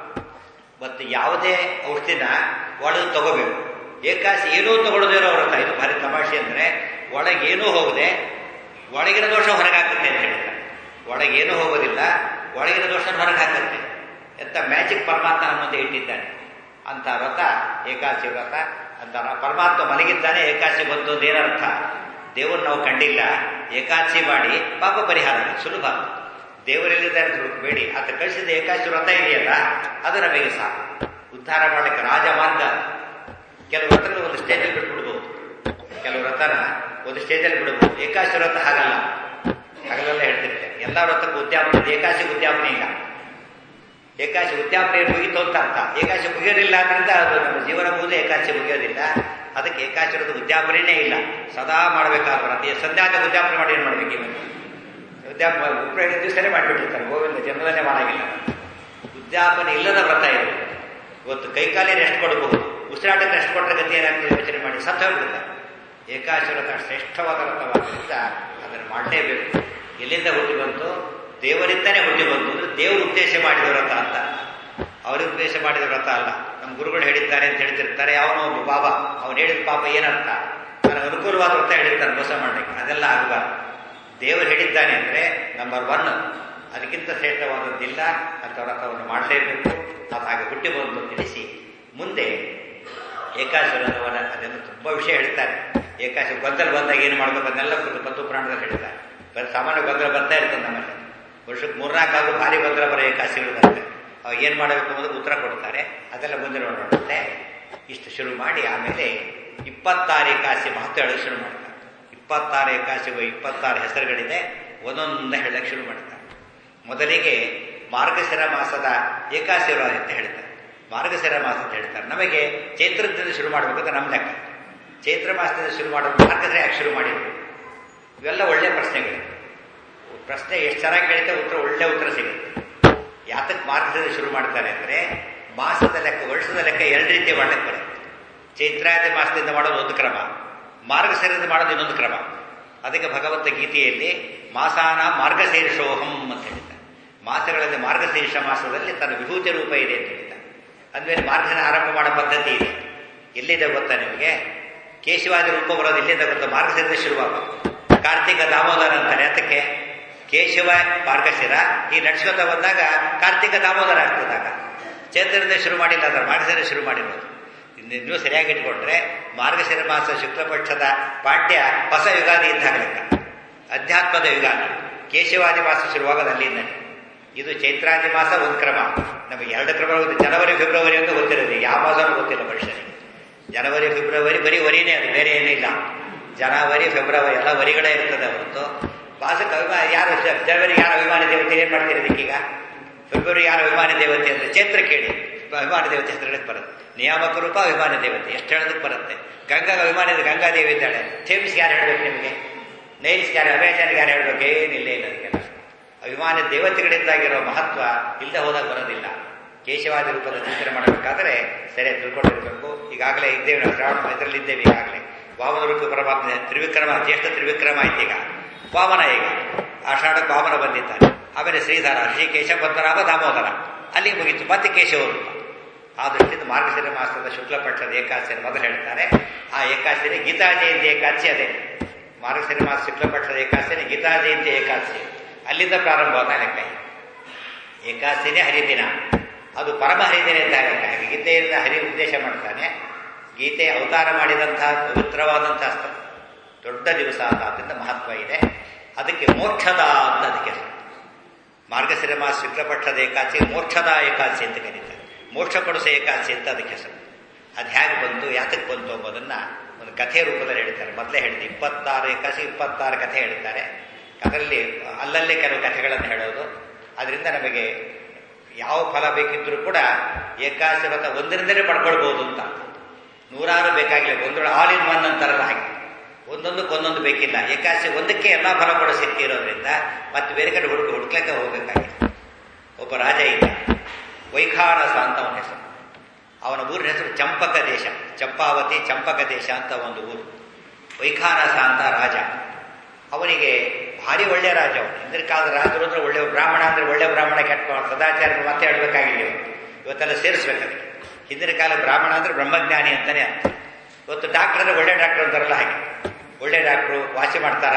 ಮತ್ತು ಯಾವುದೇ ಔಷಧಿನ ಒಳಗೆ ತಗೋಬೇಕು ಏಕಾಸಿ ಏನೂ ತಗೊಳ್ಳದೇ ಇರೋ ವ್ರತ ಇದು ಭಾರಿ ತಮಾಷೆ ಅಂದರೆ ಒಳಗೇನೂ ಹೋಗದೆ ಒಳಗಿನ ದೋಷ ಹೊರಗಾಕುತ್ತೆ ಅಂತ ಹೇಳ್ತಾರೆ ಒಳಗೇನೂ ಹೋಗೋದಿಲ್ಲ ಒಳಗಿನ ದೋಷ ಹೊರಗೆ ಹಾಕುತ್ತೆ ಎಂತ ಮ್ಯಾಜಿಕ್ ಪರಮಾತ್ಮ ನಮ್ಮ ಮುಂದೆ ಇಟ್ಟಿದ್ದಾನೆ ಅಂತ ವ್ರತ ಏಕಾಸಿ ವ್ರತ ಅಂತ ಪರಮಾತ್ಮ ಮಲಗಿದ್ದಾನೆ ಏಕಾಸಿ ಬಂತು ಅಂತ ಏನರ್ಥ ದೇವರು ನಾವು ಕಂಡಿಲ್ಲ ಏಕಾಸಿ ಮಾಡಿ ಪಾಪ ಪರಿಹಾರ ಆಗುತ್ತೆ. ಸುಲಭ ದೇವರೆಲ್ಲಿದ್ದಾರೆ ಅಂತ ಹುಡುಕಬೇಡಿ ಆತ ಕಳಿಸಿದ ಏಕಾಶಿ ವ್ರತ ಇದೆಯಲ್ಲ ಅದು ನಮಗೆ ಸಾಕು ಉದ್ಧಾರ ಮಾಡಲಿಕ್ಕೆ ರಾಜಮಾರ್ಗ ಕೆಲವು ವ್ರತಗಳು ಒಂದು ಸ್ಟೇಜಲ್ಲಿ ಬಿಟ್ಬಿಡ್ಬೋದು ಕೆಲವು ವ್ರತನ ಒಂದು ಸ್ಟೇಜಲ್ಲಿ ಬಿಡಬಹುದು ಏಕಾಶಿ ವ್ರತ ಹಾಗಲ್ಲ ಹಗಲೆಲ್ಲ ಹೇಳ್ತಿರ್ತೆ ಎಲ್ಲ ವ್ರತಕ್ಕೂ ಉದ್ಯಾಪನೆ ಇದೆ, ಏಕಾಶಿ ಉದ್ಯಾಪನೆ ಇಲ್ಲ ಏಕಾಶಿ ಉದ್ಯಾಪನೆ ಮುಗಿತು ಅಂತ ಅರ್ಥ ಏಕಾಶಿ ಮುಗಿಯೋದಿಲ್ಲ ಅಂದ್ರೆ ಅದು ನಮ್ಮ ಜೀವನ ಮುಗಿದು ಏಕಾಶಿ ಮುಗಿಯೋದಿಲ್ಲ ಅದಕ್ಕೆ ಏಕಾಶಿ ವ್ರತ ಉದ್ಯಾಪನೆನೇ ಇಲ್ಲ ಸದಾ ಮಾಡಬೇಕಾದ ವ್ರತ ಈ ಸಂಧ್ಯಾದ ಉದ್ಯಾಪನೆ ಮಾಡಿ ಏನು ಮಾಡ್ಬೇಕು ಇವನು ಉದ್ಯಾಪನೆ ಉಪ್ಪು ಹೇಳಿದ ದಿವಸನೇ ಮಾಡಿಬಿಟ್ಟಿರ್ತಾರೆ ಗೋವಿಂದ ಜನ್ಮದಲ್ಲೇ ಮಾಡಾಗಿಲ್ಲ ಉದ್ಯಾಪನೆ ಇಲ್ಲದ ವ್ರತ ಇದು ಇವತ್ತು ಕೈಕಾಲಿ ರೆಸ್ಟ್ ಕೊಡಬಹುದು ಉಸಿರಾಟಕ್ಕೆ ರೆಸ್ಟ್ ಕೊಟ್ಟರೆ ಗತಿ ಏನಾಗ್ತದೆ ಯೋಚನೆ ಮಾಡಿ ಸತ್ತ ಹೋಗ್ಬಿಡುತ್ತೆ ಏಕಾಶಿ ವ್ರತ ಶ್ರೇಷ್ಠವಾದ ವ್ರತವಾದ್ದರಿಂದ ಅದನ್ನು ಮಾಡಲೇಬೇಕು ಎಲ್ಲಿಂದ ಹುಟ್ಟಿ ಬಂತು ದೇವರಿಂದನೇ ಹುಟ್ಟಿ ಬಂತು ಅಂದ್ರೆ ದೇವರು ಉದ್ದೇಶ ಮಾಡಿದ ವ್ರತ ಅಂತ ಅವರ ಉದ್ದೇಶ ಮಾಡಿದ ವ್ರತ ಅಲ್ಲ ನಮ್ಮ ಗುರುಗಳು ಹೇಳಿದ್ದಾರೆ ಅಂತ ಹೇಳ್ತಿರ್ತಾರೆ ಅವನು ಒಬ್ಬ ಬಾಬಾ ಅವನು ಹೇಳಿದ ಪಾಪ ಏನರ್ಥ ನನಗೆ ಅನುಕೂಲವಾದ ವ್ರತ ಹೇಳಿರ್ತಾನೆ ಮೋಸ ಮಾಡಲಿಕ್ಕೆ ಅದೆಲ್ಲ ಆಗಬಾರ್ದು ದೇವರು ಹೇಳಿದ್ದಾನೆ ಅಂದರೆ ನಂಬರ್ ಒನ್ ಅದಕ್ಕಿಂತ ಶ್ರೇಷ್ಠವಾದದ್ದಿಲ್ಲ ಅಂತ ವ್ರತವನ್ನು ಮಾಡಲೇಬೇಕು ಅದು ಹಾಗೆ ಹುಟ್ಟಿ ಬಂದು ತಿಳಿಸಿ ಮುಂದೆ ಏಕಾಶಿ ವ್ರತವನ್ನ ಅದನ್ನು ತುಂಬ ವಿಷಯ ಹೇಳ್ತಾರೆ ಏಕಾಶಿ ಗೊಂದಲ ಬಂದಾಗ ಏನು ಮಾಡಬೇಕು ಅದನ್ನೆಲ್ಲ ಪದ್ದು ಪುರಾಣದಲ್ಲಿ ಹೇಳ್ತಾರೆ ಬರೀ ಸಾಮಾನ್ಯ ಗೊಂದಲ ಬರ್ತಾ ಇರ್ತದೆ ನಮ್ಮಲ್ಲಿ ವರ್ಷಕ್ಕೆ ಮೂರ್ನಾಲ್ಕಾದ್ರೂ ಭಾರಿ ಗೊಂದಲ ಬರೋ ಏಕಾಶಿಗಳು ಬರುತ್ತೆ ಅವಾಗ ಏನು ಮಾಡಬೇಕು ಅನ್ನೋದು ಉತ್ತರ ಕೊಡ್ತಾರೆ ಅದೆಲ್ಲ ಮುಂದೆ ನೋಡೋಣಂತೆ ಇಷ್ಟು ಶುರು ಮಾಡಿ ಆಮೇಲೆ ಇಪ್ಪತ್ತಾರು ಏಕಾಶಿ ಮಹತ್ವ ಹೇಳೋದು ಶುರು ಮಾಡ್ತಾರೆ ಇಪ್ಪತ್ತಾರು ಏಕಾಶಿಗೂ ಇಪ್ಪತ್ತಾರು ಹೆಸರುಗಳಿದೆ ಒಂದೊಂದ ಹೇಳಕ್ಕೆ ಶುರು ಮಾಡ್ತಾರೆ ಮೊದಲಿಗೆ ಮಾರ್ಗಶಿರ ಮಾಸದ ಏಕಾಶಿ ವ್ರತ ಅಂತ ಹೇಳ್ತಾರೆ ಮಾರ್ಗಶಿರ ಮಾಸ ಅಂತ ಹೇಳ್ತಾರೆ ನಮಗೆ ಚೈತ್ರದಿಂದ ಶುರು ಮಾಡಬೇಕು ಅಂತ ನಮ್ಮ ಲೆಕ್ಕ ಚೈತ್ರ ಮಾಸದಿಂದ ಶುರು ಮಾಡೋದು ಮಾರ್ಗಶಿರ ಯಾಕೆ ಶುರು ಮಾಡಿದ್ರು ಇವೆಲ್ಲ ಒಳ್ಳೆ ಪ್ರಶ್ನೆಗಳು ಪ್ರಶ್ನೆ ಎಷ್ಟು ಚೆನ್ನಾಗಿ ಕೇಳಿದ್ರೆ ಉತ್ತರ ಒಳ್ಳೆ ಉತ್ತರ ಸಿಗುತ್ತೆ ಯಾತಕ್ಕೆ ಮಾರ್ಗಶಿರ ಶುರು ಮಾಡ್ತಾರೆ ಅಂದರೆ ಮಾಸದ ಲೆಕ್ಕ ವರ್ಷದ ಲೆಕ್ಕ ಎರಡು ರೀತಿ ಮಾಡಕ್ಕೆ ಬರುತ್ತೆ ಚೈತ್ರಾದಿ ಮಾಸದಿಂದ ಮಾಡೋದು ಒಂದು ಕ್ರಮ ಮಾರ್ಗಶಿರದಿಂದ ಮಾಡೋದು ಇನ್ನೊಂದು ಕ್ರಮ ಅದಕ್ಕೆ ಭಗವಂತ ಗೀತೆಯಲ್ಲಿ ಮಾಸಾನ ಮಾರ್ಗಶೀರ್ಷೋಹಂ ಅಂತ ಹೇಳಿದ್ದಾರೆ ಮಾಸಗಳಲ್ಲಿ ಮಾರ್ಗಶೀರ್ಷ ಮಾಸದಲ್ಲಿ ತನ್ನ ವಿಭೂತಿ ರೂಪ ಇದೆ ಅಂತ ಹೇಳಿದ್ದಾರೆ ಅಂದ್ಮೇಲೆ ಮಾರ್ಗನ ಆರಂಭ ಮಾಡೋ ಪದ್ಧತಿ ಇದೆ ಎಲ್ಲಿದೆ ಗೊತ್ತಾ ನಿಮಗೆ ಕೇಶವಾದಿ ರೂಪ ಬರೋದು ಎಲ್ಲಿಂದ ಗೊತ್ತಾ ಮಾರ್ಗಶಿರದ ಶುರುವಾಗೋದು ಕಾರ್ತಿಕ ದಾಮೋದರ ಅಂತಾರೆ ಅದಕ್ಕೆ ಕೇಶವ ಮಾರ್ಗಶಿರ ಈ ನಡ್ಸ್ಕೊತ ಬಂದಾಗ ಕಾರ್ತಿಕ ದಾಮೋದರ ಆಗ್ತದಾಗ ಚೈತ್ರದಿಂದ ಶುರು ಮಾಡಿಲ್ಲ ಅದರ ಮಾರ್ಗಶಿರ ಶುರು ಮಾಡಿರೋದು ಇನ್ನೂ ಸರಿಯಾಗಿ ಇಟ್ಕೊಂಡ್ರೆ ಮಾರ್ಗಶಿರ ಮಾಸ ಶುಕ್ಲ ಪಕ್ಷದ ಪಾಠ್ಯ ಹೊಸ ಯುಗಾದಿ ಇದ್ದಾಗ ಲೆಕ್ಕ ಅಧ್ಯಾತ್ಮದ ಯುಗಾದಿ ಕೇಶವಾದಿ ಮಾಸ ಶುರುವಾಗೋದು ಅಲ್ಲಿಂದನೇ ಇದು ಚೈತ್ರಾದಿ ಮಾಸ ಒಂದು ಕ್ರಮ ನಮಗೆ ಎರಡು ಕ್ರಮ ಗೊತ್ತು ಜನವರಿ ಫೆಬ್ರವರಿ ಅಂತ ಗೊತ್ತಿರೋದು ಯಾವ ಮಾಸನೂ ಗೊತ್ತಿಲ್ಲ ಮನುಷ್ಯನಿಗೆ ಜನವರಿ ಫೆಬ್ರವರಿ ಬರೀ ವರಿನೇ ಅದು ಬೇರೆ ಏನೂ ಇಲ್ಲ ಜನವರಿ ಫೆಬ್ರವರಿ ಎಲ್ಲ ವರಿಗಳೇ ಇರ್ತದೆ ಹೊರತು ಮಾಸಕ್ಕೆ ಅಭಿಮಾನ ಯಾರು ಜನವರಿ ಯಾರು ಅಭಿಮಾನಿ ದೇವತೆ ಏನು ಮಾಡ್ತೀರಿ ಇದಕ್ಕೀಗ ಫೆಬ್ರವರಿ ಯಾರು ಅಭಿಮಾನಿ ದೇವತೆ ಅಂದರೆ ಚೈತ್ರ ಕೇಳಿ ಅಭಿಮಾನಿ ದೇವತೆ ಹೆಸರು ಬರುತ್ತೆ ನಿಯಾಮಕ ರೂಪ ಅಭಿಮಾನಿ ದೇವತೆ ಎಷ್ಟು ಹೇಳೋದಕ್ಕೆ ಬರುತ್ತೆ ಗಂಗಾ ಅಭಿಮಾನಿ ಗಂಗಾ ದೇವಿ ಇದ್ದಾಳೆ ಥೇಮ್ಸ್ ಯಾರು ಹೇಳ್ಬೇಕು ನಿಮಗೆ ನೈಲ್ಸ್ ಯಾರು ಅಮೆಜಾನ್ಗೆ ಯಾರು ಹೇಳ್ಬೇಕು ಏನಿಲ್ಲ ಇಲ್ಲ ಅದಕ್ಕೆಲ್ಲ ಅಭಿಮಾನಿ ದೇವತೆಗಳಿಂದಾಗಿರೋ ಮಹತ್ವ ಇಲ್ಲದೆ ಹೋದಾಗ ಬರೋದಿಲ್ಲ ಕೇಶವಾದಿ ರೂಪದ ಚಿಂತನೆ ಮಾಡಬೇಕಾದ್ರೆ ಸರಿಯಾಗಿ ತಿಳ್ಕೊಂಡಿರ್ಬೇಕು ಈಗಾಗಲೇ ಇದ್ದೇವೆ ನಾವು ಶ್ರಾವಣ ಇದರಲ್ಲಿ ಇದ್ದೇವೆ ಈಗಾಗಲೇ ವಾಮನ ರೂಪ ಪರಮಾತ್ಮ ತ್ರಿವಿಕ್ರಮ ಜ್ಯೇಷ್ಠ ತ್ರಿವಿಕ್ರಮ ಆಯ್ತು ಈಗ ವಾಮನ ಈಗ ಆಷಾಢಕ್ಕೆ ವಾಮನ ಬಂದಿದ್ದಾನೆ ಆಮೇಲೆ ಶ್ರೀಧರ ಶ್ರೀಕೇಶ ಪದ್ಮನಾಭ ದಾಮೋದರ ಅಲ್ಲಿಗೆ ಮುಗೀತು ಮತ್ತೆ ಕೇಶವ ರೂಪ ಆ ದೃಷ್ಟಿಯಿಂದ ಮಾರ್ಗಶಿರ ಮಾಸದ ಶುಕ್ಲ ಪಕ್ಷದ ಏಕಾದಶಿಯನ್ನು ಮೊದಲು ಹೇಳ್ತಾರೆ ಆ ಏಕಾದಶಿನೇ ಗೀತಾ ಜಯಂತಿ ಏಕಾದಶಿ ಅದೇ ಮಾರ್ಗಶಿರ ಮಾಸ ಶುಕ್ಲ ಪಕ್ಷದ ಏಕಾದಶಿನೇ ಗೀತಾ ಜಯಂತಿ ಏಕಾದಶಿ ಅಲ್ಲಿಂದ ಪ್ರಾರಂಭವಾದ ಲೆಕ್ಕ ಏಕಾದಶಿನೇ ಹರಿದಿನ ಅದು ಪರಮ ಹರಿದಿನ ಅಂತ ಲೆಕ್ಕ ಹಾಗೆ ಗೀತೆಯಿಂದ ಹರಿ ಉದ್ದೇಶ ಮಾಡ್ತಾನೆ ಗೀತೆ ಅವತಾರ ಮಾಡಿದಂತಹ ಪವಿತ್ರವಾದಂತಹ ಸ್ಥಳ ದೊಡ್ಡ ದಿವಸ ಅಂತ ಅದರಿಂದ ಮಹತ್ವ ಇದೆ ಅದಕ್ಕೆ ಮೋಕ್ಷದ ಅಂತ ಅದಕ್ಕೆ ಹೆಸರು ಮಾರ್ಗಶಿರ ಮಾಸ ಶುಕ್ಲಪಕ್ಷದ ಏಕಾದಶಿ ಮೋಕ್ಷದ ಏಕಾದಶಿ ಅಂತ ಕರೀತಾರೆ ಮೋಕ್ಷ ಕೊಡಿಸೋ ಏಕಾದಶಿ ಅಂತ ಅದಕ್ಕೆ ಹೆಸರು ಅದು ಹೇಗೆ ಬಂತು ಯಾತಕ್ಕೆ ಬಂತು ಎಂಬುದನ್ನು ಒಂದು ಕಥೆ ರೂಪದಲ್ಲಿ ಹೇಳ್ತಾರೆ ಮೊದಲೇ ಹೇಳಿದೆ ಇಪ್ಪತ್ತಾರು ಏಕಾದಶಿ ಇಪ್ಪತ್ತಾರು ಕಥೆ ಹೇಳ್ತಾರೆ ಅದರಲ್ಲಿ ಅಲ್ಲಲ್ಲೇ ಕೆಲವು ಕಥೆಗಳನ್ನು ಹೇಳೋದು ಅದರಿಂದ ನಮಗೆ ಯಾವ ಫಲ ಬೇಕಿದ್ರೂ ಕೂಡ ಏಕಾದಶಿ ವ್ರತ ಒಂದರಿಂದಲೇ ಪಡ್ಕೊಳ್ಬೋದು ಅಂತ ನೂರಾರು ಬೇಕಾಗಿಲ್ಲ ಒಂದೊಳ ಆಲ್ ಇನ್ ಒನ್ ಅಂತಾರಲ್ಲ ಹಾಗೆ ಒಂದೊಂದಕ್ಕೆ ಒಂದೊಂದು ಬೇಕಿಲ್ಲ ಏಕಾದಶಿ ಒಂದಕ್ಕೆ ಎಲ್ಲ ಫಲ ಕೂಡ ಸಿಕ್ತಿರೋದ್ರಿಂದ ಮತ್ತೆ ಬೇರೆ ಕಡೆ ಹುಡುಕ ಹುಡುಕ್ಲಿಕ್ಕೆ ಹೋಗಬೇಕಾಗಿದೆ ಒಬ್ಬ ರಾಜ ಇದ್ದ ವೈಖಾನಸ ಅಂತ ಅವನ ಹೆಸರು ಅವನ ಊರಿನ ಹೆಸರು ಚಂಪಕ ದೇಶ ಚಂಪಾವತಿ ಚಂಪಕ ದೇಶ ಅಂತ ಒಂದು ಊರು ವೈಖಾನಸ ಅಂತ ರಾಜ ಅವನಿಗೆ ಭಾರಿ ಒಳ್ಳೆ ರಾಜ ಅವನು ಹಿಂದಿನ ಕಾಲದ ರಾಜರು ಅಂದ್ರೆ ಒಳ್ಳೆ ಬ್ರಾಹ್ಮಣ ಅಂದ್ರೆ ಒಳ್ಳೆ ಬ್ರಾಹ್ಮಣ ಕೆಟ್ಟ ಸದಾಚಾರ ಮತ್ತೆ ಹೇಳ್ಬೇಕಾಗಿಲ್ಲ ಇವತ್ತೆಲ್ಲ ಸೇರಿಸ್ಬೇಕಾದ್ರೆ ಹಿಂದಿನ ಕಾಲ ಬ್ರಾಹ್ಮಣ ಅಂದ್ರೆ ಬ್ರಹ್ಮಜ್ಞಾನಿ ಅಂತಾನೆ ಅರ್ಥ ಇವತ್ತು ಡಾಕ್ಟರ್ ಅಂದ್ರೆ ಒಳ್ಳೆ ಡಾಕ್ಟರ್ ಅಂತಾರಲ್ಲ ಹಾಗೆ ಒಳ್ಳೆ ಡಾಕ್ಟ್ರು ವಾಸಿ ಮಾಡ್ತಾರ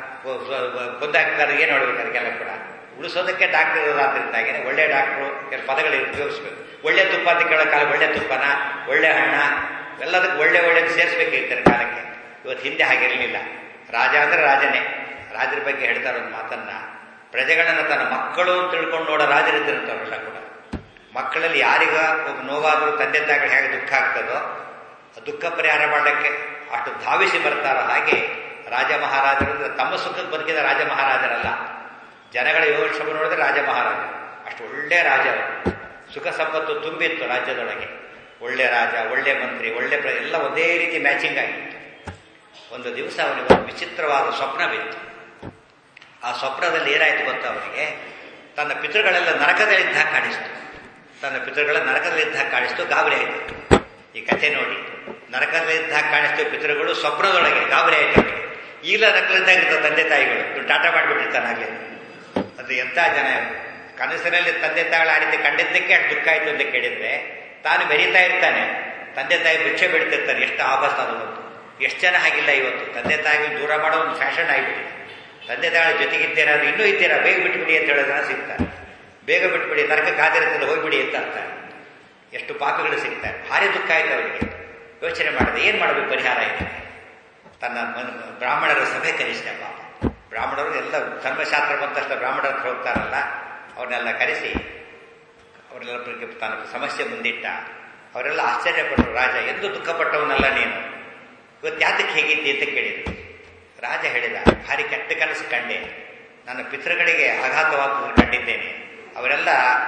ಕೊಂದಾಕ್ತಾರೆ ಏನು ಹೇಳ್ಬೇಕು ಅದಕ್ಕೆಲ್ಲ ಕೂಡ ಉಳಿಸೋದಕ್ಕೆ ಡಾಕ್ಟರ್ ಇರೋದಾದ್ರಿಂದಾಗೆ ಒಳ್ಳೆ ಡಾಕ್ಟ್ರು ಕೆಲವು ಪದಗಳು ಉಪಯೋಗಿಸ್ಬೇಕು ಒಳ್ಳೆ ತುಪ್ಪ ಅಂತ ಕೇಳೋ ಕಾಲ ಒಳ್ಳೆ ತುಪ್ಪನ ಒಳ್ಳೆ ಹಣ್ಣ ಎಲ್ಲದಕ್ಕೆ ಒಳ್ಳೆ ಒಳ್ಳೆದು ಸೇರಿಸ್ಬೇಕಿರ್ತಾರೆ ಕಾಲಕ್ಕೆ ಇವತ್ತು ಹಿಂದೆ ಹಾಗಿರಲಿಲ್ಲ ರಾಜ ಅಂದ್ರೆ ರಾಜನೇ ರಾಜರ ಬಗ್ಗೆ ಹೇಳ್ತಾರೆ ಒಂದು ಮಾತನ್ನ ಪ್ರಜೆಗಳನ್ನು ತನ್ನ ಮಕ್ಕಳು ಅಂತ ತಿಳ್ಕೊಂಡು ನೋಡೋ ರಾಜರಿದ್ದಿರ್ತಾರಲ್ಲ ಕೂಡ ಮಕ್ಕಳಲ್ಲಿ ಯಾರಿಗ ಒಬ್ಬ ನೋವಾದರೂ ತಂದೆ ತಾಯಿಗಳು ಹೇಗೆ ದುಃಖ ಆಗ್ತದೋ ದುಃಖ ಪರಿಹಾರ ಮಾಡಲಿಕ್ಕೆ ಅಷ್ಟು ಧಾವಿಸಿ ಬರ್ತಾರೋ ಹಾಗೆ ರಾಜ ಮಹಾರಾಜರು ತಮ್ಮ ಸುಖಕ್ಕೆ ಬದುಕಿದ ರಾಜ ಮಹಾರಾಜರಲ್ಲ ಜನಗಳ ಯೋಗಕ್ಷೇಮ ನೋಡಿದ್ರೆ ರಾಜ ಮಹಾರಾಜ ಅಷ್ಟು ಒಳ್ಳೆ ರಾಜ ಅವರು. ಸುಖ ಸಂಪತ್ತು ತುಂಬಿತ್ತು ರಾಜ್ಯದೊಳಗೆ ಒಳ್ಳೆ ರಾಜ ಒಳ್ಳೆ ಮಂತ್ರಿ ಒಳ್ಳೆ ಪ್ರ ಎಲ್ಲ ಒಂದೇ ರೀತಿ ಮ್ಯಾಚಿಂಗ್ ಆಗಿತ್ತು ಒಂದು ದಿವಸ ಅವನಿಗೆ ಒಂದು ವಿಚಿತ್ರವಾದ ಸ್ವಪ್ನ ಬಿತ್ತು ಆ ಸ್ವಪ್ನದಲ್ಲಿ ಏನಾಯ್ತು ಗೊತ್ತಾ ಅವನಿಗೆ ತನ್ನ ಪಿತೃಗಳೆಲ್ಲ ನರಕದಲ್ಲಿದ್ದ ಹಾಗೆ ಕಾಣಿಸ್ತು ತನ್ನ ಪಿತೃಗಳ ನರಕದಲ್ಲಿದ್ದ ಹಾಗೆ ಕಾಣಿಸ್ತು ಗಾಬರಿ ಆಯಿತು ಈ ಕಥೆ ನೋಡಿ ನರಕದಲ್ಲಿದ್ದ ಹಾಗೆ ಕಾಣಿಸ್ತು ಪಿತೃಗಳು ಸ್ವಪ್ನದೊಳಗೆ ಗಾಬರಿ ಆಯ್ತು ಅವನಿಗೆ ಈಗಲೂ ನರಕದಲ್ಲಿದ್ದಾಗಿರ್ತ ತಂದೆ ತಾಯಿಗಳು ಇವ್ನು ಟಾಟಾ ಮಾಡಿಬಿಟ್ಟಿರ್ತಾನಾಗಲೇ ಅದು ಎಂಥ ಜನ ಇವ್ರು. ಕನಸಿನಲ್ಲಿ ತಂದೆ ತಾಯಿಗಳ ಆ ರೀತಿ ಕಂಡಿದ್ದಕ್ಕೆ ಅಷ್ಟು ದುಃಖ ಆಯಿತು ಅಂತ ಕೇಳಿದ್ರೆ ತಾನು ಬೆರೀತಾ ಇರ್ತಾನೆ ತಂದೆ ತಾಯಿ ಭಿಕ್ಷೆ ಬಿಡ್ತಿರ್ತಾನೆ ಎಷ್ಟು ಆಭಾಸ ಅದು ಬಂತು ಎಷ್ಟು ಜನ ಹಾಗಿಲ್ಲ ಇವತ್ತು ತಂದೆ ತಾಯಿಗೆ ದೂರ ಮಾಡೋ ಒಂದು ಫ್ಯಾಷನ್ ಆಗಿಬಿಟ್ಟಿದೆ ತಂದೆ ತಾಯಿಗಳ ಜೊತೆಗಿದ್ದೀರಾ ಅದು ಇನ್ನೂ ಇದ್ದೀರಾ ಬೇಗ ಬಿಟ್ಬಿಡಿ ಅಂತ ಹೇಳೋ ಜನ ಸಿಗ್ತಾರೆ ಬೇಗ ಬಿಟ್ಬಿಡಿ ನರಕ ಕಾದಿರುತ್ತದೆ ಹೋಗ್ಬಿಡಿ ಅಂತ ಅಂತಾರೆ ಎಷ್ಟು ಪಾಪಿಗಳು ಸಿಗ್ತಾರೆ ಭಾರಿ ದುಃಖ ಆಯ್ತು ಅವರಿಗೆ ಯೋಚನೆ ಮಾಡಿದೆ ಏನು ಮಾಡಬೇಕು ಪರಿಹಾರ ಆಯ್ತು ತನ್ನ ಮನ್- ಬ್ರಾಹ್ಮಣರ ಸಭೆ ಕರೆಸಿದ ಪಾಪ ಬ್ರಾಹ್ಮಣರು ಎಲ್ಲ ಧರ್ಮಶಾಸ್ತ್ರ ಬಂದಷ್ಟು ಬ್ರಾಹ್ಮಣರ ಹತ್ರ ಹೋಗ್ತಾರಲ್ಲ ಅವ್ರನ್ನೆಲ್ಲ ಕರೆಸಿ ಅವರೆಲ್ಲ ಬಗ್ಗೆ ತನ್ನ ಸಮಸ್ಯೆ ಮುಂದಿಟ್ಟ ಅವರೆಲ್ಲ ಆಶ್ಚರ್ಯಪಟ್ಟರು ರಾಜ ಎಂದು ದುಃಖಪಟ್ಟವನಲ್ಲ ನೀನು ಇವತ್ತು ಯಾತಕ್ಕೆ ಹೇಗಿದ್ದಿ ಅಂತ ಕೇಳಿದ್ರು ರಾಜ ಹೇಳಿದ ಭಾರಿ ಕೆಟ್ಟ ಕನಸು ಕಂಡೆ ನನ್ನ ಪಿತೃಗಳಿಗೆ ಆಘಾತವಾಗುವುದನ್ನು ಕಂಡಿದ್ದೇನೆ ಅವರೆಲ್ಲ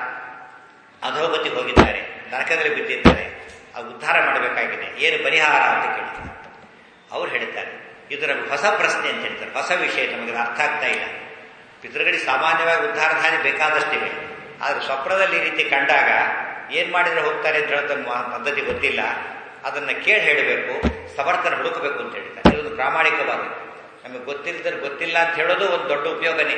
ಅಧೋಗತಿಗೆ ಹೋಗಿದ್ದಾರೆ ನರಕದಲ್ಲಿ ಬಿದ್ದಿದ್ದಾರೆ ಅದು ಉದ್ಧಾರ ಮಾಡಬೇಕಾಗಿದೆ ಏನು ಪರಿಹಾರ ಅಂತ ಕೇಳಿದ್ರು ಅವ್ರು ಹೇಳ್ತಾರೆ ಇದು ನಮಗೆ ಹೊಸ ಪ್ರಶ್ನೆ ಅಂತ ಹೇಳ್ತಾರೆ ಹೊಸ ವಿಷಯ ನಮಗೆ ಅದು ಅರ್ಥ ಆಗ್ತಾ ಇಲ್ಲ ಪಿತೃಗಳಿಗೆ ಸಾಮಾನ್ಯವಾಗಿ ಉದ್ಧಾರಧಾರಿ ಬೇಕಾದಷ್ಟಿವೆ ಆದರೆ ಸ್ವಪ್ನದಲ್ಲಿ ಈ ರೀತಿ ಕಂಡಾಗ ಏನ್ ಮಾಡಿದ್ರೆ ಹೋಗ್ತಾರೆ ಅಂತ ಹೇಳೋ ಮ- ಪದ್ಧತಿ ಗೊತ್ತಿಲ್ಲ ಅದನ್ನ ಕೇಳಿ ಹೇಳಬೇಕು ಸಮರ್ಥನ ಹುಡುಕಬೇಕು ಅಂತ ಹೇಳ್ತಾರೆ ಇದೊಂದು ಪ್ರಾಮಾಣಿಕವಾದ ನಮಗೆ ಗೊತ್ತಿಲ್ಲದ್ರೆ ಗೊತ್ತಿಲ್ಲ ಅಂತ ಹೇಳೋದು ಒಂದು ದೊಡ್ಡ ಉಪಯೋಗನೇ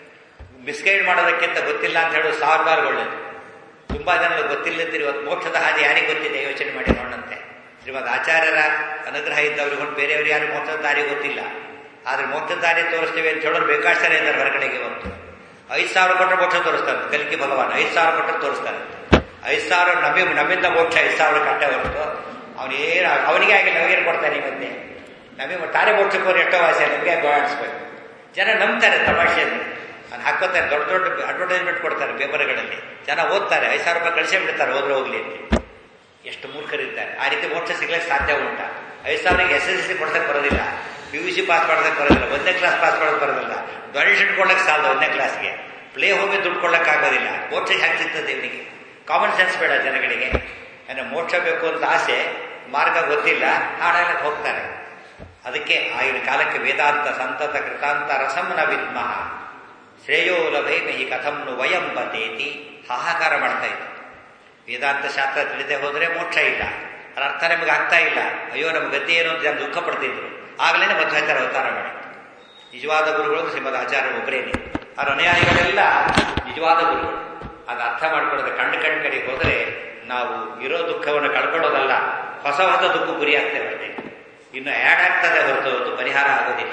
ಮಿಸ್ಗೈಡ್ ಮಾಡೋದಕ್ಕಿಂತ ಗೊತ್ತಿಲ್ಲ ಅಂತ ಹೇಳೋದು ಸಾವಿರ ಬಾರ್ ಒಳ್ಳೇದು ತುಂಬಾ ಜನ ಗೊತ್ತಿಲ್ಲದಿರಿ ಇವತ್ತು ಮೋಕ್ಷದ ಹಾದಿ ಯಾರಿಗೆ ಗೊತ್ತಿದೆ ಯೋಚನೆ ಮಾಡಿ ನೋಡಂತೆ ಶ್ರೀಮದ್ ಆಚಾರ್ಯರ ಅನುಗ್ರಹ ಇದ್ದವ್ರಿಗೆ ಹೊರತು ಬೇರೆಯವರು ಯಾರು ಮೋಕ್ಷದ ದಾರಿ ಗೊತ್ತಿಲ್ಲ ಆದ್ರೆ ಮೋಕ್ಷದ ದಾರಿ ತೋರಿಸ್ತೀವಿ ಅಂತ ಹೇಳೋರು ಬೇಕಾಷ್ಟು ಜನ ಇದ್ದಾರೆ ಹೊರಗಡೆಗೆ ಇವತ್ತು ಐದು ಸಾವಿರ ಕೊಟ್ಟರೆ ಮೋಕ್ಷ ತೋರಿಸ್ತಾರೆ ಕಲಿಕೆ ಭಗವಾನ್ ಐದು ಸಾವಿರ ಕೊಟ್ಟರೆ ತೋರಿಸ್ತಾರೆ ಐದು ಸಾವಿರ ನಮ್ಮಿ ನಮ್ಮಿಂದ ಮೋಕ್ಷ ಐದು ಸಾವಿರ ಕಟ್ಟ ಹೊರತು ಅವನೇನು ಅವನಿಗೆ ಆಗಿ ನಮಗೇನು ಕೊಡ್ತಾನೆ ಈ ಮಧ್ಯೆ ನಮಗೆ ತಾನೇ ಮೋಕ್ಷಕ್ಕೆ ಎಷ್ಟೋ ವಾಸಿ ನಮಗೆ ಗೋಳಾಡಿಸ್ಬೇಕು ಜನ ನಂಬ್ತಾರೆ ತಮಾಷೆ ಅಂದ್ರೆ ಅದು ಹಾಕೋತಾರೆ ದೊಡ್ಡ ದೊಡ್ಡ ಅಡ್ವರ್ಟೈಸ್ಮೆಂಟ್ ಕೊಡ್ತಾರೆ ಪೇಪರ್ಗಳಲ್ಲಿ ಜನ ಓದ್ತಾರೆ ಐದು ಸಾವಿರ ರೂಪಾಯಿ ಕಳಿಸೇ ಬಿಡ್ತಾರೆ ಹೋದ್ರೆ ಹೋಗ್ಲಿ ಅಂತ ಎಷ್ಟು ಮೂರ್ಖರಿದ್ದಾರೆ ಆ ರೀತಿ ಮೋಕ್ಷ ಸಿಗ್ಲಿಕ್ಕೆ ಸಾಧ್ಯ ಉಂಟಾ ಐದು ಸಾವಿರಕ್ಕೆ ಎಸ್ ಎಸ್ ಸಿ ಕೊಡ್ಸಕ್ಕೆ ಬರೋದಿಲ್ಲ ಪಿ ಯು ಸಿ ಪಾಸ್ ಮಾಡೋದಕ್ಕೆ ಬರೋದಿಲ್ಲ ಒಂದನೇ ಕ್ಲಾಸ್ ಪಾಸ್ ಮಾಡೋಕೆ ಬರೋದಿಲ್ಲ ಡೊನೇಷನ್ ಕೊಡಕ್ಕೆ ಸಾಲದು ಒಂದನೇ ಕ್ಲಾಸ್ಗೆ ಪ್ಲೇ ಹೋಗಿ ದುಡ್ಡು ಕೊಡಕ್ಕೆ ಆಗೋದಿಲ್ಲ ಮೋಕ್ಷ ಹೇಗೆ ಸಿಗ್ತದೆ ಇವನಿಗೆ ಕಾಮನ್ ಸೆನ್ಸ್ ಬೇಡ ಜನಗಳಿಗೆ ಅಂದರೆ ಮೋಕ್ಷ ಬೇಕು ಅಂತ ಆಸೆ ಮಾರ್ಗ ಗೊತ್ತಿಲ್ಲ ಹಾಡಾಗಕ್ಕೆ ಹೋಗ್ತಾರೆ ಅದಕ್ಕೆ ಆಗಿನ ಕಾಲಕ್ಕೆ ವೇದಾಂತ ಸಂತತ ಕೃತಾಂತ ರಸಂನ ವಿದ್ಮಃ ಶ್ರೇಯೋ ಲಭೈಮ ಈ ಕಥಂನು ವಯಂ ಬತೇತಿ ಹಾಹಾಕಾರ ಮಾಡ್ತಾ ಇತ್ತು ವೇದಾಂತ ಶಾಸ್ತ್ರ ತಿಳಿದೇ ಹೋದರೆ ಮೋಕ್ಷ ಇಲ್ಲ ಅದ್ರ ಅರ್ಥ ನಮಗೆ ಆಗ್ತಾ ಇಲ್ಲ ಅಯ್ಯೋ ನಮ್ಮ ಗತಿ ಏನು ಅಂತ ಜನ ದುಃಖ ಪಡ್ತಿದ್ರು ಆಗಲೇ ಮಧ್ವಾಚಾರ್ಯ ಅವತಾರ ಮಾಡಿ ನಿಜವಾದ ಗುರುಗಳು ಶ್ರೀಮದ್ ಆಚಾರ್ಯ ಒಬ್ಬರೇನೆ ಅವ್ರ ಅನುಯಾಯಿಗಳೆಲ್ಲ ನಿಜವಾದ ಗುರುಗಳು ಅದು ಅರ್ಥ ಮಾಡ್ಕೊಳ್ಳೋದು ಕಣ್ಣು ಕಣ್ಣು ಕಡೆಗೆ ಹೋದರೆ ನಾವು ಇರೋ ದುಃಖವನ್ನು ಕಳ್ಕೊಳ್ಳೋದಲ್ಲ ಹೊಸ ಹೊಸ ದುಃಖ ಗುರಿಯಾಗ್ತೇವೆ ಅಷ್ಟೇ ಇನ್ನು ಆ್ಯಡ್ ಆಗ್ತದೆ ಹೊರತು ಅದು ಪರಿಹಾರ ಆಗೋದಿಲ್ಲ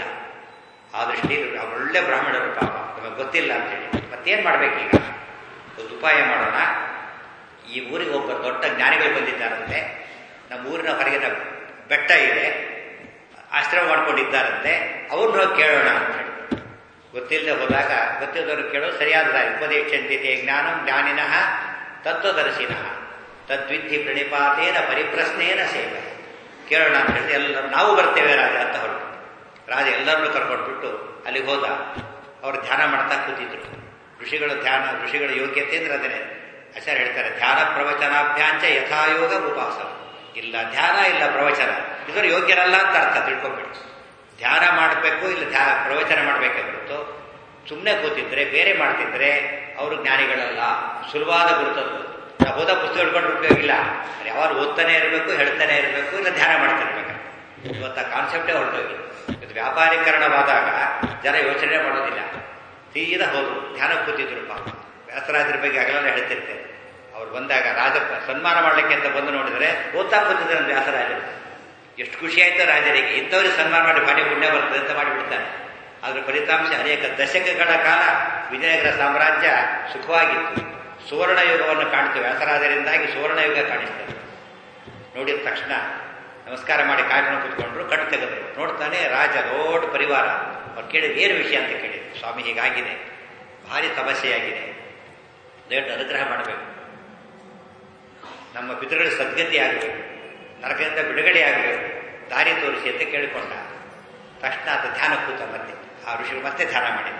ಆ ದೃಷ್ಟಿಯಲ್ಲಿ ನಾವು ಒಳ್ಳೆ ಬ್ರಾಹ್ಮಣರು ಪಾಪ ನಮಗೆ ಗೊತ್ತಿಲ್ಲ ಅಂತೇಳಿ ಮತ್ತೇನು ಮಾಡ್ಬೇಕೀಗ ಒಂದು ಉಪಾಯ ಮಾಡೋಣ ಈ ಊರಿಗೆ ಒಬ್ಬ ದೊಡ್ಡ ಜ್ಞಾನಿಗಳು ಬಂದಿದ್ದಾರಂತೆ ನಮ್ಮ ಊರಿನ ಹೊರಗಿನ ಬೆಟ್ಟ ಇದೆ ಆಶ್ರಮ ಮಾಡ್ಕೊಂಡಿದ್ದಾರಂತೆ ಅವ್ರನ್ನ ಹೋಗಿ ಕೇಳೋಣ ಅಂತ ಹೇಳಿ ಗೊತ್ತಿಲ್ಲದೆ ಹೋದಾಗ ಗೊತ್ತಿಲ್ಲದವ್ರು ಕೇಳೋದು ಸರಿಯಾದ ದಾರಿ ಉಪದೇಶಂತಿತೆ ಜ್ಞಾನಂ ಜ್ಞಾನಿನಃ ತತ್ವದರ್ಶಿನಃ ತದ್ವಿಧಿ ಪ್ರಣಿಪಾತೇನ ಪರಿಪ್ರಶ್ನೇನ ಸೇವೆ ಕೇಳೋಣ ಅಂತ ಹೇಳಿ ಎಲ್ಲರೂ ನಾವು ಬರ್ತೇವೆ ರಾಜ ಅಂತ ಹೊರಟು ರಾಜ ಎಲ್ಲರನ್ನೂ ಕರ್ಕೊಂಡ್ಬಿಟ್ಟು ಅಲ್ಲಿಗೆ ಹೋದ ಅವರು ಧ್ಯಾನ ಮಾಡ್ತಾ ಕೂತಿದ್ರು ಋಷಿಗಳ ಧ್ಯಾನ ಋಷಿಗಳ ಯೋಗ್ಯತೆ ಅಂದ್ರೆ ಅದೇ ಆಚಾರ್ಯ ಹೇಳ್ತಾರೆ ಧ್ಯಾನ ಪ್ರವಚನಾಭ್ಯಾಂಚ ಯಥಾಯೋಗ ಉಪಾಸನ ಇಲ್ಲ ಧ್ಯಾನ ಇಲ್ಲ ಪ್ರವಚನ ಇವರು ಯೋಗ್ಯರಲ್ಲ ಅಂತ ಅರ್ಥ ತಿಳ್ಕೊಂಬಿಟ್ಟು ಧ್ಯಾನ ಮಾಡಬೇಕು ಇಲ್ಲ ಧ್ಯಾನ ಪ್ರವಚನ ಮಾಡಬೇಕೆ ಹೊರತು ಸುಮ್ಮನೆ ಕೂತಿದ್ರೆ ಬೇರೆ ಮಾಡ್ತಿದ್ರೆ ಅವರು ಜ್ಞಾನಿಗಳಲ್ಲ ಸುಲಭವಾದ ಗುರುತದ್ದು ನಾವು ಹೋದ ಪುಸ್ತಕ ಹಿಡ್ಕೊಂಡು ಉಪಯೋಗ ಇಲ್ಲ ಯಾವಾಗ ಓದ್ತಾನೆ ಇರಬೇಕು ಹೇಳ್ತಾನೆ ಇರಬೇಕು ಇಲ್ಲ ಧ್ಯಾನ ಮಾಡ್ತಾ ಇರ್ಬೇಕು ಇವತ್ತು ಆ ಕಾನ್ಸೆಪ್ಟೇ ಹೊರಟೋಗಿ ಇದು ವ್ಯಾಪಾರೀಕರಣವಾದಾಗ ಜನ ಯೋಚನೆ ಮಾಡೋದಿಲ್ಲ ತೀರಾ ಹೋದ್ರು ಧ್ಯಾನ ಕೂತಿದ್ರು ಪಾಪ ವ್ಯಾಸರಾಜರ ಬಗ್ಗೆ ಅಗಲೆಲ್ಲ ಹೇಳ್ತಿರ್ತೇನೆ ಅವ್ರು ಬಂದಾಗ ರಾಜ ಸನ್ಮಾನ ಮಾಡ್ಲಿಕ್ಕೆ ಅಂತ ಬಂದು ನೋಡಿದ್ರೆ ಓದ್ತಾ ಕೂತಿದ್ರು ನಮ್ಮ ವ್ಯಾಸರಾಜರು ಎಷ್ಟು ಖುಷಿ ಆಯ್ತು ರಾಜರಿಗೆ ಇಂಥವ್ರಿಗೆ ಸನ್ಮಾನ ಮಾಡಿ ಭಾರಿ ಪುಣ್ಯ ಬರ್ತದೆ ಅಂತ ಮಾಡಿಬಿಡ್ತಾರೆ ಅದರ ಫಲಿತಾಂಶ ಅನೇಕ ದಶಕಗಳ ಕಾಲ ವಿಜಯನಗರ ಸಾಮ್ರಾಜ್ಯ ಸುಖವಾಗಿತ್ತು ಸುವರ್ಣ ಯುಗವನ್ನು ಕಾಣ್ತೇವೆ ವ್ಯಾಸರಾಜರಿಂದಾಗಿ ಸುವರ್ಣ ಯುಗ ಕಾಣಿಸ್ತದೆ ನೋಡಿದ ತಕ್ಷಣ ನಮಸ್ಕಾರ ಮಾಡಿ ಕಾಯ್ಕೊಂಡು ಕೂತ್ಕೊಂಡ್ರು ಕಣ್ಣು ತೆಗೆದ್ರು ನೋಡ್ತಾನೆ ರಾಜ ದೊಡ್ಡ ಪರಿವಾರ ಅವ್ರು ಕೇಳಿದ್ರು ಏನು ವಿಷಯ ಅಂತ ಕೇಳಿದ್ರು ಸ್ವಾಮಿ ಹೀಗಾಗಿದೆ ಭಾರಿ ಸಮಸ್ಯೆಯಾಗಿದೆ ದಯವಿಟ್ಟು ಅನುಗ್ರಹ ಮಾಡಬೇಕು ನಮ್ಮ ಪಿತೃಗಳ ಸದ್ಗತಿ ಆಗಬೇಕು ನರಕದಿಂದ ಬಿಡುಗಡೆ ಆಗಬೇಕು ದಾರಿ ತೋರಿಸಿ ಅಂತ ಕೇಳಿಕೊಂಡ ತಕ್ಷಣ ಆತ ಧ್ಯಾನ ಕೂತ ಮತ್ತೆ ಆ ಋಷಿಗಳು ಮತ್ತೆ ಧ್ಯಾನ ಮಾಡಿದ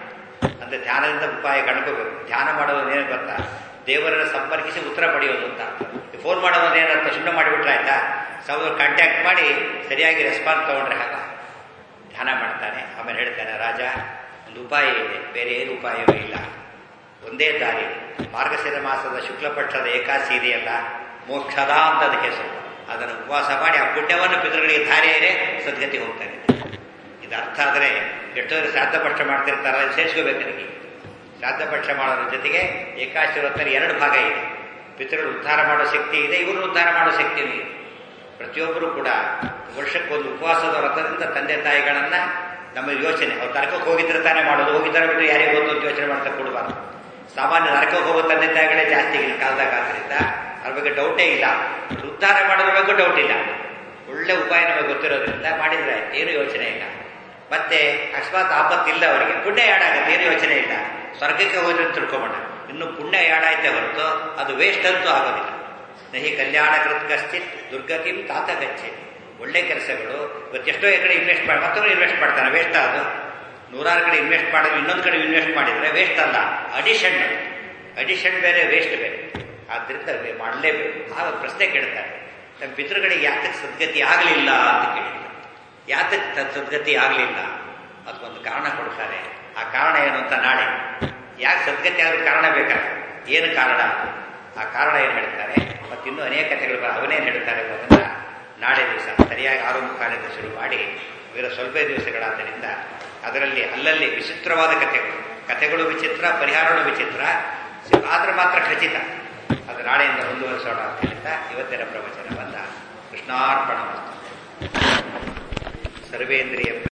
ಅಂದ್ರೆ ಧ್ಯಾನದಿಂದ ಉಪಾಯ ಕಂಡ್ಕೋಬೇಕು ಧ್ಯಾನ ಮಾಡೋದು ಏನು ಗೊತ್ತಾ ದೇವರನ್ನ ಸಂಪರ್ಕಿಸಿ ಉತ್ತರ ಪಡೆಯೋದು ಅಂತ ಫೋನ್ ಮಾಡೋದು ಏನಂತ ಸುಮ್ಮನೆ ಮಾಡಿಬಿಟ್ರೆ ಆಯ್ತಾ ಸೌ ಕಾಂಟ್ಯಾಕ್ಟ್ ಮಾಡಿ ಸರಿಯಾಗಿ ರೆಸ್ಪಾನ್ಸ್ ತಗೊಂಡ್ರೆ ಹಾಗ ಧ್ಯಾನ ಮಾಡ್ತಾನೆ ಆಮೇಲೆ ಹೇಳ್ತಾನೆ ರಾಜ ಒಂದು ಉಪಾಯ ಇದೆ ಬೇರೆ ಏನು ಉಪಾಯವೂ ಇಲ್ಲ ಒಂದೇ ದಾರಿ ಮಾರ್ಗಶಿರ ಮಾಸದ ಶುಕ್ಲ ಪಕ್ಷದ ಏಕಾಸಿ ಇದೆಯಲ್ಲ ಮೋಕ್ಷದ ಅಂತ ಅದಕ್ಕೆ ಹೆಸರು ಅದನ್ನು ಉಪವಾಸ ಮಾಡಿ ಆ ಪುಣ್ಯವನ್ನು ಪಿತೃಗಳಿಗೆ ಧಾರೆಯೇ ಸದ್ಗತಿ ಹೋಗ್ತಾನೆ ಇದು ಅರ್ಥ ಆದರೆ ಎಷ್ಟೋದ್ರೆ ಶ್ರಾದ್ದ ಪಕ್ಷ ಮಾಡ್ತಿರ್ತಾರ ಸೇರಿಸ್ಕೋಬೇಕು ನನಗೆ ಶ್ರಾದ್ದ ಪಕ್ಷ ಮಾಡೋದ್ರ ಜೊತೆಗೆ ಏಕಾಶಿ ವ್ರತದಲ್ಲಿ ಎರಡು ಭಾಗ ಇದೆ ಪಿತೃಗಳು ಉದ್ಧಾರ ಮಾಡೋ ಶಕ್ತಿ ಇದೆ ಇವರು ಉದ್ಧಾರ ಮಾಡೋ ಶಕ್ತಿಯೂ ಇದೆ ಪ್ರತಿಯೊಬ್ಬರು ಕೂಡ ವರ್ಷಕ್ಕೊಂದು ಉಪವಾಸದ ವ್ರತದಿಂದ ತಂದೆ ತಾಯಿಗಳನ್ನ ನಮ್ಮ ಯೋಚನೆ ಅವ್ರು ನರಕಕ್ಕೆ ಹೋಗಿದ್ರೆ ತಾನೇ ಮಾಡೋದು ಹೋಗಿದ್ದಾರೆ ಬಿಟ್ಟು ಯಾರಿಗೆ ಗೊತ್ತು ಅಂತ ಯೋಚನೆ ಮಾಡ್ತಾ ಕೊಡಬಾರ್ದು ಸಾಮಾನ್ಯ ನರಕಕ್ಕೆ ಹೋಗೋ ತಂದೆ ತಾಯಿಗಳೇ ಜಾಸ್ತಿ ಈಗಿನ ಕಾಲದಾಗ ಆದ್ರಿಂದ ಅದ್ರ ಬಗ್ಗೆ ಡೌಟೇ ಇಲ್ಲ ಉದ್ಧಾರ ಮಾಡೋದ್ರ ಬಗ್ಗೆ ಡೌಟ್ ಇಲ್ಲ ಒಳ್ಳೆ ಉಪಾಯ ನಮಗೆ ಗೊತ್ತಿರೋದ್ರಿಂದ ಮಾಡಿದ್ರೆ ಏನು ಯೋಚನೆ ಇಲ್ಲ ಮತ್ತೆ ಅಕಸ್ಮಾತ್ ಆಪತ್ತಿಲ್ಲ ಅವರಿಗೆ ಪುಣ್ಯ ಯಾಡಾಗತ್ತೆ ಏನು ಯೋಚನೆ ಇಲ್ಲ ಸ್ವರ್ಗಕ್ಕೆ ಹೋದ್ರೆ ಅಂತ ತಿಳ್ಕೊಂಬೋಣ ಇನ್ನು ಪುಣ್ಯ ಯಾಡಾಯ್ತೆ ಹೊರತು ಅದು ವೇಸ್ಟ್ ಅಂತೂ ಆಗೋದಿಲ್ಲ ನಹಿ ಕಲ್ಯಾಣ ಕೃತ್ಕಶ್ಚಿತ್ ದುರ್ಗತಿಂ ತಾತ ಗಚ್ಚೆ ಒಳ್ಳೆ ಕೆಲಸಗಳು ಇವತ್ತೆಷ್ಟೋ ಕಡೆ ಇನ್ವೆಸ್ಟ್ ಮಾಡಿ ಮತ್ತೊಂದು ಇನ್ವೆಸ್ಟ್ ಮಾಡ್ತಾನೆ ವೇಸ್ಟ್ ಅದು ನೂರಾರು ಕಡೆ ಇನ್ವೆಸ್ಟ್ ಮಾಡೋದು ಇನ್ನೊಂದು ಕಡೆ ಇನ್ವೆಸ್ಟ್ ಮಾಡಿದ್ರೆ ವೇಸ್ಟ್ ಅಲ್ಲ ಅಡಿಷನ್ ಅಡಿಷನ್ ಬೇರೆ ವೇಸ್ಟ್ ಬೇರೆ ಆದ್ರಿಂದ ಮಾಡಲೇಬೇಕು ಆಗ ಪ್ರಶ್ನೆ ಕೇಳ್ತಾರೆ ನಮ್ಮ ಪಿತೃಗಳಿಗೆ ಯಾತಕ್ಕೆ ಸದ್ಗತಿ ಆಗಲಿಲ್ಲ ಅಂತ ಕೇಳಿದ್ರು ಯಾತಕ್ಕೆ ತ- ಸದ್ಗತಿ ಆಗಲಿಲ್ಲ ಅದಕ್ಕೊಂದು ಕಾರಣ ಕೊಡ್ತಾರೆ ಆ ಕಾರಣ ಏನು ಅಂತ ನಾಳೆ ಯಾಕೆ ಸದ್ಗತಿ ಆದ್ರೂ ಕಾರಣ ಬೇಕಾ ಏನು ಕಾರಣ ಆ ಕಾರಣ ಏನು ಹೇಳ್ತಾರೆ ಮತ್ತು ಇನ್ನೂ ಅನೇಕ ಕಥೆಗಳು ಬರ- ಅವನೇನು ಹೇಳ್ತಾರೆ ಅನ್ನೋದನ್ನ ನಾಳೆ ದಿವಸ ಸರಿಯಾಗಿ ಆರು ಮುಖಾಲಿಂದ ಶುರು ಮಾಡಿ ಇವರು ಸ್ವಲ್ಪ ದಿವಸಗಳಾದ್ದರಿಂದ ಅದರಲ್ಲಿ ಅಲ್ಲಲ್ಲಿ ವಿಚಿತ್ರವಾದ ಕಥೆಗಳು ಕಥೆಗಳು ವಿಚಿತ್ರ ಪರಿಹಾರಗಳು ವಿಚಿತ್ರ ಆದ್ರೆ ಮಾತ್ರ ಖಚಿತ ಅದು ನಾಳೆಯಿಂದ ಮುಂದುವರಿಸೋಣ ಅಂತ ಹೇಳ್ತಾ ಇವತ್ತಿನ ಪ್ರವಚನವನ್ನ ಕೃಷ್ಣಾರ್ಪಣ ಸರ್ವೇಂದ್ರಿಯ